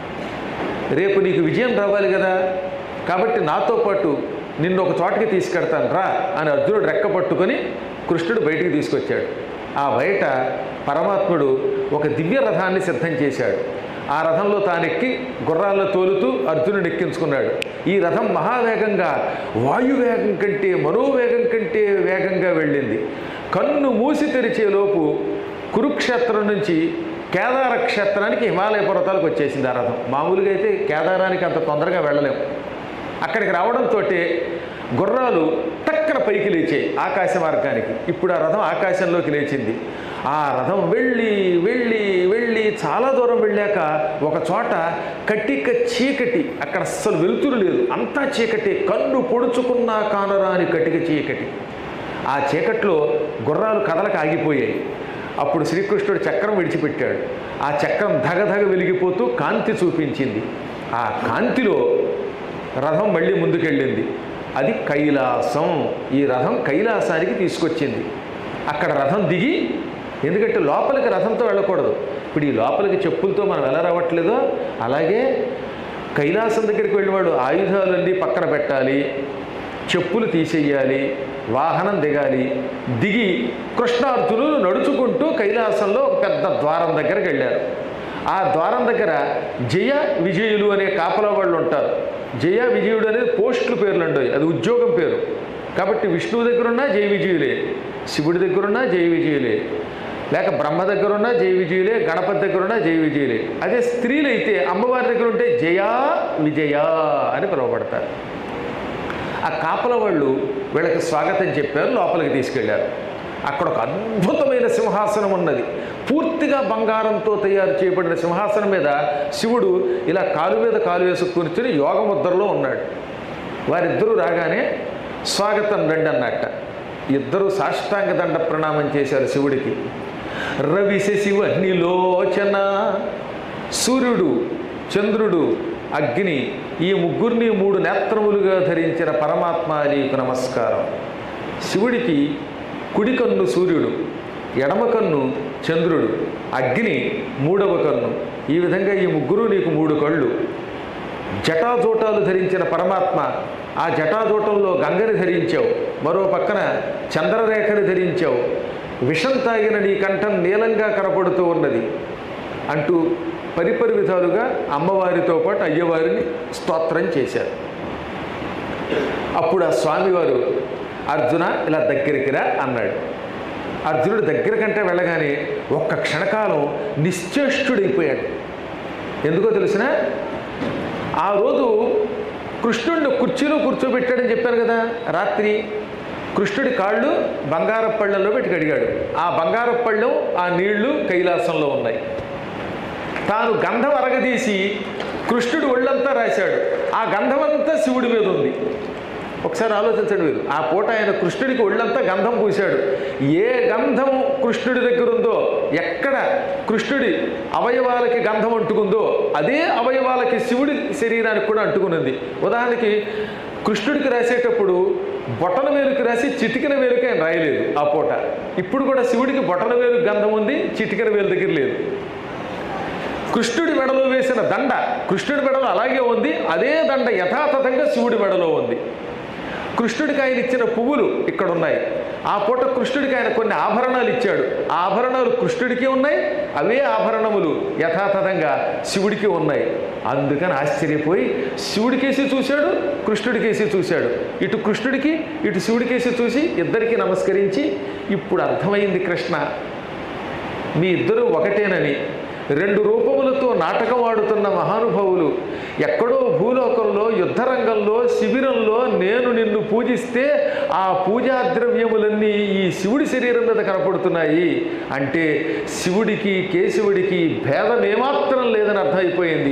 రేపు నీకు విజయం రావాలి కదా కాబట్టి నాతో పాటు నిన్ను ఒక చోటకి తీసుకెడతాను రా అని అర్జునుడు రెక్క పట్టుకొని కృష్ణుడు బయటికి తీసుకొచ్చాడు ఆ బయట పరమాత్ముడు ఒక దివ్య రథాన్ని సిద్ధం చేశాడు ఆ రథంలో తానెక్కి గుర్రాల్లో తోలుతూ అర్జునుడు ఎక్కించుకున్నాడు ఈ రథం మహావేగంగా వాయువేగం కంటే మనోవేగం కంటే వేగంగా వెళ్ళింది కన్ను మూసి తెరిచేలోపు కురుక్షేత్రం నుంచి కేదార క్షేత్రానికి హిమాలయ పర్వతాలకు వచ్చేసింది ఆ రథం మామూలుగా అయితే కేదారానికి అంత తొందరగా వెళ్ళలేము అక్కడికి రావడంతో గుర్రాలు టక్కన పైకి లేచాయి ఆకాశ మార్గానికి ఇప్పుడు ఆ రథం ఆకాశంలోకి లేచింది ఆ రథం వెళ్ళి వెళ్ళి వెళ్ళి చాలా దూరం వెళ్ళాక ఒక చోట కట్టిక చీకటి అక్కడ అస్సలు వెలుతురు లేదు అంతా చీకటి కన్ను పొడుచుకున్నా కానరాని కటిక చీకటి ఆ చీకట్లో గుర్రాలు కదలకు ఆగిపోయాయి అప్పుడు శ్రీకృష్ణుడు చక్రం విడిచిపెట్టాడు ఆ చక్రం ధగధగ వెలిగిపోతూ కాంతి చూపించింది ఆ కాంతిలో రథం మళ్ళీ ముందుకెళ్ళింది అది కైలాసం ఈ రథం కైలాసానికి తీసుకొచ్చింది అక్కడ రథం దిగి ఎందుకంటే లోపలికి రథంతో వెళ్ళకూడదు ఇప్పుడు ఈ లోపలికి చెప్పులతో మనం ఎలా రావట్లేదో అలాగే కైలాసం దగ్గరికి వెళ్ళివాడు ఆయుధాలన్నీ పక్కన పెట్టాలి చెప్పులు తీసేయాలి వాహనం దిగాలి దిగి కృష్ణార్జునులు నడుచుకుంటూ కైలాసంలో ఒక పెద్ద ద్వారం దగ్గరికి వెళ్ళారు ఆ ద్వారం దగ్గర జయ విజయులు అనే కాపలా వాళ్ళు ఉంటారు జయ విజయుడు అనేది పోస్టుల పేర్లు అంటాయి అది ఉద్యోగం పేరు కాబట్టి విష్ణువు దగ్గరున్నా జయ విజయులే శివుడి దగ్గరున్నా జయ విజయులే లేక బ్రహ్మ దగ్గరున్నా జయ విజయులే గణపతి దగ్గరున్నా జయ విజయులే అదే స్త్రీలు అయితే అమ్మవారి దగ్గర ఉంటే జయా విజయ అని పిలువబడతారు ఆ కాపల వాళ్ళు వీళ్ళకి స్వాగతం చెప్పారు లోపలికి తీసుకెళ్లారు అక్కడ ఒక అద్భుతమైన సింహాసనం ఉన్నది పూర్తిగా బంగారంతో తయారు చేయబడిన సింహాసనం మీద శివుడు ఇలా కాలు మీద కాలు వేసి కూర్చుని యోగముద్రలో ఉన్నాడు వారిద్దరూ రాగానే స్వాగతం రండి అన్నట్ట ఇద్దరు సాష్టాంగ దండ ప్రణామం చేశారు శివుడికి రవిశ శివ నిలోచన సూర్యుడు చంద్రుడు అగ్ని ఈ ముగ్గురిని మూడు నేత్రములుగా ధరించిన పరమాత్మ నీకు నమస్కారం శివుడికి కుడి కన్ను సూర్యుడు ఎడమ కన్ను చంద్రుడు అగ్ని మూడవ కన్ను ఈ విధంగా ఈ ముగ్గురు నీకు మూడు కళ్ళు జటాజూటాలు ధరించిన పరమాత్మ ఆ జటాజూటంలో గంగని ధరించావు మరో పక్కన చంద్రరేఖని ధరించావు విషం తాగిన నీ కంఠం నీలంగా కనపడుతూ ఉన్నది అంటూ పరిపరి విధాలుగా అమ్మవారితో పాటు అయ్యవారిని స్తోత్రం చేశారు అప్పుడు ఆ స్వామివారు అర్జున ఇలా దగ్గరికి రా అన్నాడు అర్జునుడు దగ్గర కంటే వెళ్ళగానే ఒక్క క్షణకాలం నిశ్చేష్టుడైపోయాడు ఎందుకో తెలిసిన ఆ రోజు కృష్ణుడిని కుర్చీలో కూర్చోబెట్టాడని చెప్పాను కదా రాత్రి కృష్ణుడి కాళ్ళు బంగారపు పళ్ళల్లో పెట్టి కడిగాడు ఆ బంగారపు పళ్ళెం ఆ నీళ్లు కైలాసంలో ఉన్నాయి తాను గంధం అరగదీసి కృష్ణుడు ఒళ్ళంతా రాశాడు ఆ గంధమంతా శివుడి మీద ఉంది ఒకసారి ఆలోచించండి మీరు ఆ పూట ఆయన కృష్ణుడికి ఒళ్ళంతా గంధం పూశాడు ఏ గంధం కృష్ణుడి దగ్గర ఉందో ఎక్కడ కృష్ణుడి అవయవాలకి గంధం అంటుకుందో అదే అవయవాలకి శివుడి శరీరానికి కూడా అంటుకున్నది ఉదాహరణకి కృష్ణుడికి రాసేటప్పుడు బొటన వేలుకి రాసి చిటికిన వేలుకి ఆయన రాయలేదు ఆ పూట ఇప్పుడు కూడా శివుడికి బొటన వేలు గంధం ఉంది చిటికిన వేలు దగ్గర లేదు కృష్ణుడి మెడలో వేసిన దండ కృష్ణుడి మెడలో అలాగే ఉంది అదే దండ యథాతథంగా శివుడి మెడలో ఉంది కృష్ణుడికి ఆయన ఇచ్చిన పువ్వులు ఇక్కడ ఉన్నాయి ఆ పూట కృష్ణుడికి ఆయన కొన్ని ఆభరణాలు ఇచ్చాడు ఆ ఆభరణాలు కృష్ణుడికి ఉన్నాయి అవే ఆభరణములు యథాతథంగా శివుడికి ఉన్నాయి అందుకని ఆశ్చర్యపోయి శివుడికేసి చూశాడు కృష్ణుడికేసి చూశాడు ఇటు కృష్ణుడికి ఇటు శివుడికేసి చూసి ఇద్దరికి నమస్కరించి ఇప్పుడు అర్థమైంది కృష్ణ మీ ఇద్దరు ఒకటేనని రెండు రూపములతో నాటకం ఆడుతున్న మహానుభావులు ఎక్కడో భూలోకంలో యుద్ధరంగంలో శిబిరంలో నేను నిన్ను పూజిస్తే ఆ పూజా ద్రవ్యములన్నీ ఈ శివుడి శరీరం మీద కనపడుతున్నాయి అంటే శివుడికి కేశవుడికి భేదం ఏమాత్రం లేదని అర్థమైపోయింది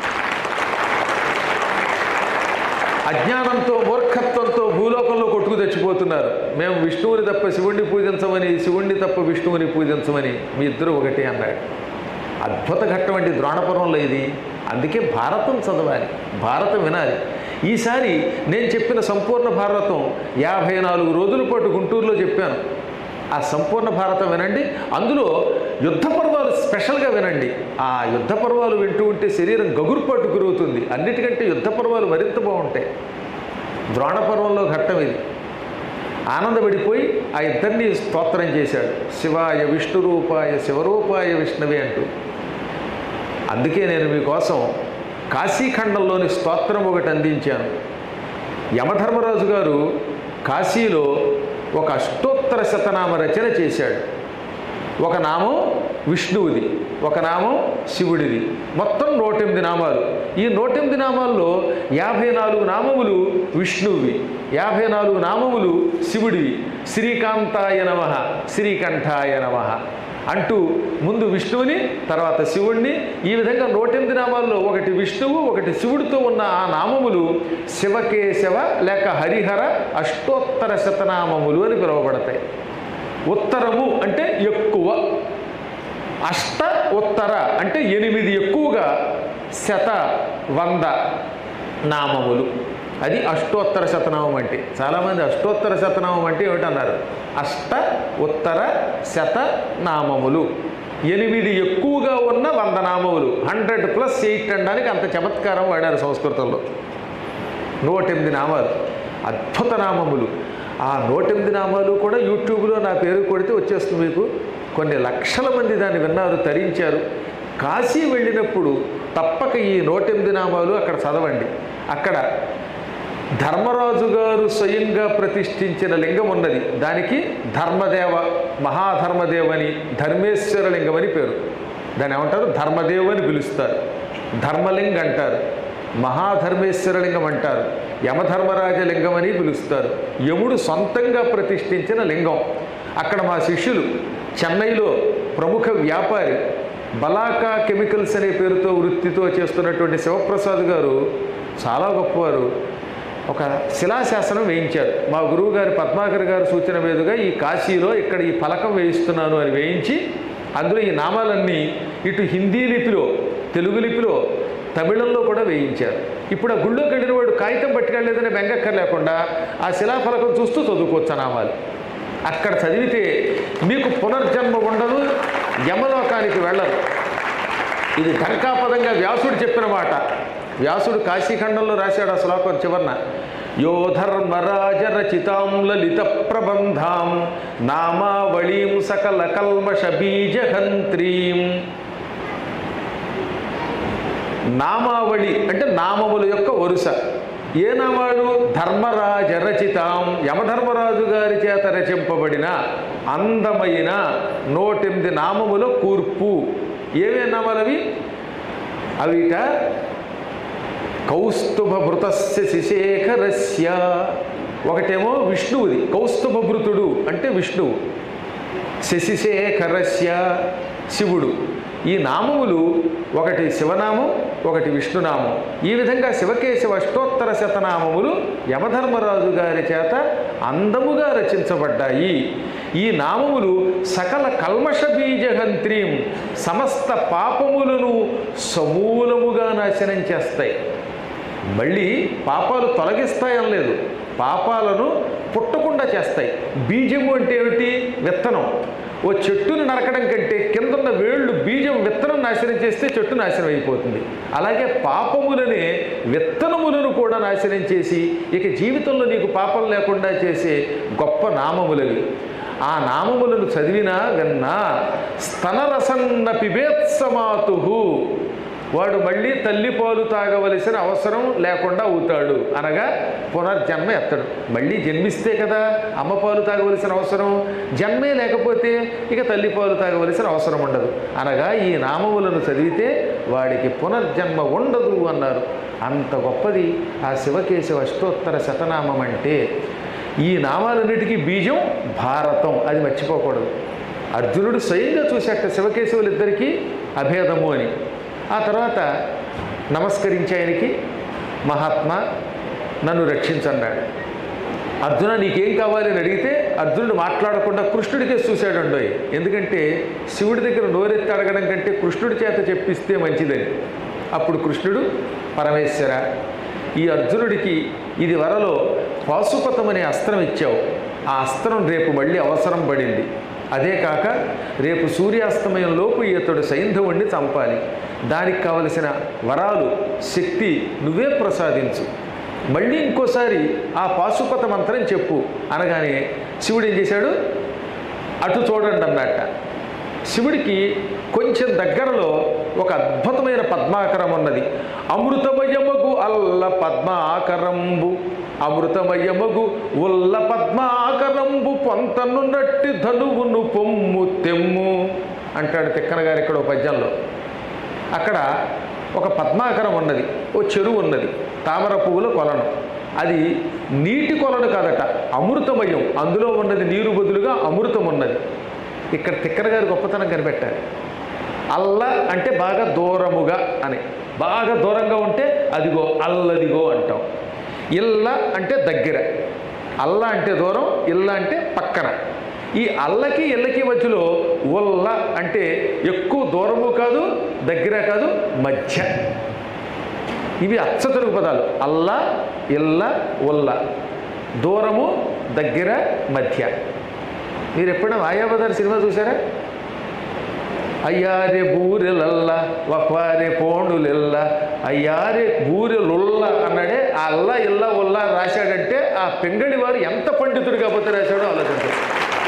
అజ్ఞానంతో మూర్ఖత్వంతో భూలోకంలో కొట్టుకు తెచ్చిపోతున్నారు మేము విష్ణువుని తప్ప శివుణ్ణి పూజించమని శివుణ్ణి తప్ప విష్ణువుని పూజించమని మీ ఇద్దరు ఒకటే అన్నాడు అద్భుత ఘట్టం అండి ద్రోణపురంలో ఇది అందుకే భారతం చదవాలి భారతం వినాలి ఈసారి నేను చెప్పిన సంపూర్ణ భారతం యాభై నాలుగు రోజుల పాటు గుంటూరులో చెప్పాను ఆ సంపూర్ణ భారతం వినండి అందులో యుద్ధ పర్వాలు స్పెషల్గా వినండి ఆ యుద్ధ పర్వాలు వింటూ ఉంటే శరీరం గగురుపాటు గురవుతుంది అన్నిటికంటే యుద్ధ పర్వాలు మరింత బాగుంటాయి ద్రోణ పర్వంలో ఘట్టం ఇది ఆనందపడిపోయి ఆ ఇద్దరిని స్తోత్రం చేశాడు శివాయ విష్ణు రూపాయ శివరూపాయ విష్ణవే అంటూ అందుకే నేను మీకోసం కాశీఖండంలోని స్తోత్రం ఒకటి అందించాను యమధర్మరాజు గారు కాశీలో ఒక అష్టోత్తర శతనామ రచన చేశాడు ఒక నామం విష్ణువుది ఒక నామం శివుడిది మొత్తం నూటెనిమిది నామాలు ఈ నూటెనిమిది నామాల్లో యాభై నాలుగు నామములు విష్ణువువి యాభై నాలుగు నామములు శివుడివి శ్రీకాంతాయ నమ శ్రీకంఠాయ నమ అంటూ ముందు విష్ణువుని తర్వాత శివుణ్ణి ఈ విధంగా నూటెనిమిది నామాల్లో ఒకటి విష్ణువు ఒకటి శివుడితో ఉన్న ఆ నామములు శివకేశవ లేక హరిహర అష్టోత్తర శతనామములు అని పిలువబడతాయి ఉత్తరము అంటే ఎక్కువ అష్ట ఉత్తర అంటే ఎనిమిది ఎక్కువగా శత వంద నామములు అది అష్టోత్తర శతనామం అంటే చాలామంది అష్టోత్తర శతనామం అంటే ఏమిటన్నారు అష్ట ఉత్తర శత నామములు ఎనిమిది ఎక్కువగా ఉన్న వంద నామములు హండ్రెడ్ ప్లస్ ఎయిట్ అనడానికి అంత చమత్కారం వాడారు సంస్కృతంలో నూటెనిమిది నామాలు అద్భుత నామములు ఆ నూటెనిమిది నామాలు కూడా యూట్యూబ్లో నా పేరు కొడితే వచ్చేస్తుంది మీకు కొన్ని లక్షల మంది దాన్ని విన్నారు తరించారు కాశీ వెళ్ళినప్పుడు తప్పక ఈ నూటెనిమిది నామాలు అక్కడ చదవండి అక్కడ ధర్మరాజు గారు స్వయంగా ప్రతిష్ఠించిన లింగం ఉన్నది దానికి ధర్మదేవ మహాధర్మదేవని ధర్మేశ్వర లింగం అని పేరు దాన్ని ఏమంటారు ధర్మదేవ్ అని పిలుస్తారు ధర్మలింగం అంటారు మహాధర్మేశ్వర లింగం అంటారు యమధర్మరాజ లింగం అని పిలుస్తారు యముడు సొంతంగా ప్రతిష్ఠించిన లింగం అక్కడ మా శిష్యులు చెన్నైలో ప్రముఖ వ్యాపారి బలాకా కెమికల్స్ అనే పేరుతో వృత్తితో చేస్తున్నటువంటి శివప్రసాద్ గారు చాలా గొప్పవారు ఒక శిలాశాసనం వేయించారు మా గురువు గారి పద్మాకర్ గారి సూచన మీదుగా ఈ కాశీలో ఇక్కడ ఈ ఫలకం వేయిస్తున్నాను అని వేయించి అందులో ఈ నామాలన్నీ ఇటు హిందీ లిపిలో తెలుగు లిపిలో తమిళంలో కూడా వేయించారు ఇప్పుడు ఆ గుళ్ళోకి వెళ్ళిన వాడు కాగితం పట్టుకెళ్ళలేదని బెంగక్కర్ లేకుండా ఆ శిలాఫలకం చూస్తూ చదువుకోవచ్చు ఆ నామాలు అక్కడ చదివితే మీకు పునర్జన్మ ఉండదు యమలోకానికి వెళ్ళరు ఇది ఢంకాపదంగా వ్యాసుడు చెప్పిన మాట వ్యాసుడు కాశీఖండంలో రాశాడు ఆ శ్లోకం చివరన యో ధర్మరాజ రచితాం లలిత ప్రబంధాం నామావళీం సకల కల్మష బీజహంత్రీం నామావళి అంటే నామముల యొక్క వరుస ఏ నామాలు ధర్మరాజ రచితాం యమధర్మరాజు గారి చేత రచింపబడిన అందమైన నూటెనిమిది నామముల కూర్పు ఏవే నామాలవి అవిట కౌస్తుభభృతస్య శిశేఖరస్య ఒకటేమో విష్ణువుది కౌస్తుభభృతుడు అంటే విష్ణువు శశిశేఖరస్య శివుడు ఈ నామములు ఒకటి శివనామం ఒకటి విష్ణునామం ఈ విధంగా శివకేశవ అష్టోత్తర శతనామములు యమధర్మరాజు గారి చేత అందముగా రచించబడ్డాయి ఈ నామములు సకల కల్మష బీజహంత్రీం సమస్త పాపములను సమూలముగా నాశనం చేస్తాయి మళ్ళీ పాపాలు తొలగిస్తాయని లేదు పాపాలను పుట్టకుండా చేస్తాయి బీజము అంటే ఏమిటి విత్తనం ఓ చెట్టును నరకడం కంటే కిందన్న వేళ్ళు బీజం విత్తనం నాశనం చేస్తే చెట్టు నాశనం అయిపోతుంది అలాగే పాపములనే విత్తనములను కూడా నాశనం చేసి ఇక జీవితంలో నీకు పాపం లేకుండా చేసే గొప్ప నామములవి ఆ నామములను చదివినా విన్నా స్తనరసన్న పిబేత్సమాతు వాడు మళ్ళీ తల్లి పాలు తాగవలసిన అవసరం లేకుండా అవుతాడు అనగా పునర్జన్మ ఎత్తడు మళ్ళీ జన్మిస్తే కదా అమ్మ పాలు తాగవలసిన అవసరం జన్మే లేకపోతే ఇక తల్లి పాలు తాగవలసిన అవసరం ఉండదు అనగా ఈ నామములను చదివితే వాడికి పునర్జన్మ ఉండదు అన్నారు అంత గొప్పది ఆ శివకేశవ అష్టోత్తర శతనామం అంటే ఈ నామాలన్నిటికీ బీజం భారతం అది మర్చిపోకూడదు అర్జునుడు స్వయంగా చూశాక శివకేశవులిద్దరికీ అభేదము అని ఆ తర్వాత నమస్కరించి ఆయనకి మహాత్మా నన్ను రక్షించన్నాడు అర్జున నీకేం కావాలి అని అడిగితే అర్జునుడు మాట్లాడకుండా కృష్ణుడికే చూశాడు ఎందుకంటే శివుడి దగ్గర నోరెత్తి అడగడం కంటే కృష్ణుడి చేత చెప్పిస్తే మంచిదని అప్పుడు కృష్ణుడు పరమేశ్వర ఈ అర్జునుడికి ఇది వరలో పాశుపతం అనే అస్త్రం ఇచ్చావు ఆ అస్త్రం రేపు మళ్ళీ అవసరం పడింది అదే కాక రేపు సూర్యాస్తమయంలోపు ఇతడు సైంధవుణ్ణి చంపాలి దానికి కావలసిన వరాలు శక్తి నువ్వే ప్రసాదించు మళ్ళీ ఇంకోసారి ఆ పాశుపత మంత్రం చెప్పు అనగానే శివుడు ఏం చేశాడు అటు చూడండి అన్నట్ట శివుడికి కొంచెం దగ్గరలో ఒక అద్భుతమైన పద్మాకరం ఉన్నది అమృతమయమగు అల్ల పద్మాకరంబు అమృతమయమగు ఉల్ల పద్మాకరంబు పొంతనున్నట్టి ధనువును పొమ్ము తెమ్ము అంటాడు తిక్కన గారు ఇక్కడ ఒక పద్యంలో అక్కడ ఒక పద్మాకరం ఉన్నది ఓ చెరువు ఉన్నది తామర పువ్వుల కొలను అది నీటి కొలను కాదట అమృతమయం అందులో ఉన్నది నీరు బదులుగా అమృతం ఉన్నది ఇక్కడ తిక్కన గారి గొప్పతనం కనిపెట్టారు అల్ల అంటే బాగా దూరముగా అని బాగా దూరంగా ఉంటే అదిగో అల్లదిగో అంటాం ఇల్ల అంటే దగ్గర అల్ల అంటే దూరం ఇల్ల అంటే పక్కన ఈ అల్లకి ఇళ్ళకి మధ్యలో ఉల్ల అంటే ఎక్కువ దూరము కాదు దగ్గర కాదు మధ్య ఇవి అచ్చ తెలుగు పదాలు అల్ల ఇల్ల ఉల్ల దూరము దగ్గర మధ్య మీరు ఎప్పుడైనా మాయాబజార్ సినిమా చూసారా అయ్యారే బూరెలల్ల వక్వారే పోండులెల్ల అయ్యారే బూరెలుల్ల అన్నాడే ఆ అల్ల ఇల్ల ఉల్ల రాశాడంటే ఆ పెంగళి వారు ఎంత పండితుడు కాకపోతే రాశాడో ఆలోచించారు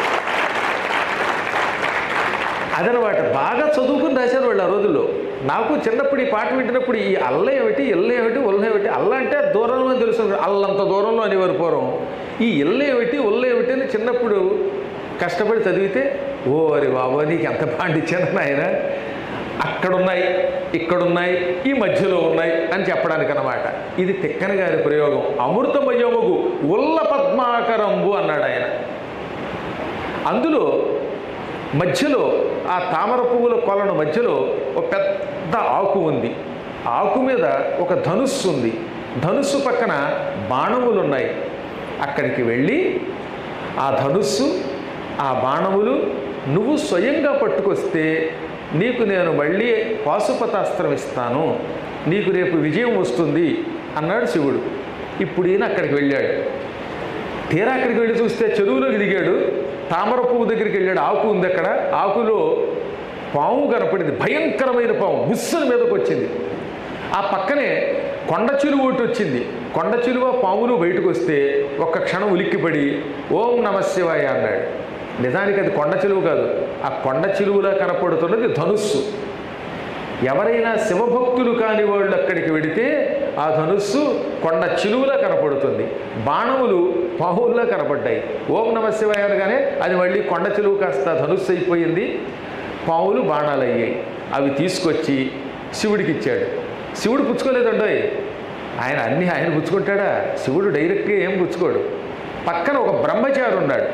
అదనమాట బాగా చదువుకుని రాశారు వాళ్ళు ఆ రోజుల్లో నాకు చిన్నప్పుడు ఈ పాట వింటున్నప్పుడు ఈ అల్ల ఏమిటి ఇల్ల ఏమిటి ఉల్ల ఏమిటి అల్ల అంటే దూరంలో అని తెలుసు అల్లంత దూరంలో అనేవారు పూర్వం ఈ ఇల్ల ఏమిటి ఉల్ల ఏమిటి అని చిన్నప్పుడు కష్టపడి చదివితే ఓ అరే బాబా నీకు ఎంత పాండిత్యాను నాయన అక్కడున్నాయి ఇక్కడున్నాయి ఈ మధ్యలో ఉన్నాయి అని చెప్పడానికి అనమాట ఇది తిక్కన గారి ప్రయోగం అమృతమయముగు ఉల్ల పద్మాకరంబు అన్నాడు ఆయన అందులో మధ్యలో ఆ తామర పువ్వుల కొలను మధ్యలో ఒక పెద్ద ఆకు ఉంది ఆకు మీద ఒక ధనుస్సు ఉంది ధనుస్సు పక్కన బాణములు ఉన్నాయి అక్కడికి వెళ్ళి ఆ ధనుస్సు ఆ బాణములు నువ్వు స్వయంగా పట్టుకొస్తే నీకు నేను మళ్ళీ పాశుపతాస్త్రం ఇస్తాను నీకు రేపు విజయం వస్తుంది అన్నాడు శివుడు ఇప్పుడు ఈయన అక్కడికి వెళ్ళాడు తీరా అక్కడికి వెళ్ళి చూస్తే చెరువులోకి దిగాడు తామర పువ్వు దగ్గరికి వెళ్ళాడు ఆకు ఉంది అక్కడ ఆకులో పాము కనపడింది భయంకరమైన పాము బుస్సుల మీదకి వచ్చింది ఆ పక్కనే కొండ చిలువ ఒకటి వచ్చింది కొండ చిలువ పాములు బయటకు వస్తే ఒక్క క్షణం ఉలిక్కిపడి ఓం నమ శివాయ అన్నాడు నిజానికి అది కొండ చిలువ కాదు ఆ కొండ చిలువలా కనపడుతున్నది ధనుస్సు ఎవరైనా శివభక్తులు కాని వాళ్ళు అక్కడికి వెడితే ఆ ధనుస్సు కొండ చిలువులా కనపడుతుంది బాణములు పావుల్లా కనపడ్డాయి ఓం నమ శివాయ అనగానే అది మళ్ళీ కొండ చిలువు కాస్త ధనుస్సు అయిపోయింది పావులు బాణాలు అయ్యాయి అవి తీసుకొచ్చి శివుడికి ఇచ్చాడు శివుడు పుచ్చుకోలేదండోయ్ ఆయన అన్నీ ఆయన పుచ్చుకుంటాడా శివుడు డైరెక్ట్గా ఏం పుచ్చుకోడు పక్కన ఒక బ్రహ్మచారి ఉన్నాడు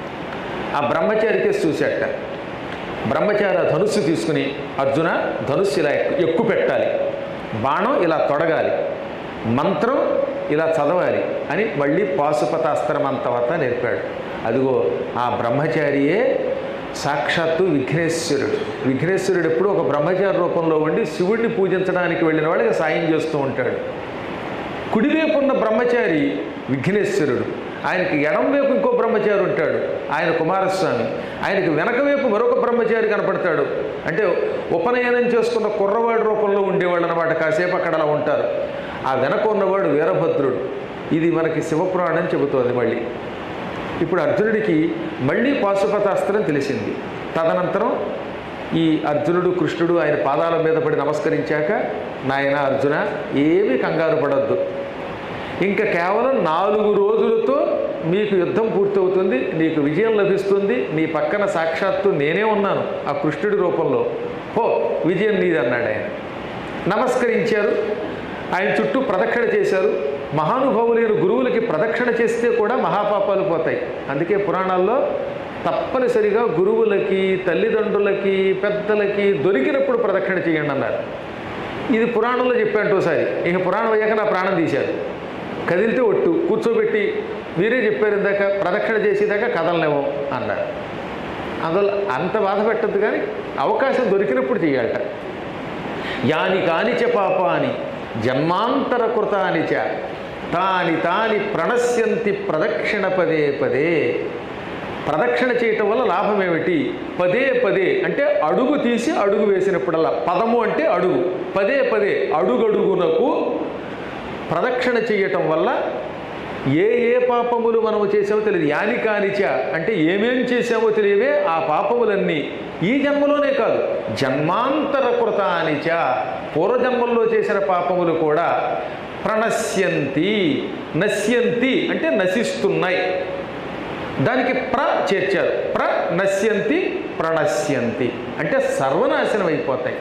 ఆ బ్రహ్మచారికి చూశాట బ్రహ్మచారి ఆ ధనుస్సు తీసుకుని అర్జున ధనుస్సు ఇలా ఎక్కు ఎక్కు పెట్టాలి బాణం ఇలా తొడగాలి మంత్రం ఇలా చదవాలి అని మళ్ళీ పాశుపతాస్త్రం అంతవత నేర్పాడు అదిగో ఆ బ్రహ్మచారియే సాక్షాత్తు విఘ్నేశ్వరుడు విఘ్నేశ్వరుడు ఎప్పుడు ఒక బ్రహ్మచారి రూపంలో ఉండి శివుడిని పూజించడానికి వెళ్ళిన వాళ్ళకి సాయం చేస్తూ ఉంటాడు కుడివైపు ఉన్న బ్రహ్మచారి విఘ్నేశ్వరుడు ఆయనకి ఎడం వైపు ఇంకో బ్రహ్మచారి ఉంటాడు ఆయన కుమారస్వామి ఆయనకి వెనక వైపు మరొక బ్రహ్మచారి కనపడతాడు అంటే ఉపనయనం చేసుకున్న కుర్రవాడి రూపంలో ఉండేవాళ్ళు అనమాట కాసేపు అక్కడ అలా ఉంటారు ఆ వెనక ఉన్నవాడు వీరభద్రుడు ఇది మనకి శివపురాణం చెబుతోంది మళ్ళీ ఇప్పుడు అర్జునుడికి మళ్ళీ పాశుపతాస్త్రం తెలిసింది తదనంతరం ఈ అర్జునుడు కృష్ణుడు ఆయన పాదాల మీద పడి నమస్కరించాక నాయన అర్జున ఏమీ కంగారు పడద్దు ఇంకా కేవలం నాలుగు రోజులతో మీకు యుద్ధం పూర్తవుతుంది నీకు విజయం లభిస్తుంది నీ పక్కన సాక్షాత్తు నేనే ఉన్నాను ఆ కృష్ణుడి రూపంలో హో విజయం నీది అన్నాడు ఆయన నమస్కరించారు ఆయన చుట్టూ ప్రదక్షిణ చేశారు మహానుభావులైన గురువులకి ప్రదక్షిణ చేస్తే కూడా మహాపాపాలు పోతాయి అందుకే పురాణాల్లో తప్పనిసరిగా గురువులకి తల్లిదండ్రులకి పెద్దలకి దొరికినప్పుడు ప్రదక్షిణ చేయండి అన్నారు ఇది పురాణంలో చెప్పాను ఒకసారి ఇక పురాణం అయ్యాక నా ప్రాణం తీశారు కదిలితే ఒట్టు కూర్చోబెట్టి మీరే చెప్పారు ఇందాక ప్రదక్షిణ చేసేదాకా కదలనేమో అన్నారు అందువల్ల అంత బాధ పెట్టద్దు కానీ అవకాశం దొరికినప్పుడు చేయాలట యాని కానిచ పాపాని జన్మాంతర కృతాని చ తాని తాని ప్రణశ్యంతి ప్రదక్షిణ పదే పదే ప్రదక్షిణ చేయటం వల్ల లాభం ఏమిటి పదే పదే అంటే అడుగు తీసి అడుగు వేసినప్పుడల్లా పదము అంటే అడుగు పదే పదే అడుగడుగునకు ప్రదక్షిణ చేయటం వల్ల ఏ ఏ పాపములు మనము చేసామో తెలియదు యాని కానిచ అంటే ఏమేం చేసామో తెలియవే ఆ పాపములన్నీ ఈ జన్మలోనే కాదు జన్మాంతర కృతానిచ పూర్వజన్మల్లో చేసిన పాపములు కూడా ప్రణశ్యంతి నశ్యంతి అంటే నశిస్తున్నాయి దానికి ప్ర చేర్చారు ప్ర నశ్యంతి ప్రణశ్యంతి అంటే సర్వనాశనం అయిపోతాయి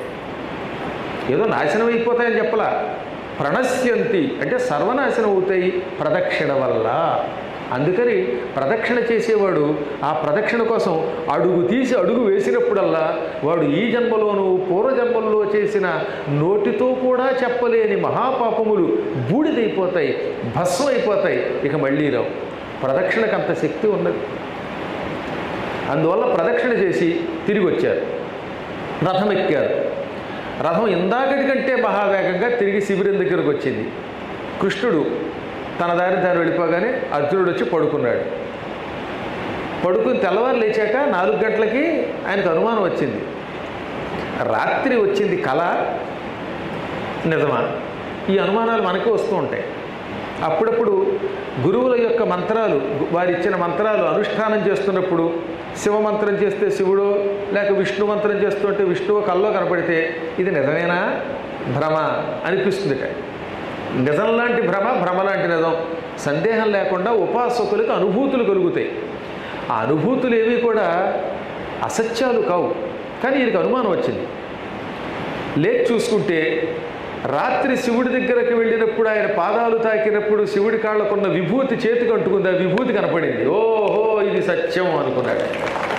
ఏదో నాశనం అయిపోతాయని చెప్పలా ప్రణశ్యంతి అంటే సర్వనాశనం అవుతాయి ప్రదక్షిణ వల్ల అందుకని ప్రదక్షిణ చేసేవాడు ఆ ప్రదక్షిణ కోసం అడుగు తీసి అడుగు వేసినప్పుడల్లా వాడు ఈ జన్మలోనూ పూర్వజన్మల్లో చేసిన నోటితో కూడా చెప్పలేని మహాపాపములు బూడిదైపోతాయి భస్మం అయిపోతాయి ఇక మళ్ళీ రావు ప్రదక్షిణకు అంత శక్తి ఉన్నది అందువల్ల ప్రదక్షిణ చేసి తిరిగి వచ్చారు రథం ఎక్కారు రథం ఇందాకటి కంటే మహావేగంగా తిరిగి శిబిరం దగ్గరకు వచ్చింది కృష్ణుడు తన దారి దారి వెళ్ళిపోగానే అర్జునుడు వచ్చి పడుకున్నాడు పడుకుని తెల్లవారు లేచాక నాలుగు గంటలకి ఆయనకు అనుమానం వచ్చింది రాత్రి వచ్చింది కళ నిజమా ఈ అనుమానాలు మనకే వస్తూ ఉంటాయి అప్పుడప్పుడు గురువుల యొక్క మంత్రాలు వారు ఇచ్చిన మంత్రాలు అనుష్ఠానం చేస్తున్నప్పుడు శివ మంత్రం చేస్తే శివుడు లేక విష్ణు మంత్రం చేస్తుంటే విష్ణువు కల్లో కనపడితే ఇది నిజమేనా భ్రమ అనిపిస్తుంది నిజం లాంటి భ్రమ భ్రమ లాంటి నిజం సందేహం లేకుండా ఉపాసకులకు అనుభూతులు కలుగుతాయి ఆ అనుభూతులు ఏవి కూడా అసత్యాలు కావు కానీ వీరికి అనుమానం వచ్చింది లేచి చూసుకుంటే రాత్రి శివుడి దగ్గరకు వెళ్ళినప్పుడు ఆయన పాదాలు తాకినప్పుడు శివుడి కాళ్ళకున్న విభూతి చేతికి అంటుకుంది ఆ విభూతి కనపడింది ఓహో ఇది సత్యం అనుకున్నాడు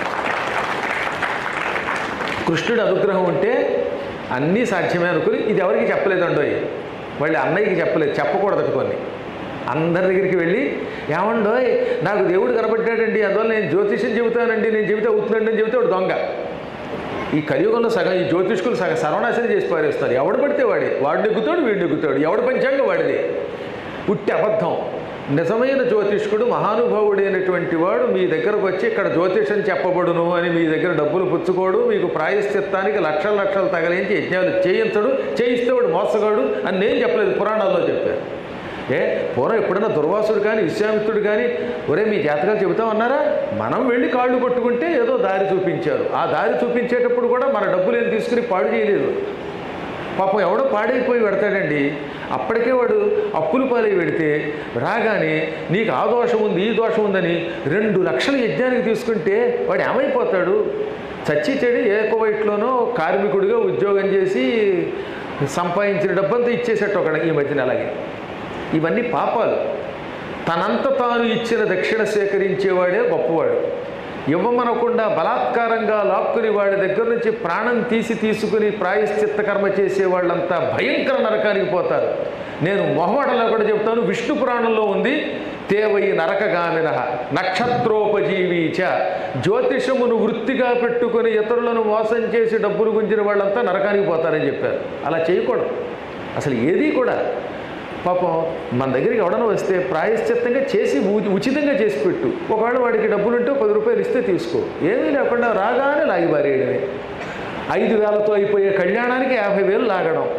కృష్ణుడి అనుగ్రహం ఉంటే అన్నీ సాధ్యమే అనుకుని ఇది ఎవరికి చెప్పలేదండోయ్ మళ్ళీ అన్నయ్యకి చెప్పలేదు చెప్పకూడదు కొన్ని అందరి దగ్గరికి వెళ్ళి ఏమండోయ్ నాకు దేవుడు కనబడ్డాడండి అందువల్ల నేను జ్యోతిష్యం చెబుతానండి నేను చెబితే అవుతుందండి అని చెబితే వాడు దొంగ ఈ కలియుగంలో సగం ఈ జ్యోతిష్కులు సగం సర్వనాశనం చేసి పారేస్తారు ఎవడు పడితే వాడే వాడు నెగ్గుతాడు వీడు నెగ్గుతాడు ఎవడు పంచాంగం వాడిదే ఉట్టి అబద్ధం నిజమైన జ్యోతిష్కుడు మహానుభావుడైనటువంటి వాడు మీ దగ్గరకు వచ్చి ఇక్కడ జ్యోతిషం చెప్పబడును అని మీ దగ్గర డబ్బులు పుచ్చుకోడు మీకు ప్రాయశ్చిత్తానికి లక్షల లక్షలు తగలించి యజ్ఞాలు చేయించడు చేయిస్తే వాడు మోసగాడు అని నేను చెప్పలేదు పురాణాల్లో చెప్పాను ఏ పూర్వం ఎప్పుడైనా దుర్వాసుడు కానీ విశ్వామిత్రుడు కానీ ఒరే మీ జాతకాలు చెబుతామన్నారా మనం వెళ్ళి కాళ్ళు పట్టుకుంటే ఏదో దారి చూపించారు ఆ దారి చూపించేటప్పుడు కూడా మన డబ్బులు ఏం తీసుకుని పాడు చేయలేదు పాపం ఎవడో పాడైపోయి పెడతాడండి అప్పటికే వాడు అప్పులు పాలై పెడితే రాగానే నీకు ఆ దోషం ఉంది ఈ దోషం ఉందని రెండు లక్షల యజ్ఞానికి తీసుకుంటే వాడు ఏమైపోతాడు చచ్చి చెడి ఏ కువైట్లోనో కార్మికుడిగా ఉద్యోగం చేసి సంపాదించిన డబ్బంతా ఇచ్చేసేట్టు ఒకడు ఈ మధ్యన అలాగే ఇవన్నీ పాపాలు తనంత తాను ఇచ్చిన దక్షిణ సేకరించేవాడే గొప్పవాడు ఇవ్వమనకుండా బలాత్కారంగా లాక్కుని వాడి దగ్గర నుంచి ప్రాణం తీసి తీసుకుని ప్రాయశ్చిత్త కర్మ చేసే వాళ్ళంతా భయంకర నరకానికి పోతారు నేను మొహమాటంలో కూడా చెప్తాను విష్ణు పురాణంలో ఉంది తేవై నరకగామిన నక్షత్రోపజీవీచ జ్యోతిషమును వృత్తిగా పెట్టుకుని ఇతరులను మోసం చేసి డబ్బులు గుంజిన వాళ్ళంతా నరకానికి పోతారని చెప్పారు అలా చేయకూడదు అసలు ఏది కూడా పాపం మన దగ్గరికి ఎవడన్నా వస్తే ప్రాయశ్చిత్తంగా చేసి ఉ- ఉచితంగా చేసి పెట్టు ఒకవేళ వాడికి డబ్బులు ఉంటే పది రూపాయలు ఇస్తే తీసుకో ఏమీ లేకుండా రాగానే లాగి పారేయడమే ఐదు వేలతో అయిపోయే కళ్యాణానికి యాభై వేలు లాగడం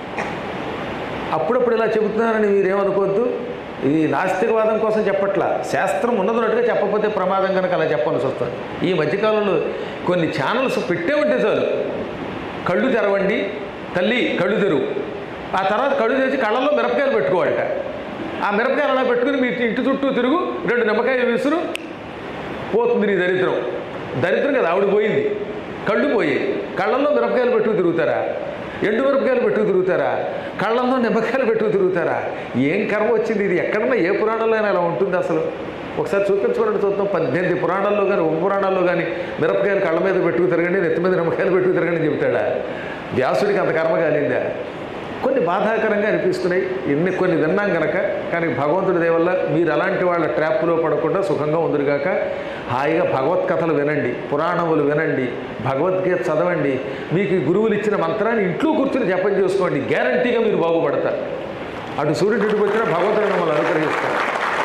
అప్పుడప్పుడు ఇలా చెబుతున్నారని మీరేమనుకోవద్దు ఇది నాస్తికవాదం కోసం చెప్పట్లా శాస్త్రం ఉన్నదన్నట్టుగా చెప్పకపోతే ప్రమాదం కనుక అలా చెప్పాల్సి వస్తుంది ఈ మధ్యకాలంలో కొన్ని ఛానల్స్ పెట్టే ఉంటే చాలు కళ్ళు తెరవండి తల్లి కళ్ళు తెరువు ఆ తర్వాత కళ్ళు తెరిచి కళ్ళల్లో మిరపకాయలు పెట్టుకోవాలట ఆ మిరపకాయలు అలా పెట్టుకుని మీ ఇంటి చుట్టూ తిరుగు రెండు నిమ్మకాయలు విసురు పోతుంది నీ దరిద్రం దరిద్రం కదా ఆవిడ పోయింది కళ్ళు పోయాయి కళ్ళల్లో మిరపకాయలు పెట్టుకు తిరుగుతారా ఎండు మిరపకాయలు పెట్టుకు తిరుగుతారా కళ్ళల్లో నిమ్మకాయలు పెట్టుకు తిరుగుతారా ఏం కర్మ వచ్చింది ఇది ఎక్కడన్నా ఏ పురాణంలో అయినా అలా ఉంటుంది అసలు ఒకసారి చూపించుకోవడానికి చూద్దాం పద్దెనిమిది పురాణాల్లో కానీ ఉప పురాణాల్లో కానీ మిరపకాయలు కళ్ళ మీద పెట్టుకు తిరగండి నెత్తి మీద నిమ్మకాయలు పెట్టుకు తిరగండి చెబుతాడా వ్యాసుడికి అంత కర్మ కాలిందా కొన్ని బాధాకరంగా అనిపిస్తున్నాయి ఎన్ని కొన్ని విన్నాం గనక కానీ భగవంతుడి దయ వల్ల మీరు అలాంటి వాళ్ళ ట్రాప్లో పడకుండా సుఖంగా ఉందిరుగాక హాయిగా భగవత్ కథలు వినండి పురాణములు వినండి భగవద్గీత చదవండి మీకు ఈ గురువులు ఇచ్చిన మంత్రాన్ని ఇంట్లో కూర్చుని జపం చేసుకోండి గ్యారంటీగా మీరు బాగుపడతారు అటు సూర్యుడు ఇటుకు వచ్చినా భగవంతుడు మిమ్మల్ని అనుగ్రహిస్తారు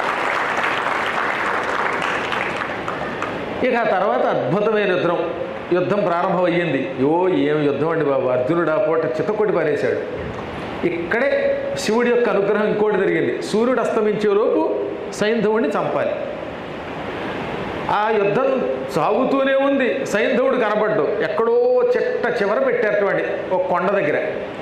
ఇక ఆ తర్వాత అద్భుతమైన యుద్ధం యుద్ధం ప్రారంభమయ్యింది యో ఏం యుద్ధం అండి బాబు అర్జునుడు ఆ పూట చిత్తకొట్టి పారేశాడు ఇక్కడే శివుడి యొక్క అనుగ్రహం ఇంకోటి జరిగింది సూర్యుడు అస్తమించేలోపు సైంధవుడిని చంపాలి ఆ యుద్ధం సాగుతూనే ఉంది సైంధవుడు కనబడ్డు ఎక్కడో చెట్ట చివర పెట్టేటువంటి ఒక కొండ దగ్గర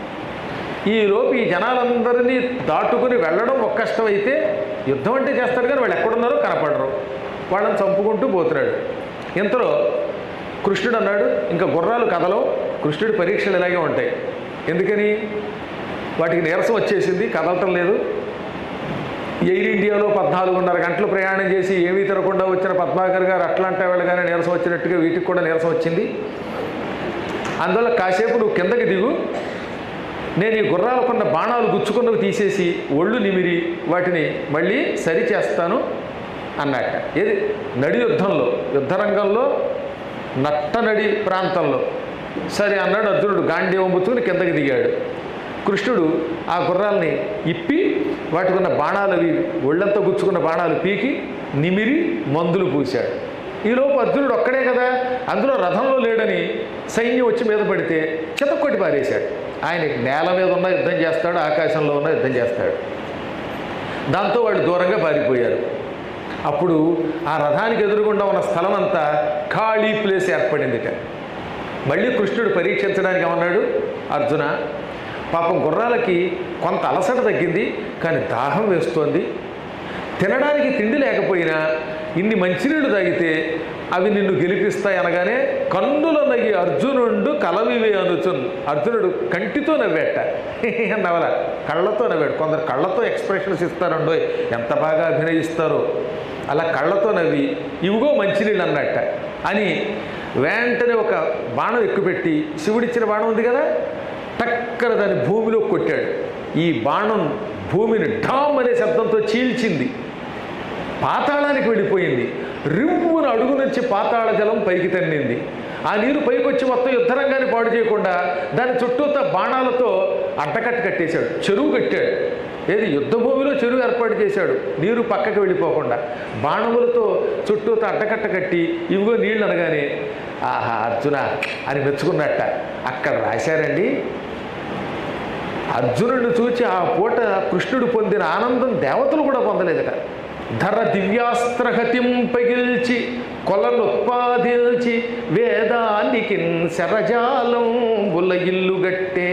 ఈలోపు ఈ జనాలందరినీ దాటుకుని వెళ్ళడం ఒక కష్టమైతే యుద్ధం అంటే చేస్తారు కానీ వాళ్ళు ఎక్కడున్నారో కనపడరు వాళ్ళని చంపుకుంటూ పోతున్నాడు ఇంతలో కృష్ణుడు అన్నాడు ఇంకా గుర్రాలు కథలో కృష్ణుడి పరీక్షలు ఇలాగే ఉంటాయి ఎందుకని వాటికి నీరసం వచ్చేసింది కదలటం లేదు ఎయిర్ ఇండియాలో పద్నాలుగున్నర గంటలు ప్రయాణం చేసి ఏమీ తినకుండా వచ్చిన పద్మాకర్ గారు అట్లాంటి వెళ్ళగానే నీరసం వచ్చినట్టుగా వీటికి కూడా నీరసం వచ్చింది అందువల్ల కాసేపు నువ్వు కిందకి దిగు నేను ఈ గుర్రాలకున్న బాణాలు గుచ్చుకున్నవి తీసేసి ఒళ్ళు నిమిరి వాటిని మళ్ళీ సరి చేస్తాను అన్నట్ట ఏది నడి యుద్ధంలో యుద్ధరంగంలో నట్టనడి ప్రాంతంలో సరే అన్నాడు అర్జునుడు గాంధీవం పుచ్చుకుని కిందకి దిగాడు కృష్ణుడు ఆ గుర్రాల్ని ఇప్పి వాటికి ఉన్న బాణాలు అవి ఒళ్ళంతా గుచ్చుకున్న బాణాలు పీకి నిమిరి మందులు పూశాడు ఈలోపు అర్జునుడు ఒక్కడే కదా అందులో రథంలో లేడని సైన్యం వచ్చి మీద పడితే చితక్కొట్టి పారేశాడు ఆయన నేల మీద ఉన్న యుద్ధం చేస్తాడు ఆకాశంలో ఉన్న యుద్ధం చేస్తాడు దాంతో వాళ్ళు దూరంగా పారిపోయారు అప్పుడు ఆ రథానికి ఎదురుగుండా ఉన్న స్థలం అంతా ఖాళీ ప్లేస్ ఏర్పడిందిట మళ్ళీ కృష్ణుడు పరీక్షించడానికి ఏమన్నాడు అర్జున పాపం గుర్రాలకి కొంత అలసట తగ్గింది కానీ దాహం వేస్తోంది తినడానికి తిండి లేకపోయినా ఇన్ని మంచినీళ్ళు తాగితే అవి నిన్ను గెలిపిస్తాయి అనగానే కన్నుల నగి అర్జునుడు కలవివే అనుచున్ అర్జునుడు కంటితో నవ్వేట నవల కళ్ళతో నవ్వాడు కొందరు కళ్ళతో ఎక్స్ప్రెషన్స్ ఇస్తారండో ఎంత బాగా అభినయిస్తారో అలా కళ్ళతో నవ్వి ఇవిగో మంచినీళ్ళు అన్నట్ట అని వెంటనే ఒక బాణం ఎక్కుపెట్టి శివుడిచ్చిన బాణం ఉంది కదా టక్కన దాన్ని భూమిలో కొట్టాడు ఈ బాణం భూమిని ఢామ్ అనే శబ్దంతో చీల్చింది పాతాళానికి వెళ్ళిపోయింది రిమ్మున అడుగు నుంచి పాతాళ జలం పైకి తన్నింది ఆ నీరు పైకి వచ్చి మొత్తం యుద్ధరంగాన్ని పాడు చేయకుండా దాని చుట్టూతా బాణాలతో అడ్డకట్ట కట్టేశాడు చెరువు కట్టాడు ఏది యుద్ధ భూమిలో చెరువు ఏర్పాటు చేశాడు నీరు పక్కకి వెళ్ళిపోకుండా బాణములతో చుట్టూతా అడ్డకట్ట కట్టి ఇవిగో నీళ్ళు అనగానే ఆహా అర్జున అని మెచ్చుకున్నట్ట అక్కడ రాశారండి అర్జునుడిని చూచి ఆ పూట కృష్ణుడు పొందిన ఆనందం దేవతలు కూడా పొందలేదట ధర దివ్యాస్త్రహతిం పగిల్చి కొలను ఉత్పాదిల్చి వేదానికి శరజాలం బుల్ల ఇల్లు గట్టే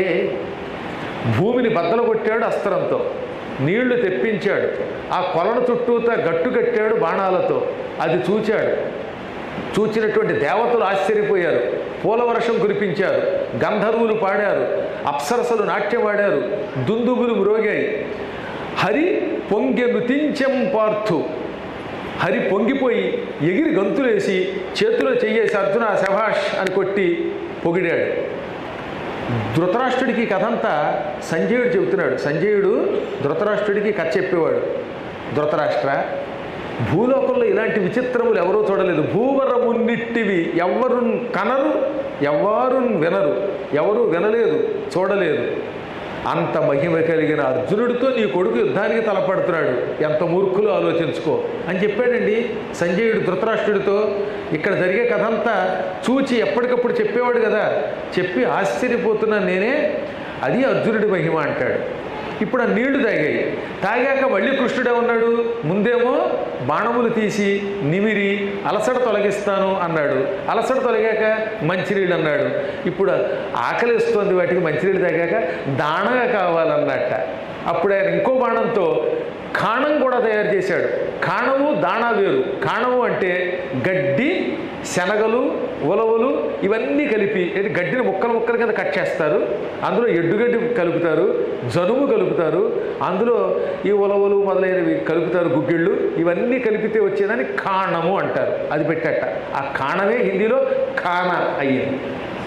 భూమిని బద్దలు కొట్టాడు అస్త్రంతో నీళ్లు తెప్పించాడు ఆ కొలను చుట్టూతా గట్టు కట్టాడు బాణాలతో అది చూచాడు చూచినటువంటి దేవతలు ఆశ్చర్యపోయారు పూలవర్షం కురిపించారు గంధర్వులు పాడారు అప్సరసలు నాట్యమాడారు దుందుబులు మ్రోగాయి హరి పొంగెను తించెం పార్థు హరి పొంగిపోయి ఎగిరి గంతులేసి చేతిలో చెయ్యేసి అర్జున శభాష్ అని కొట్టి పొగిడాడు ధృతరాష్ట్రుడికి ఈ కథంతా సంజయుడు చెబుతున్నాడు సంజయుడు ధృతరాష్ట్రుడికి కథ చెప్పేవాడు ధృతరాష్ట్ర భూలోకంలో ఇలాంటి విచిత్రములు ఎవరూ చూడలేదు భూవరమున్నిట్టివి ఎవ్వరు కనరు ఎవ్వరు వినరు ఎవరు వినలేదు చూడలేదు అంత మహిమ కలిగిన అర్జునుడితో నీ కొడుకు యుద్ధానికి తలపడుతున్నాడు ఎంత మూర్ఖులు ఆలోచించుకో అని చెప్పాడండి సంజయుడు ధృతరాష్ట్రుడితో ఇక్కడ జరిగే కథ అంతా చూచి ఎప్పటికప్పుడు చెప్పేవాడు కదా చెప్పి ఆశ్చర్యపోతున్నాను నేనే అది అర్జునుడి మహిమ అంటాడు ఇప్పుడు ఆ నీళ్లు తాగాయి తాగాక మళ్ళీ కృష్ణుడే ఉన్నాడు ముందేమో బాణములు తీసి నిమిరి అలసట తొలగిస్తాను అన్నాడు అలసట తొలగాక మంచినీళ్ళు అన్నాడు ఇప్పుడు ఆకలి వస్తుంది వాటికి మంచినీళ్ళు తాగాక దాణగా కావాలన్నట్ట అప్పుడు ఆయన ఇంకో బాణంతో కాణం కూడా తయారు చేశాడు కాణము దాణా వేరు కాణము అంటే గడ్డి శనగలు ఉలవలు ఇవన్నీ కలిపి అంటే గడ్డిని ముక్కలు ముక్కల కింద కట్ చేస్తారు అందులో ఎడ్డుగడ్డి కలుపుతారు జనుము కలుపుతారు అందులో ఈ ఉలవలు మొదలైనవి కలుపుతారు గుగ్గిళ్ళు ఇవన్నీ కలిపితే వచ్చేదాన్ని కాణము అంటారు అది పెట్టట ఆ కాణమే హిందీలో కాణ అయ్యింది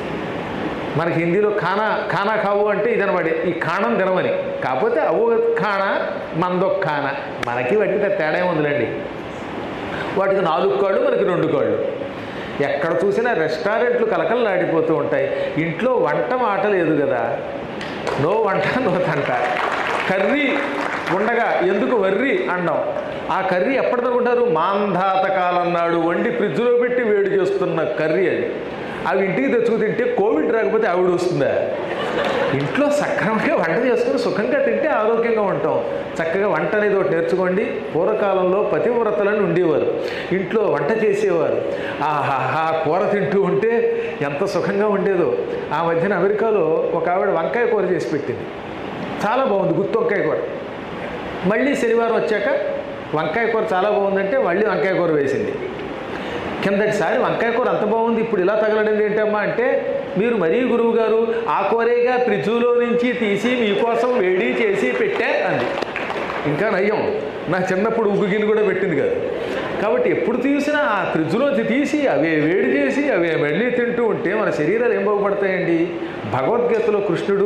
మనకి హిందీలో ఖానా ఖానా కావు అంటే ఇదనమాట ఈ ఖాణం తినమని కాకపోతే అవు ఖానా మందొక ఖాన మనకి వాటికి తేడా ఉందిలేండి వాటికి నాలుగు కాళ్ళు మనకి రెండు కాళ్ళు ఎక్కడ చూసినా రెస్టారెంట్లు కలకలలాడిపోతూ ఉంటాయి ఇంట్లో వంట మాట లేదు కదా నో వంట నో తంట కర్రీ ఉండగా ఎందుకు వర్రి అండం ఆ కర్రీ ఎప్పటిదనుకుంటారు మాంధాత కాలం నాడు వండి ఫ్రిడ్జ్లో పెట్టి వేడి చేస్తున్న కర్రీ అది అవి ఇంటికి తెచ్చుకు తింటే కోవిడ్ రాకపోతే ఆవిడ వస్తుందా ఇంట్లో సక్రమంగా వంట చేసుకుని సుఖంగా తింటే ఆరోగ్యంగా ఉంటాం చక్కగా వంట అనేది ఒకటి నేర్చుకోండి పూర్వకాలంలో పతివ్రతలను ఉండేవారు ఇంట్లో వంట చేసేవారు ఆహాహా కూర తింటూ ఉంటే ఎంత సుఖంగా ఉండేదో ఆ మధ్యన అమెరికాలో ఒక ఆవిడ వంకాయ కూర చేసి పెట్టింది చాలా బాగుంది గుత్తి వంకాయ కూర మళ్ళీ శనివారం వచ్చాక వంకాయ కూర చాలా బాగుందంటే మళ్ళీ వంకాయ కూర వేసింది కిందటిసారి వంకాయ కూర అంత బాగుంది ఇప్పుడు ఇలా తగలడింది ఏంటమ్మా అంటే మీరు మరీ గురువు గారు ఆ కూరేగా ఫ్రిడ్జులో నుంచి తీసి మీకోసం వేడి చేసి పెట్టా అంది ఇంకా నయ్యం నా చిన్నప్పుడు ఉగ్గు గిన్నె కూడా పెట్టింది కదా కాబట్టి ఎప్పుడు తీసినా ఆ ఫ్రిడ్జ్లోంచి తీసి అవే వేడి చేసి అవే మళ్ళీ తింటూ ఉంటే మన శరీరాలు ఏం బాగుపడతాయండి భగవద్గీతలో కృష్ణుడు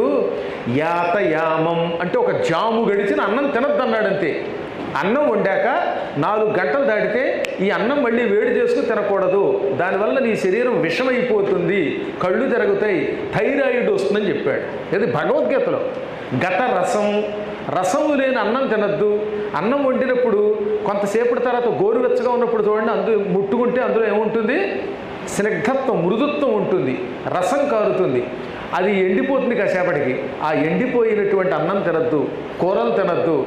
యాతయామం అంటే ఒక జాము గడిచిన అన్నం తినద్దన్నాడంతే అన్నం వండాక నాలుగు గంటలు దాటితే ఈ అన్నం మళ్ళీ వేడి చేసుకుని తినకూడదు దానివల్ల నీ శరీరం విషమైపోతుంది కళ్ళు తిరుగుతాయి థైరాయిడ్ వస్తుందని చెప్పాడు ఇది భగవద్గీతలో గత రసం రసము లేని అన్నం తినద్దు అన్నం వండినప్పుడు కొంతసేపటి తర్వాత గోరువెచ్చగా ఉన్నప్పుడు చూడండి అందు ముట్టుకుంటే అందులో ఏముంటుంది స్నిగ్ధత్వం మృదుత్వం ఉంటుంది రసం కారుతుంది అది ఎండిపోతుంది కాసేపటికి ఆ ఎండిపోయినటువంటి అన్నం తినద్దు కూరలు తినద్దు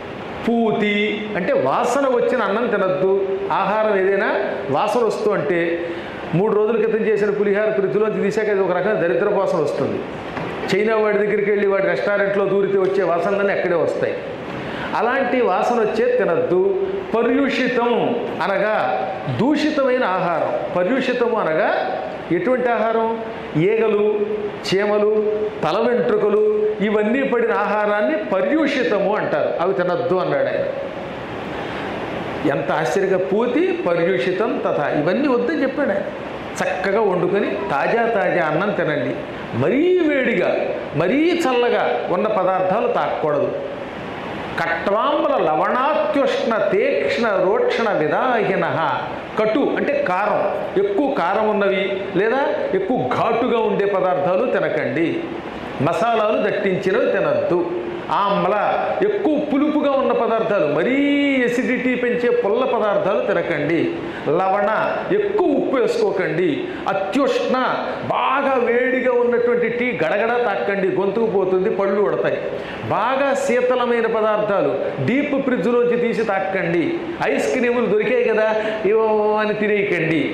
పూతి అంటే వాసన వచ్చిన అన్నం తినద్దు ఆహారం ఏదైనా వాసన వస్తూ అంటే మూడు రోజుల క్రితం చేసిన పులిహార ఫ్రిడ్జ్లోంచి తీసాక అది ఒక రకమైన దరిద్ర వాసన వస్తుంది చైనా వాడి దగ్గరికి వెళ్ళి వాడి రెస్టారెంట్లో దూరితే వచ్చే వాసనలన్నీ అక్కడే వస్తాయి అలాంటి వాసన వచ్చే తినద్దు పర్యూషితం అనగా దూషితమైన ఆహారం పర్యూషితము అనగా ఎటువంటి ఆహారం ఈగలు చీమలు తల వెంట్రుకలు ఇవన్నీ పడిన ఆహారాన్ని పర్యూషితము అంటారు అవి తినద్దు అన్నాడు ఆయన ఎంత ఆశ్చర్యంగా పూతి పర్యూషితం తథా ఇవన్నీ వద్దని చెప్పాడు ఆయన చక్కగా వండుకొని తాజా తాజా అన్నం తినండి మరీ వేడిగా మరీ చల్లగా ఉన్న పదార్థాలు తాకూడదు కట్వాంబల లవణాత్యుష్ణ తీక్ష్ణ రోక్షణ విదాహిన కటు అంటే కారం ఎక్కువ కారం ఉన్నవి లేదా ఎక్కువ ఘాటుగా ఉండే పదార్థాలు తినకండి మసాలాలు దట్టించినవి తినద్దు ఆమ్ల ఎక్కువ పులుపుగా ఉన్న పదార్థాలు మరీ ఎసిడిటీ పెంచే పుల్ల పదార్థాలు తినకండి లవణ ఎక్కువ ఉప్పు వేసుకోకండి అత్యుష్ణ బాగా వేడిగా ఉన్నటువంటి టీ గడగడ తాకండి గొంతుకు పోతుంది పళ్ళు ఉడతాయి బాగా శీతలమైన పదార్థాలు డీప్ ఫ్రిడ్జ్లోంచి తీసి తాకండి ఐస్ క్రీములు దొరికాయి కదా ఇవో అని తినేయకండి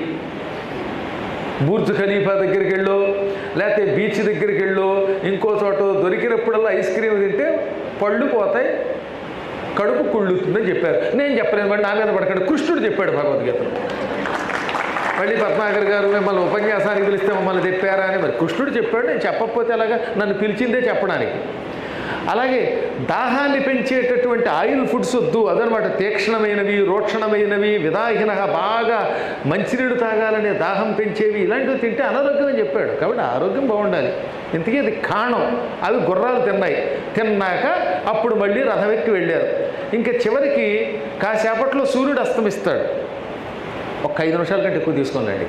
బూర్జ్ ఖలీఫా దగ్గరికి వెళ్ళు లేకపోతే బీచ్ దగ్గరికి వెళ్ళు ఇంకో చోట దొరికినప్పుడల్లా ఐస్ క్రీమ్ తింటే పళ్ళు పోతాయి కడుపు కుళ్ళుతుందని చెప్పారు నేను చెప్పలేదు మరి నా మీద పడకండి కృష్ణుడు చెప్పాడు భగవద్గీతలో మళ్ళీ పద్మాకర్ గారు మిమ్మల్ని ఉపన్యాసానికి పిలిస్తే మమ్మల్ని చెప్పారా అని మరి కృష్ణుడు చెప్పాడు నేను చెప్పకపోతే అలాగా నన్ను పిలిచిందే చెప్పడానికి అలాగే దాహాన్ని పెంచేటటువంటి ఆయిల్ ఫుడ్స్ వద్దు అదనమాట తీక్షణమైనవి రోక్షణమైనవి విదాహిన బాగా మంచినీడు తాగాలనే దాహం పెంచేవి ఇలాంటివి తింటే అనారోగ్యం అని చెప్పాడు కాబట్టి ఆరోగ్యం బాగుండాలి ఇంతకీ అది కాణం అవి గుర్రాలు తిన్నాయి తిన్నాక అప్పుడు మళ్ళీ రథం ఎక్కి వెళ్ళారు ఇంకా చివరికి కాసేపట్లో సూర్యుడు అస్తమిస్తాడు ఒక ఐదు నిమిషాల కంటే ఎక్కువ తీసుకోండి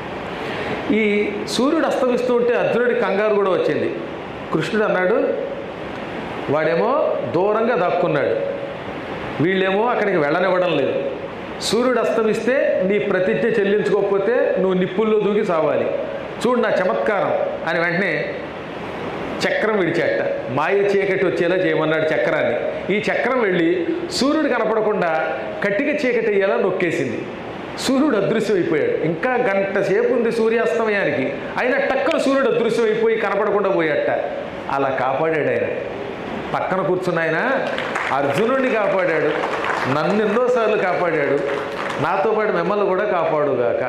ఈ సూర్యుడు అస్తమిస్తూ ఉంటే అర్జునుడి కంగారు కూడా వచ్చింది కృష్ణుడు అన్నాడు వాడేమో దూరంగా దాక్కున్నాడు వీళ్ళేమో అక్కడికి వెళ్ళనివ్వడం లేదు సూర్యుడు అస్తమిస్తే నీ ప్రతిజ్ఞ చెల్లించుకోకపోతే నువ్వు నిప్పుల్లో దూకి సావాలి చూడు నా చమత్కారం అని వెంటనే చక్రం విడిచాట మాయ చీకటి వచ్చేలా చేయమన్నాడు చక్రాన్ని ఈ చక్రం వెళ్ళి సూర్యుడు కనపడకుండా కట్టిక చీకటి అయ్యేలా నొక్కేసింది సూర్యుడు అదృశ్యమైపోయాడు ఇంకా గంట సేపు ఉంది సూర్యాస్తమయానికి అయినా టక్కన సూర్యుడు అదృశ్యమైపోయి కనపడకుండా పోయాట అలా కాపాడాడు ఆయన పక్కన కూర్చున్న ఆయన అర్జునుడిని కాపాడాడు నన్ను ఎన్నోసార్లు కాపాడాడు నాతో పాటు మిమ్మల్ని కూడా కాపాడుగాక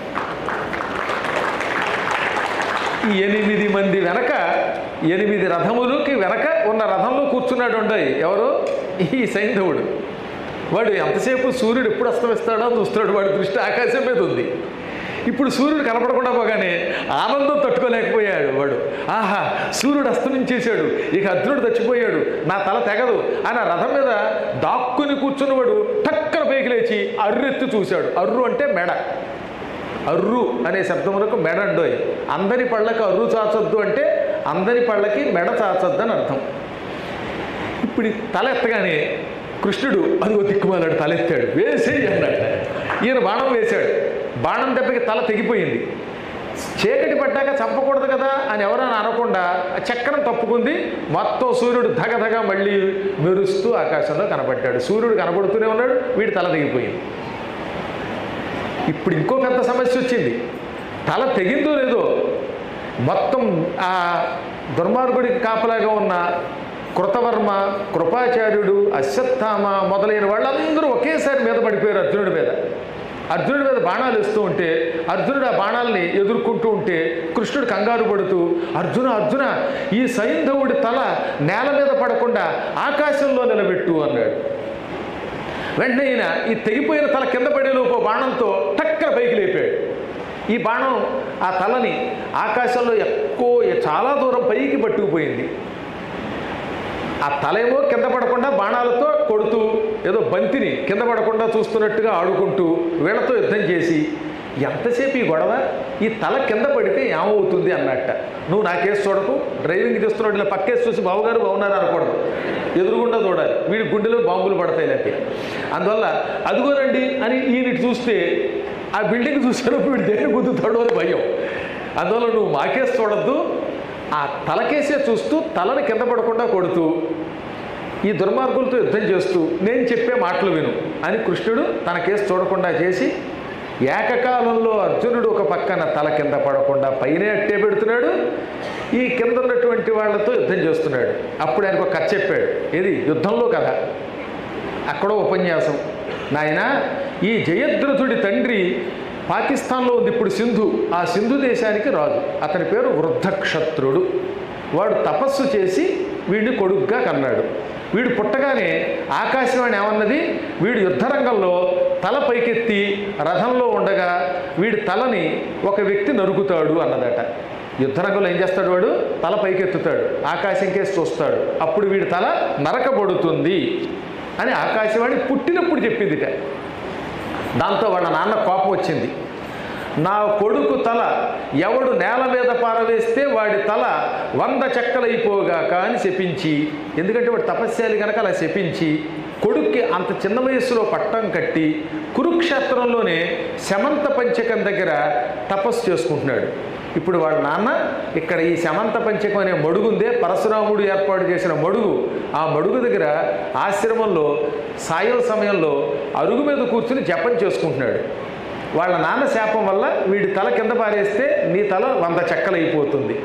ఈ ఎనిమిది మంది వెనక ఎనిమిది రథములకి వెనక ఉన్న రథంలో కూర్చున్నాడు ఉండయి ఎవరు ఈ సైంధవుడు వాడు ఎంతసేపు సూర్యుడు ఎప్పుడు అస్తమిస్తాడో చూస్తున్నాడు వాడి దృష్టి ఆకాశం మీద ఉంది ఇప్పుడు సూర్యుడు కనపడకుండా పోగానే ఆనందం తట్టుకోలేకపోయాడు వాడు ఆహా సూర్యుడు అస్తమించేశాడు ఇక అర్జునుడు చచ్చిపోయాడు నా తల తెగదు అని ఆ రథం మీద దాక్కుని కూర్చున్నవాడు టక్కన పైకి లేచి అర్రెత్తి చూశాడు అర్రు అంటే మెడ అర్రు అనే శబ్దములకు మెడ అండోయ్ అందరి పళ్ళకి అర్రు చాచొద్దు అంటే అందరి పళ్ళకి మెడ చాచొద్దు అని అర్థం ఇప్పుడు ఈ తల ఎత్తగానే కృష్ణుడు అదిగో దిక్కుమాలాడు తల ఎత్తాడు వేసేయి అన్నాడు ఈయన బాణం వేశాడు బాణం దెబ్బకి తల తెగిపోయింది చీకటి పడ్డాక చంపకూడదు కదా అని ఎవరైనా అనకుండా ఆ చక్రం తప్పుకుంది మొత్తం సూర్యుడు ధగధగ మళ్ళీ మెరుస్తూ ఆకాశంలో కనపడ్డాడు సూర్యుడు కనపడుతూనే ఉన్నాడు వీడి తల తెగిపోయింది ఇప్పుడు ఇంకో పెద్ద సమస్య వచ్చింది తల తెగిందో లేదో మొత్తం ఆ దుర్మార్గుడికి కాపలాగా ఉన్న కృతవర్మ కృపాచార్యుడు అశ్వత్థామ మొదలైన వాళ్ళందరూ ఒకేసారి మీద పడిపోయారు అర్జునుడి మీద అర్జునుడి మీద బాణాలు వేస్తూ ఉంటే అర్జునుడు ఆ బాణాలని ఎదుర్కొంటూ ఉంటే కృష్ణుడు కంగారు పడుతూ అర్జున అర్జున ఈ సైంధవుడి తల నేల మీద పడకుండా ఆకాశంలో నిలబెట్టు అన్నాడు వెంటనే ఈయన ఈ తెగిపోయిన తల కింద పడేలోపు బాణంతో టక్కన పైకి లేపాడు ఈ బాణం ఆ తలని ఆకాశంలో ఎక్కువ చాలా దూరం పైకి పట్టుకుపోయింది ఆ తలేమో కింద పడకుండా బాణాలతో కొడుతూ ఏదో బంతిని కింద పడకుండా చూస్తున్నట్టుగా ఆడుకుంటూ వీళ్ళతో యుద్ధం చేసి ఎంతసేపు ఈ గొడవ ఈ తల కింద పడితే ఏమవుతుంది అన్నట్ట నువ్వు నా కేసు చూడకు డ్రైవింగ్ చేస్తున్నాడు ఇలా పక్కేసి చూసి బావగారు బాగున్నారు అనకూడదు ఎదురుగుండా చూడాలి వీడి గుండెలో బాంబులు పడతాయి లేకపోతే అందువల్ల అదిగోనండి అని ఈయన చూస్తే ఆ బిల్డింగ్ చూసినప్పుడు వీడు దేని గుద్దుతాడు అని భయం అందువల్ల నువ్వు మాకేసి చూడొద్దు ఆ తలకేసే చూస్తూ తలని కింద పడకుండా కొడుతూ ఈ దుర్మార్గులతో యుద్ధం చేస్తూ నేను చెప్పే మాటలు విను అని కృష్ణుడు తన కేసు చూడకుండా చేసి ఏకకాలంలో అర్జునుడు ఒక పక్కన తల కింద పడకుండా పైనే అట్టే పెడుతున్నాడు ఈ కింద ఉన్నటువంటి వాళ్ళతో యుద్ధం చేస్తున్నాడు అప్పుడు ఆయనకు ఒక కథ చెప్పాడు ఏది యుద్ధంలో కథ అక్కడో ఉపన్యాసం నాయన ఈ జయద్రథుడి తండ్రి పాకిస్తాన్లో ఉంది ఇప్పుడు సింధు ఆ సింధు దేశానికి రాజు అతని పేరు వృద్ధక్షత్రుడు వాడు తపస్సు చేసి వీడిని కొడుగ్గా కన్నాడు వీడు పుట్టగానే ఆకాశవాణి ఏమన్నది వీడు యుద్ధరంగంలో తల పైకెత్తి రథంలో ఉండగా వీడి తలని ఒక వ్యక్తి నరుకుతాడు అన్నదట యుద్ధరంగంలో ఏం చేస్తాడు వాడు తల పైకెత్తుతాడు ఆకాశం కేసి చూస్తాడు అప్పుడు వీడి తల నరకబడుతుంది అని ఆకాశవాణి పుట్టినప్పుడు చెప్పిందిట దాంతో వాళ్ళ నాన్న కోపం వచ్చింది నా కొడుకు తల ఎవడు నేల మీద పారవేస్తే వాడి తల వంద చెక్కలైపోగాక అని శపించి ఎందుకంటే వాడు తపస్యాలి కనుక అలా శపించి కొడుక్కి అంత చిన్న వయస్సులో పట్టం కట్టి కురుక్షేత్రంలోనే శమంత పంచకం దగ్గర తపస్సు చేసుకుంటున్నాడు ఇప్పుడు వాళ్ళ నాన్న ఇక్కడ ఈ శమంత పంచకం అనే మడుగుందే పరశురాముడు ఏర్పాటు చేసిన మడుగు ఆ మడుగు దగ్గర ఆశ్రమంలో సాయం సమయంలో అరుగు మీద కూర్చుని జపం చేసుకుంటున్నాడు వాళ్ళ నాన్న శాపం వల్ల వీడి తల కింద పారేస్తే నీ తల వంద చెక్కలైపోతుంది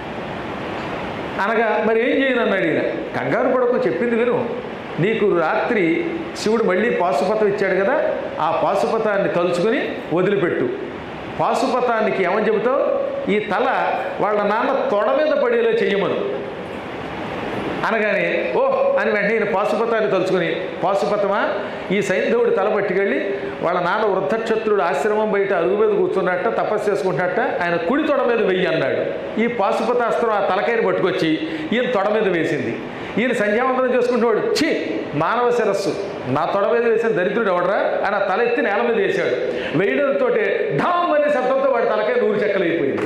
అనగా మరి ఏం చేయను అన్నాడు ఈయన కంగారు పడకు చెప్పింది విను నీకు రాత్రి శివుడు మళ్ళీ పాశుపతం ఇచ్చాడు కదా ఆ పాశుపతాన్ని తలుచుకుని వదిలిపెట్టు పాశుపతానికి ఏమని చెబుతావు ఈ తల వాళ్ళ నాన్న తొడ మీద పడేలా చెయ్యమను అనగానే ఓ అని వెంటనే ఈయన పాశుపతాన్ని తలుచుకుని పాశుపతమా ఈ సైంధవుడి తల పట్టుకెళ్ళి వాళ్ళ నాన్న వృద్ధక్షత్రుడు ఆశ్రమం బయట అరుగు మీద కూర్చున్నట్ట తపస్సు చేసుకుంటున్నట్ట ఆయన కుడి తొడ మీద వెయ్యి అన్నాడు ఈ పాశుపతాస్త్రం ఆ తలకాయని పట్టుకొచ్చి ఈయన తొడ మీద వేసింది ఈయన సంధ్యావందనం చేసుకుంటున్నాడు ఛీ మానవ శిరస్సు నా తొడ మీద వేసిన దరిద్రుడు ఎవడరా అని ఆ తల ఎత్తి నేల మీద వేశాడు వేయడంతో ఢామ్ అనే శబ్దంతో వాడి తలకాయ నూరు చెక్కలైపోయింది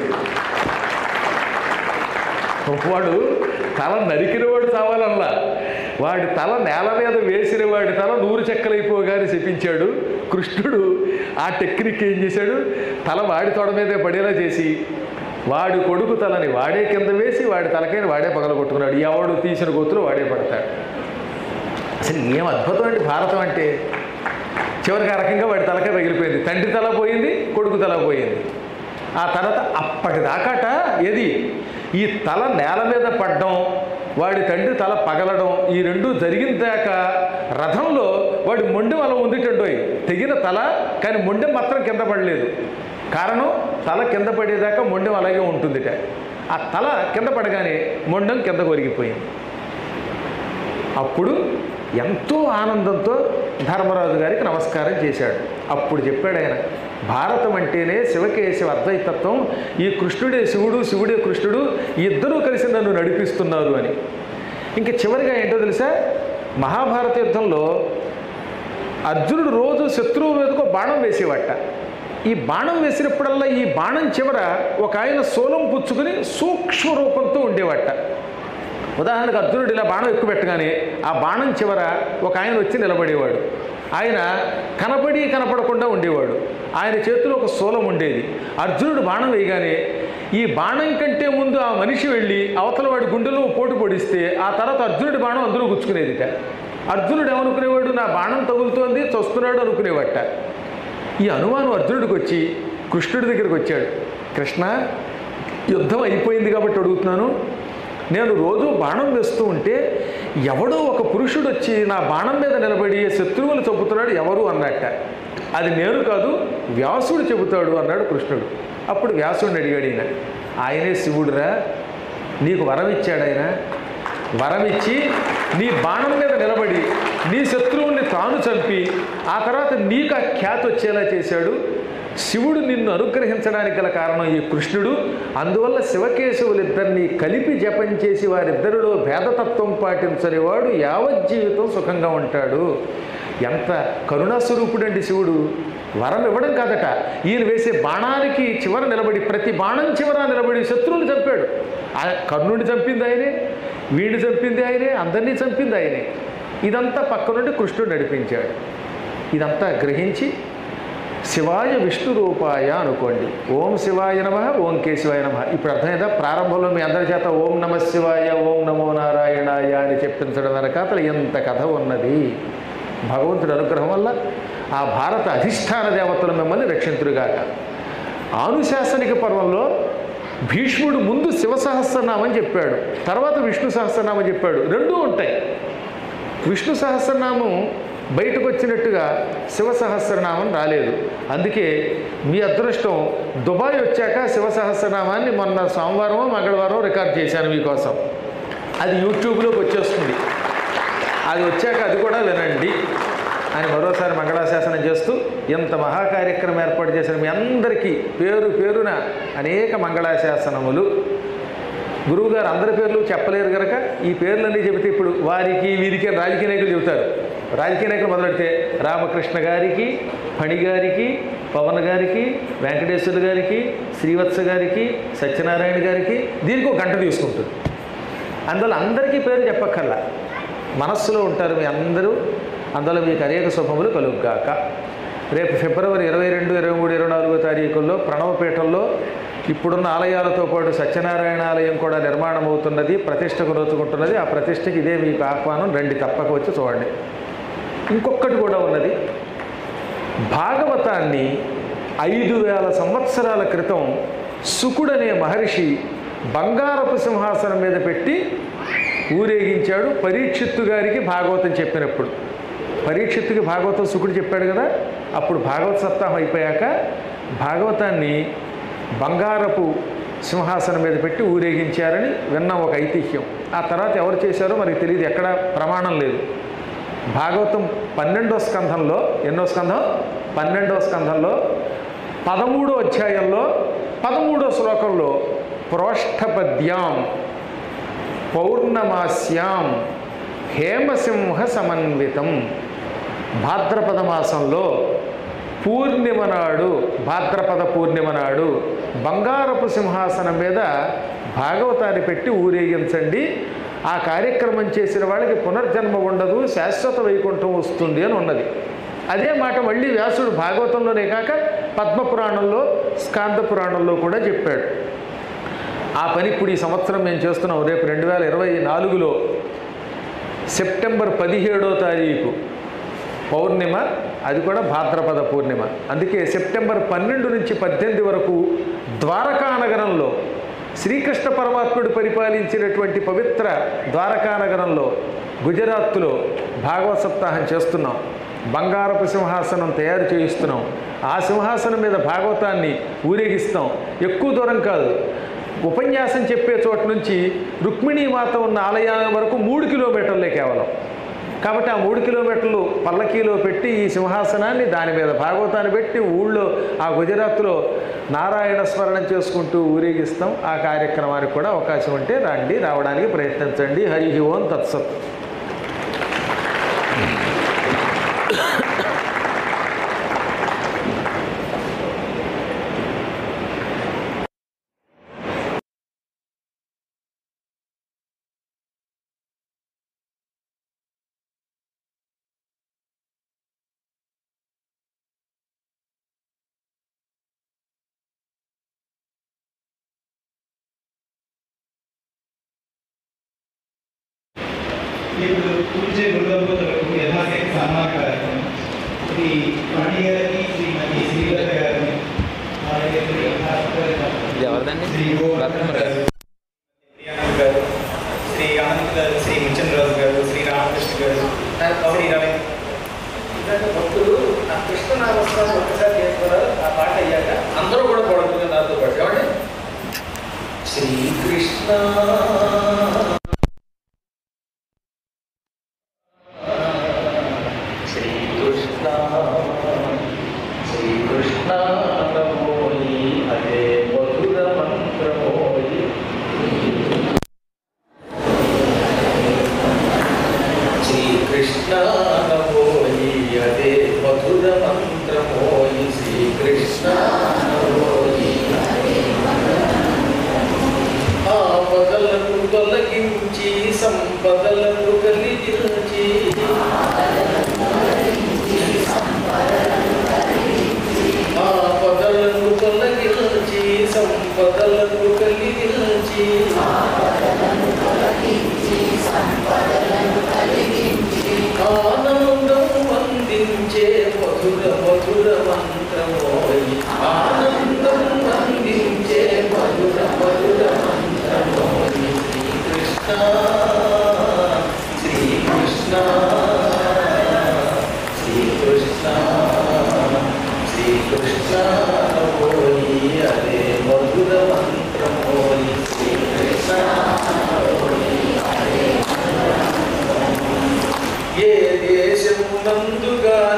వాడు తల నరికినవాడు చావాలల్లా వాడి తల నేల మీద వేసిన వాడి తల నూరు చెక్కలైపోగానే చెప్పించాడు కృష్ణుడు ఆ టెక్నిక్ ఏం చేశాడు తల వాడి తొడ మీదే పడేలా చేసి వాడి కొడుకు తలని వాడే కింద వేసి వాడి తలకైన వాడే పగలగొట్టుకున్నాడు ఎవడు తీసిన గొత్తులు వాడే పడతాడు అసలు ఏం అద్భుతం అండి భారతం అంటే చివరికి ఆ రకంగా వాడి తలకాయ పగిలిపోయింది తండ్రి తల పోయింది కొడుకు తల పోయింది ఆ తర్వాత అప్పటిదాకాట ఏది ఈ తల నేల మీద పడ్డం వాడి తండ్రి తల పగలడం ఈ రెండు జరిగిన దాకా రథంలో వాడి మొండెం అలా ఉందిటండోయ్ తెగిన తల కానీ మొండెం మాత్రం కింద పడలేదు కారణం తల కింద పడేదాకా మొండెం అలాగే ఉంటుందిట ఆ తల కింద పడగానే మొండెం కింద కొరిగిపోయింది అప్పుడు ఎంతో ఆనందంతో ధర్మరాజు గారికి నమస్కారం చేశాడు అప్పుడు చెప్పాడు ఆయన భారతం అంటేనే శివకేశవ అద్వైతత్వం ఈ కృష్ణుడే శివుడు శివుడే కృష్ణుడు ఈ ఇద్దరూ కలిసి నన్ను నడిపిస్తున్నారు అని ఇంకా చివరిగా ఏంటో తెలుసా మహాభారత యుద్ధంలో అర్జునుడు రోజు శత్రువు మీదకు బాణం వేసేవట ఈ బాణం వేసినప్పుడల్లా ఈ బాణం చివర ఒక ఆయన సోలం పుచ్చుకుని సూక్ష్మ రూపంతో ఉండేవట ఉదాహరణకు అర్జునుడు ఇలా బాణం ఎక్కువ పెట్టగానే ఆ బాణం చివర ఒక ఆయన వచ్చి నిలబడేవాడు ఆయన కనపడి కనపడకుండా ఉండేవాడు ఆయన చేతిలో ఒక శూలం ఉండేది అర్జునుడు బాణం వేయగానే ఈ బాణం కంటే ముందు ఆ మనిషి వెళ్ళి అవతల వాడి గుండెలో పోటు పొడిస్తే ఆ తర్వాత అర్జునుడి బాణం అందులో గుచ్చుకునేదిట అర్జునుడు ఏమనుకునేవాడు నా బాణం తగులుతోంది చస్తున్నాడు అనుకునేవట ఈ అనుమానం అర్జునుడికి వచ్చి కృష్ణుడి దగ్గరికి వచ్చాడు కృష్ణ యుద్ధం అయిపోయింది కాబట్టి అడుగుతున్నాను నేను రోజు బాణం వేస్తూ ఉంటే ఎవడో ఒక పురుషుడు వచ్చి నా బాణం మీద నిలబడి శత్రువులు చంపుతున్నాడు ఎవరు అన్నట్ట అది నేను కాదు వ్యాసుడు చెబుతాడు అన్నాడు కృష్ణుడు అప్పుడు వ్యాసుడిని అడిగాడు ఈయన ఆయనే శివుడురా నీకు వరం ఇచ్చాడు ఆయన వరం ఇచ్చి నీ బాణం మీద నిలబడి నీ శత్రువుల్ని తాను చంపి ఆ తర్వాత నీకు ఆ ఖ్యాతి వచ్చేలా చేశాడు శివుడు నిన్ను అనుగ్రహించడానికి గల కారణం ఈ కృష్ణుడు అందువల్ల శివకేశవులిద్దరినీ కలిపి జపం చేసి వారిద్దరిలో భేదతత్వం పాటించనివాడు యావజ్జీవితం సుఖంగా ఉంటాడు ఎంత కరుణాస్వరూపుడండి శివుడు వరం ఇవ్వడం కాదట ఈయన వేసే బాణానికి చివర నిలబడి ప్రతి బాణం చివర నిలబడి శత్రువుని చంపాడు ఆ కర్ణుడిని చంపింది ఆయనే వీడిని చంపింది ఆయనే అందరినీ చంపింది ఆయనే ఇదంతా పక్క నుండి కృష్ణుడు నడిపించాడు ఇదంతా గ్రహించి శివాయ విష్ణు రూపాయ అనుకోండి ఓం శివాయ నమ ఓం కేశవాయ నమ ఇప్పుడు అర్థమైందా ప్రారంభంలో మీ అందరి చేత ఓం నమ శివాయ ఓం నమో నారాయణాయ అని చెప్పించడం వెనకాతల ఎంత కథ ఉన్నది భగవంతుడి అనుగ్రహం వల్ల ఆ భారత అధిష్టాన దేవతలు మిమ్మల్ని రక్షింతురుగాక ఆనుశాసనిక పర్వంలో భీష్ముడు ముందు శివ సహస్రనామం చెప్పాడు తర్వాత విష్ణు సహస్రనామం చెప్పాడు రెండూ ఉంటాయి విష్ణు సహస్రనామం బయటకు వచ్చినట్టుగా శివ సహస్రనామం రాలేదు అందుకే మీ అదృష్టం దుబాయ్ వచ్చాక శివ సహస్రనామాన్ని మొన్న సోమవారం మంగళవారం రికార్డ్ చేశాను మీకోసం అది యూట్యూబ్లోకి వచ్చేస్తుంది అది వచ్చాక అది కూడా వినండి అని మరోసారి మంగళాశాసనం చేస్తూ ఇంత మహాకార్యక్రమం ఏర్పాటు చేసిన మీ అందరికీ పేరు పేరున అనేక మంగళాశాసనములు గురువుగారు అందరి పేర్లు చెప్పలేరు కనుక ఈ పేర్లన్నీ చెబితే ఇప్పుడు వారికి వీరికి అని రాజకీయ నాయకులు చెబుతారు రాజకీయ నాయకులు మొదలెడితే రామకృష్ణ గారికి ఫణి గారికి పవన్ గారికి వెంకటేశ్వర గారికి శ్రీవత్స గారికి సత్యనారాయణ గారికి దీనికి ఒక గంట తీసుకుంటుంది అందువల్ల అందరికీ పేరు చెప్పక్కర్లా మనస్సులో ఉంటారు మీ అందరూ అందువల్ల మీకు అనేక శుభములు కలుగుగాక రేపు ఫిబ్రవరి ఇరవై రెండు ఇరవై మూడు ఇరవై నాలుగో తారీఖుల్లో ప్రణవపీఠంలో ఇప్పుడున్న ఆలయాలతో పాటు సత్యనారాయణ ఆలయం కూడా నిర్మాణం అవుతున్నది ప్రతిష్టకు నోచుకుంటున్నది ఆ ప్రతిష్టకి ఇదే మీకు ఆహ్వానం రండి తప్పక వచ్చి చూడండి ఇంకొకటి కూడా ఉన్నది భాగవతాన్ని ఐదు వేల సంవత్సరాల క్రితం సుకుడనే మహర్షి బంగారపు సింహాసనం మీద పెట్టి ఊరేగించాడు పరీక్షిత్తు గారికి భాగవతం చెప్పినప్పుడు పరీక్షిత్తుకి భాగవతం సుకుడు చెప్పాడు కదా అప్పుడు భాగవత సప్తాహం అయిపోయాక భాగవతాన్ని బంగారపు సింహాసనం మీద పెట్టి ఊరేగించారని విన్నాం ఒక ఐతిహ్యం ఆ తర్వాత ఎవరు చేశారో మనకి తెలియదు ఎక్కడ ప్రమాణం లేదు భాగవతం పన్నెండో స్కంధంలో ఎన్నో స్కంధం పన్నెండో స్కంధంలో పదమూడో అధ్యాయంలో పదమూడో శ్లోకంలో ప్రోష్ఠపద్యాం పౌర్ణమాస్యాం హేమసింహ సమన్వితం భాద్రపద మాసంలో పూర్ణిమ నాడు భాద్రపద పూర్ణిమ నాడు బంగారపు సింహాసనం మీద భాగవతాన్ని పెట్టి ఊరేగించండి ఆ కార్యక్రమం చేసిన వాళ్ళకి పునర్జన్మ ఉండదు శాశ్వత వైకుంఠం వస్తుంది అని ఉన్నది అదే మాట మళ్ళీ వ్యాసుడు భాగవతంలోనే కాక పద్మపురాణంలో స్కాంద పురాణంలో కూడా చెప్పాడు ఆ పని ఇప్పుడు ఈ సంవత్సరం మేము చేస్తున్నాం రేపు రెండు వేల ఇరవై నాలుగులో సెప్టెంబర్ పదిహేడో తారీఖు పౌర్ణిమ అది కూడా భాద్రపద పూర్ణిమ అందుకే సెప్టెంబర్ పన్నెండు నుంచి పద్దెనిమిది వరకు ద్వారకా నగరంలో శ్రీకృష్ణ పరమాత్ముడు పరిపాలించినటువంటి పవిత్ర ద్వారకా నగరంలో గుజరాత్లో భాగవత సప్తాహం చేస్తున్నాం బంగారపు సింహాసనం తయారు చేయిస్తున్నాం ఆ సింహాసనం మీద భాగవతాన్ని ఊరేగిస్తాం ఎక్కువ దూరం కాదు ఉపన్యాసం చెప్పే చోట నుంచి రుక్మిణీమాత ఉన్న ఆలయాల వరకు మూడు కిలోమీటర్లే కేవలం కాబట్టి ఆ మూడు కిలోమీటర్లు పల్లకీలో పెట్టి ఈ సింహాసనాన్ని దాని మీద భాగవతాన్ని పెట్టి ఊళ్ళో ఆ గుజరాత్లో నారాయణ స్మరణం చేసుకుంటూ ఊరేగిస్తాం ఆ కార్యక్రమానికి కూడా అవకాశం ఉంటే రండి రావడానికి ప్రయత్నించండి హరి ఓం తత్సత్ ఇప్పుడు పూజే గురుదంపతులకు యథాశక్తి సన్మాన కార్యక్రమం శ్రీ మణి గారికి శ్రీమతి శ్రీలత గారిని అలాగే శ్రీ భాస్కర్ గారు, ఇది ఎవరిదండి శ్రీ గోవర్ధన్ రత్నం గారు శ్రీ ఆనంద్ గారు శ్రీ ఆనంద్ గారు శ్రీ ముచంద్రరాజు గారు శ్రీ రామకృష్ణ గారు శ్రీ రవి భక్తులు ఆ కృష్ణనామస్వామి ఒకసారి చేసుకున్నారు ఆ పాట అయ్యాక అందరూ కూడా పడుతుంది నాతో పాటు ఏమండి శ్రీకృష్ణ శ్రీకృష్ణ శ్రీకృష్ణ నమోయి అదే మధుర మంత్రమోయి శ్రీకృష్ణ నమోయి అదే మధుర మంత్రమోయి శ్రీకృష్ణ నమోయి ఆపదలను తొలగించి సంపదలను కలిగించి ఆపదలను తొలగించి సంపదలను కలిగించి ఆనందం అందించే మధుర మధుర మంత్రమోయి ఆనందం అందించే మధుర మధుర మంత్రమోయి శ్రీకృష్ణ శ్రీకృష్ణ శ్రీకృష్ణ శ్రీకృష్ణ నమోయి అదే మధుర మంత్రమోయి శ్రీకృష్ణ ఏ దేశమునందు గాని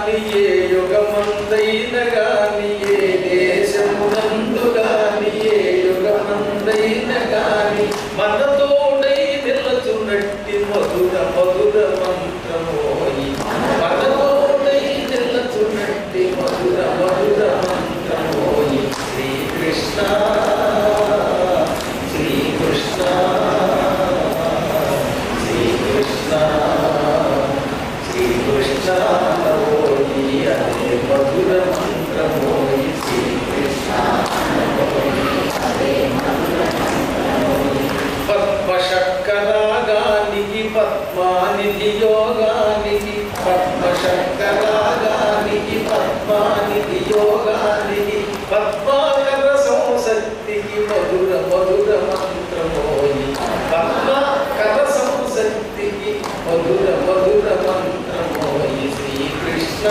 పక్కరాగానికి పద్మానికి యోగానికి పద్మాకర సంశక్తికి మధుర మధుర మంత్రమోయి పద్మాకర సంశక్తికి మధుర మధుర మంత్రమోయి శ్రీకృష్ణ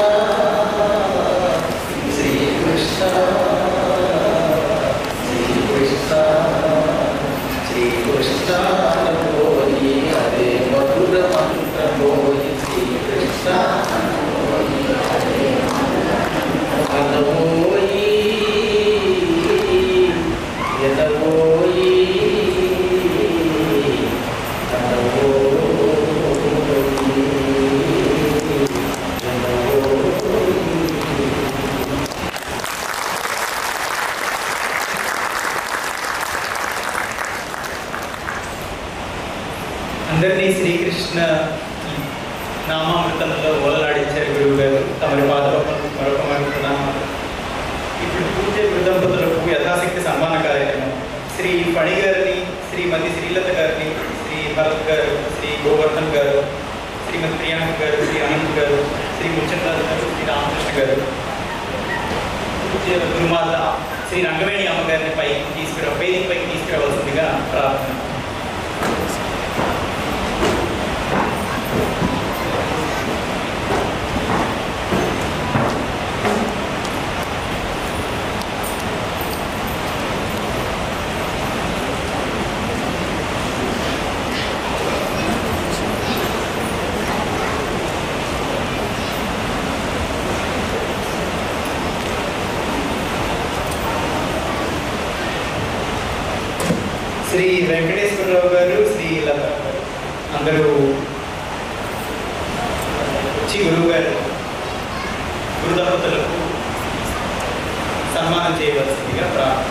శ్రీకృష్ణ శ్రీకృష్ణ శ్రీకృష్ణ పోయి అదే మధుర మంత్రమోయి శ్రీకృష్ణ అనమోయి ఎనమోయి అందరినీ శ్రీకృష్ణ నామామృతంలో ఓలలాడించారు గురువు గారు తమరి పాదరూపం మరొక మరొక నామాలు ఇప్పుడు పూజ దంపతులకు యథాశక్తి సన్మాన కార్యక్రమం శ్రీ ఫణి గారిని శ్రీమతి శ్రీలత గారిని శ్రీ భరత్ గారు శ్రీ గోవర్ధన్ గారు శ్రీమతి ప్రియాంక గారు శ్రీ అనంత్ గారు శ్రీ ముచ్చంద్రాజు గారు శ్రీ రామకృష్ణ గారు పూజ్య గురుమాత శ్రీ రంగవేణి అమ్మగారిని పైకి తీసుకురా వేదిక పైకి తీసుకురావాల్సిందిగా ప్రార్థన శ్రీ వెంకటేశ్వరరావు గారు శ్రీ లత గారు అందరూ వచ్చి గురువు గారు గురు దంపతులకు సన్మానం చేయవలసిందిగా ప్రార్థన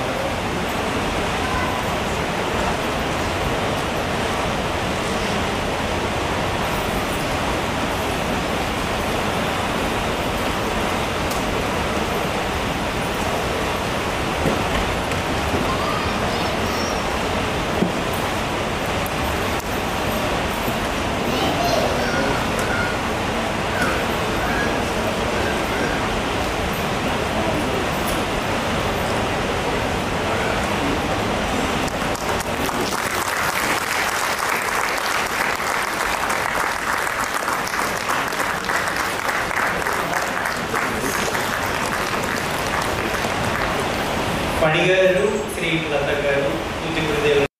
ఫణి గారు శ్రీ లత గారు పూజ్య గురుదేవులు